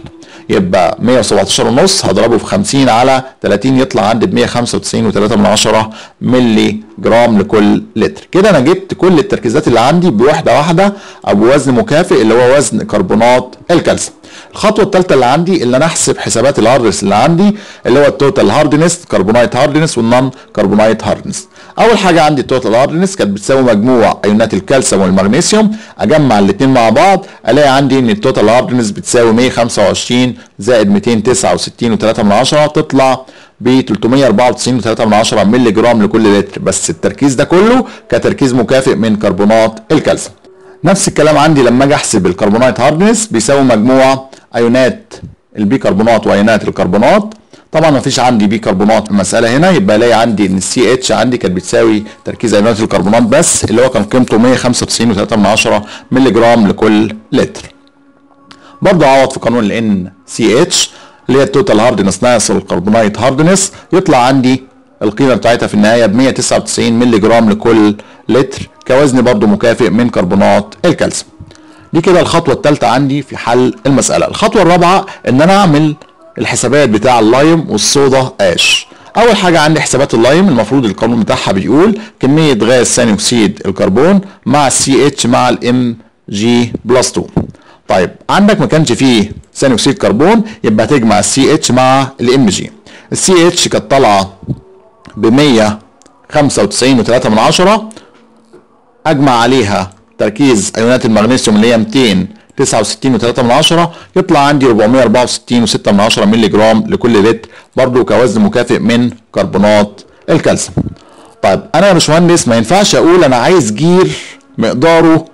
يبقى 117 ونص هضربه في 50 على 30 يطلع عندي ب 195.3 ملي جرام لكل لتر كده انا جبت كل التركيزات اللي عندي بوحده واحده او بوزن مكافئ اللي هو وزن كربونات الكالسيوم الخطوه الثالثه اللي عندي اللي انا احسب حسابات الهاردنس اللي عندي اللي هو التوتال هاردنس كربونايت هاردنس والنون كربونايت هاردنس اول حاجه عندي التوتال هاردنس كانت بتساوي مجموع ايونات الكالسيوم والمغنيسيوم اجمع الاثنين مع بعض الاقي عندي ان التوتال هاردنس بتساوي 125 زائد 269.3 تطلع ب 394.3 مللي جرام لكل لتر بس التركيز ده كله كتركيز مكافئ من كربونات الكالسيوم نفس الكلام عندي لما اجي احسب الكربونات هاردنس بيساوي مجموع ايونات البيكربونات وايونات الكربونات طبعا ما فيش عندي بيكربونات المساله هنا يبقى الاقي عندي ان السي اتش عندي كانت بتساوي تركيز ايونات الكربونات بس اللي هو كان قيمته 195.3 مللي جرام لكل لتر برضه اعوض في قانون الان سي اتش اللي هي التوتال هاردنس ناقص الكربونايت هاردنس يطلع عندي القيمه بتاعتها في النهايه ب 199 مللي جرام لكل لتر كوزن برضه مكافئ من كربونات الكالسيوم دي كده الخطوه الثالثه عندي في حل المساله الخطوه الرابعه ان انا اعمل الحسابات بتاع اللايم والصودا اش اول حاجه عندي حسابات اللايم المفروض القانون بتاعها بيقول كميه غاز ثاني اكسيد الكربون مع السي اتش مع الام جي بلس 2 طيب عندك ما كانش فيه ثاني اكسيد كربون يبقى تجمع السي اتش مع الام جي السي اتش كانت طالعه ب 195.3 من عشرة اجمع عليها تركيز ايونات المغنيسيوم اللي هي 269.3 من عشرة يطلع عندي 464.6 من عشرة مللي جرام لكل لتر برضو كوزن مكافئ من كربونات الكالسيوم طيب انا يا باشمهندس ما ينفعش اقول انا عايز جير مقداره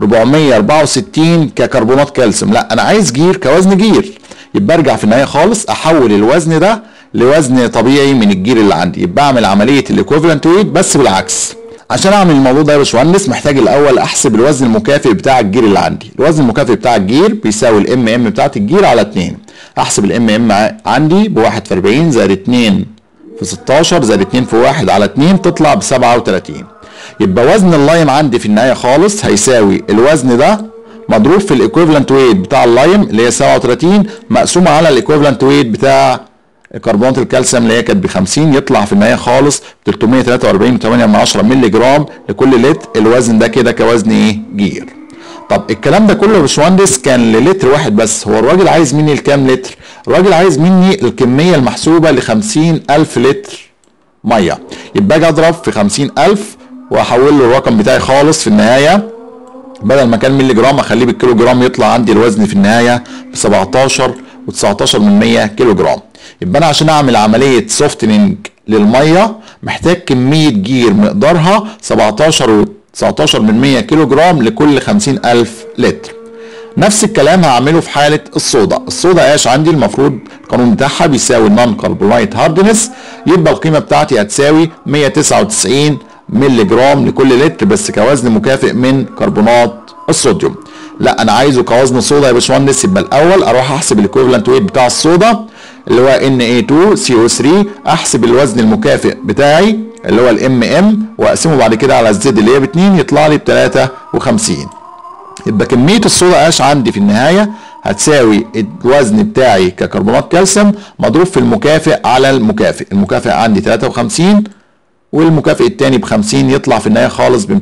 464 ككربونات كالسيوم لا انا عايز جير كوزن جير يبقى ارجع في النهايه خالص احول الوزن ده لوزن طبيعي من الجير اللي عندي يبقى اعمل عمليه الايكوفالنت ويت بس بالعكس عشان اعمل الموضوع ده يا باشمهندس محتاج الاول احسب الوزن المكافئ بتاع الجير اللي عندي الوزن المكافئ بتاع الجير بيساوي الام ام بتاعت الجير على 2 احسب الام ام عندي ب 1 في 40 زائد 2 في 16 زائد 2 في 1 على 2 تطلع ب 37 يبقى وزن اللايم عندي في النهايه خالص هيساوي الوزن ده مضروب في الايكويفالنت ويت بتاع اللايم اللي هي 37 مقسومه على الايكويفالنت ويت بتاع كربونات الكالسيوم اللي هي كانت ب 50 يطلع في النهايه خالص 343.8 مللي جرام لكل لتر الوزن ده كده كوزن ايه؟ جير. طب الكلام ده كله يا باشمهندس كان للتر واحد بس هو الراجل عايز مني الكام لتر؟ الراجل عايز مني الكميه المحسوبه ل 50000 لتر ميه يبقى اجي اضرب في 50000 واحول له الرقم بتاعي خالص في النهايه بدل ما كان مللي جرام اخليه بالكيلو جرام يطلع عندي الوزن في النهايه ب 17 و19 من 100 كيلو جرام يبقى انا عشان اعمل عمليه سوفتننج للميه محتاج كميه جير مقدارها 17 و19 من 100 كيلو جرام لكل 50000 لتر نفس الكلام هعمله في حاله الصودا الصودا اش عندي المفروض القانون بتاعها بيساوي النون كربونايت هاردنس يبقى القيمه بتاعتي هتساوي 199 مللي جرام لكل لتر بس كوزن مكافئ من كربونات الصوديوم لا انا عايزه كوزن صودا يا باشمهندس يبقى الاول اروح احسب الايكويفالنت ويت بتاع الصودا اللي هو Na2CO3 احسب الوزن المكافئ بتاعي اللي هو الام ام واقسمه بعد كده على الزد اللي هي ب 2 يطلع لي ب 53 يبقى كميه الصودا اش عندي في النهايه هتساوي الوزن بتاعي ككربونات كالسيوم مضروب في المكافئ على المكافئ المكافئ عندي 53 والمكافئ الثاني ب 50 يطلع في النهايه خالص ب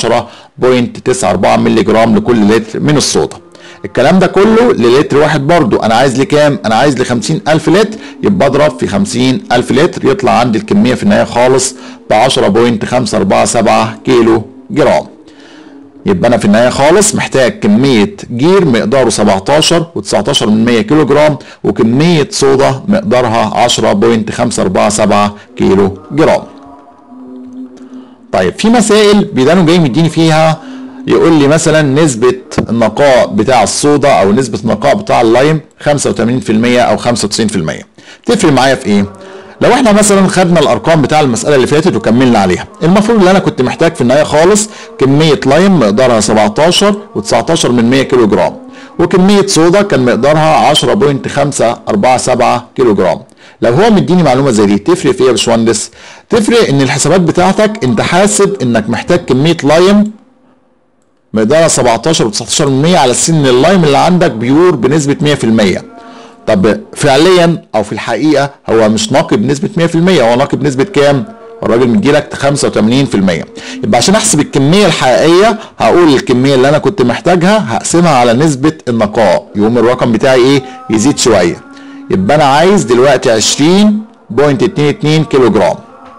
210.94 مللي جرام لكل لتر من الصودا الكلام ده كله للتر واحد برضو انا عايز لكام انا عايز ل 50000 لتر يبقى اضرب في 50000 لتر يطلع عندي الكميه في النهايه خالص ب 10.547 كيلو جرام يبقى انا في النهايه خالص محتاج كميه جير مقداره 17 و19 من 100 كيلو جرام وكميه صودا مقدارها 10.547 كيلو جرام طيب في مسائل بيدانوا جاي مديني فيها يقول لي مثلا نسبة النقاء بتاع الصودا او نسبة النقاء بتاع اللايم 85% او 95% تفرق معايا في ايه؟ لو احنا مثلا خدنا الارقام بتاع المساله اللي فاتت وكملنا عليها المفروض ان انا كنت محتاج في النهايه خالص كميه لايم مقدارها 17 و19 من 100 كيلو جرام وكميه صودا كان مقدارها 10.547 كيلو جرام لو هو مديني معلومه زي دي تفرق في ايه يا باشمهندس؟ تفرق ان الحسابات بتاعتك انت حاسب انك محتاج كميه لايم مقدارها 17 و19 من 100 على سن اللايم اللي عندك بيور بنسبه 100% طب فعليا او في الحقيقه هو مش ناقي بنسبه 100% هو ناقي بنسبه كام الراجل مديلك 85% يبقى عشان احسب الكميه الحقيقيه هقول الكميه اللي انا كنت محتاجها هقسمها على نسبه النقاء يقوم الرقم بتاعي ايه يزيد شويه يبقى انا عايز دلوقتي 20.22 كيلو جرام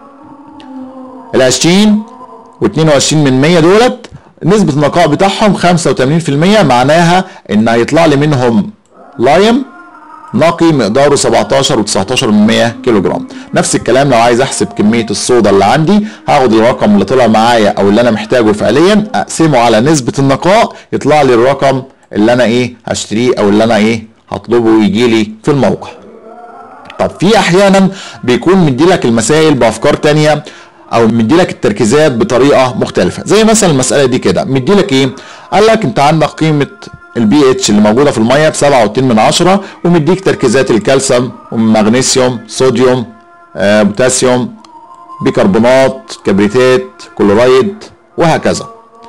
ال 20 و22 من 100 دولت نسبة النقاء بتاعهم 85% معناها ان هيطلع لي منهم لايم نقي مقداره 17 و19 من 100 كيلو جرام نفس الكلام لو عايز احسب كمية الصودا اللي عندي هاخد الرقم اللي طلع معايا او اللي انا محتاجه فعليا اقسمه على نسبة النقاء يطلع لي الرقم اللي انا ايه هشتريه او اللي انا ايه هطلبه ويجي لي في الموقع طب في احيانا بيكون مديلك المسائل بافكار تانية او مديلك التركيزات بطريقه مختلفه زي مثلا المساله دي كده مديلك ايه قال لك انت عندك قيمه البي اتش اللي موجوده في الميه ب 7.2 من 10 ومديك تركيزات الكالسيوم والمغنيسيوم صوديوم آه بوتاسيوم بيكربونات كبريتات كلورايد وهكذا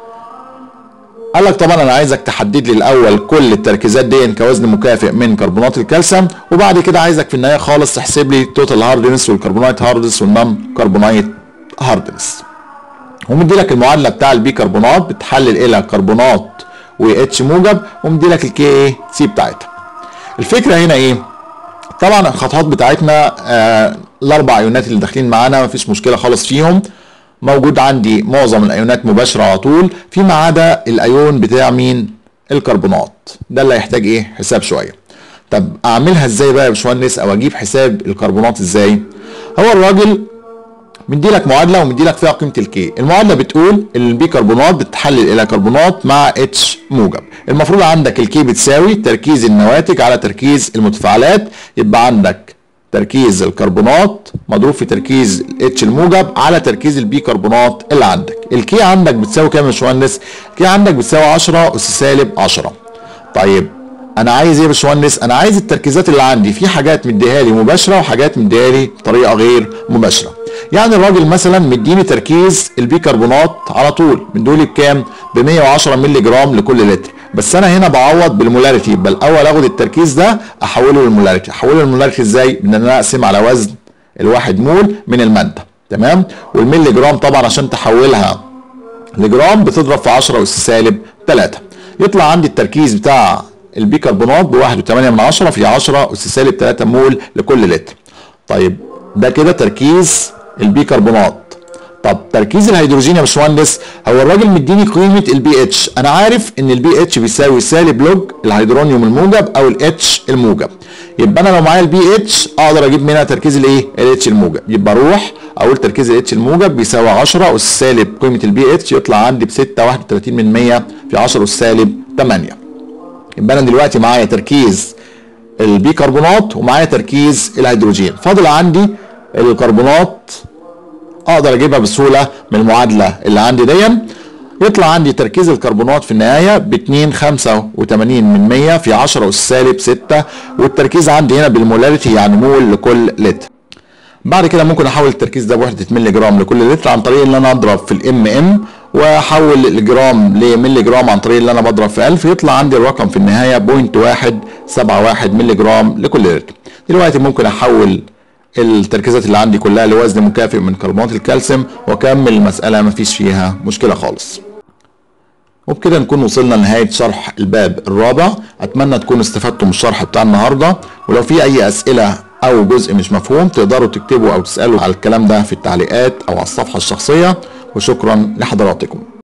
قال لك طبعا انا عايزك تحدد لي الاول كل التركيزات دي كوزن مكافئ من كربونات الكالسيوم وبعد كده عايزك في النهايه خالص تحسب لي التوتال هاردنس والكربونايت هاردنس والنون كربونايت هاردنس ومدي لك المعادله بتاع البيكربونات بتحلل الى كربونات واتش موجب ومدي لك الكي سي بتاعتها الفكره هنا ايه طبعا الخطوات بتاعتنا آه الاربع ايونات اللي داخلين معانا مفيش مشكله خالص فيهم موجود عندي معظم الايونات مباشره على طول فيما عدا الايون بتاع مين الكربونات ده اللي هيحتاج ايه حساب شويه طب اعملها ازاي بقى يا باشمهندس او اجيب حساب الكربونات ازاي هو الراجل مدي لك معادله ومدي لك فيها قيمه الكي المعادله بتقول ان البيكربونات بتحلل الى كربونات مع اتش موجب المفروض عندك الكي بتساوي تركيز النواتج على تركيز المتفاعلات يبقى عندك تركيز الكربونات مضروب في تركيز الاتش الموجب على تركيز البيكربونات اللي عندك الكي عندك بتساوي كام يا باشمهندس الكي عندك بتساوي 10 اس سالب 10 طيب انا عايز ايه يا باشمهندس انا عايز التركيزات اللي عندي في حاجات مديها لي مباشره وحاجات مديها لي بطريقه غير مباشره يعني الراجل مثلا مديني تركيز البيكربونات على طول مدولي بكام ب 110 مللي جرام لكل لتر بس انا هنا بعوض بالمولاريتي يبقى الاول اخد التركيز ده احوله للمولاريتي احوله للمولاريتي ازاي بان انا اقسم على وزن الواحد مول من الماده تمام والملي جرام طبعا عشان تحولها لجرام بتضرب في 10 اس سالب 3 يطلع عندي التركيز بتاع البيكربونات ب 1.8 من 10 في 10 اس سالب 3 مول لكل لتر طيب ده كده تركيز البيكربونات طب تركيز الهيدروجين يا باشمهندس هو الراجل مديني قيمه البي اتش انا عارف ان البي اتش بيساوي سالب لوج الهيدرونيوم الموجب او الاتش الموجب يبقى انا لو معايا البي اتش اقدر اجيب منها تركيز الايه الاتش الموجب يبقى اروح اقول تركيز الاتش الموجب بيساوي 10 اس سالب قيمه البي اتش يطلع عندي ب 6.31 من 100 في 10 اس سالب 8 يبقى انا دلوقتي معايا تركيز البيكربونات ومعايا تركيز الهيدروجين فاضل عندي الكربونات اقدر اجيبها بسهوله من المعادله اللي عندي دي يطلع عندي تركيز الكربونات في النهايه ب 2.85 من 100 في 10 اس سالب 6 والتركيز عندي هنا بالمولاريتي يعني مول لكل لتر بعد كده ممكن احول التركيز ده بوحده مللي جرام لكل لتر عن طريق ان انا اضرب في الام ام واحول الجرام لملي جرام عن طريق ان انا بضرب في 1000 يطلع عندي الرقم في النهايه 0.171 مللي جرام لكل لتر دلوقتي ممكن احول التركيزات اللي عندي كلها لوزن مكافئ من كربونات الكالسيوم واكمل المساله مفيش فيها مشكله خالص وبكده نكون وصلنا لنهاية شرح الباب الرابع أتمنى تكونوا استفدتوا من الشرح بتاع النهاردة ولو في أي أسئلة أو جزء مش مفهوم تقدروا تكتبوا أو تسألوا على الكلام ده في التعليقات أو على الصفحة الشخصية وشكرا لحضراتكم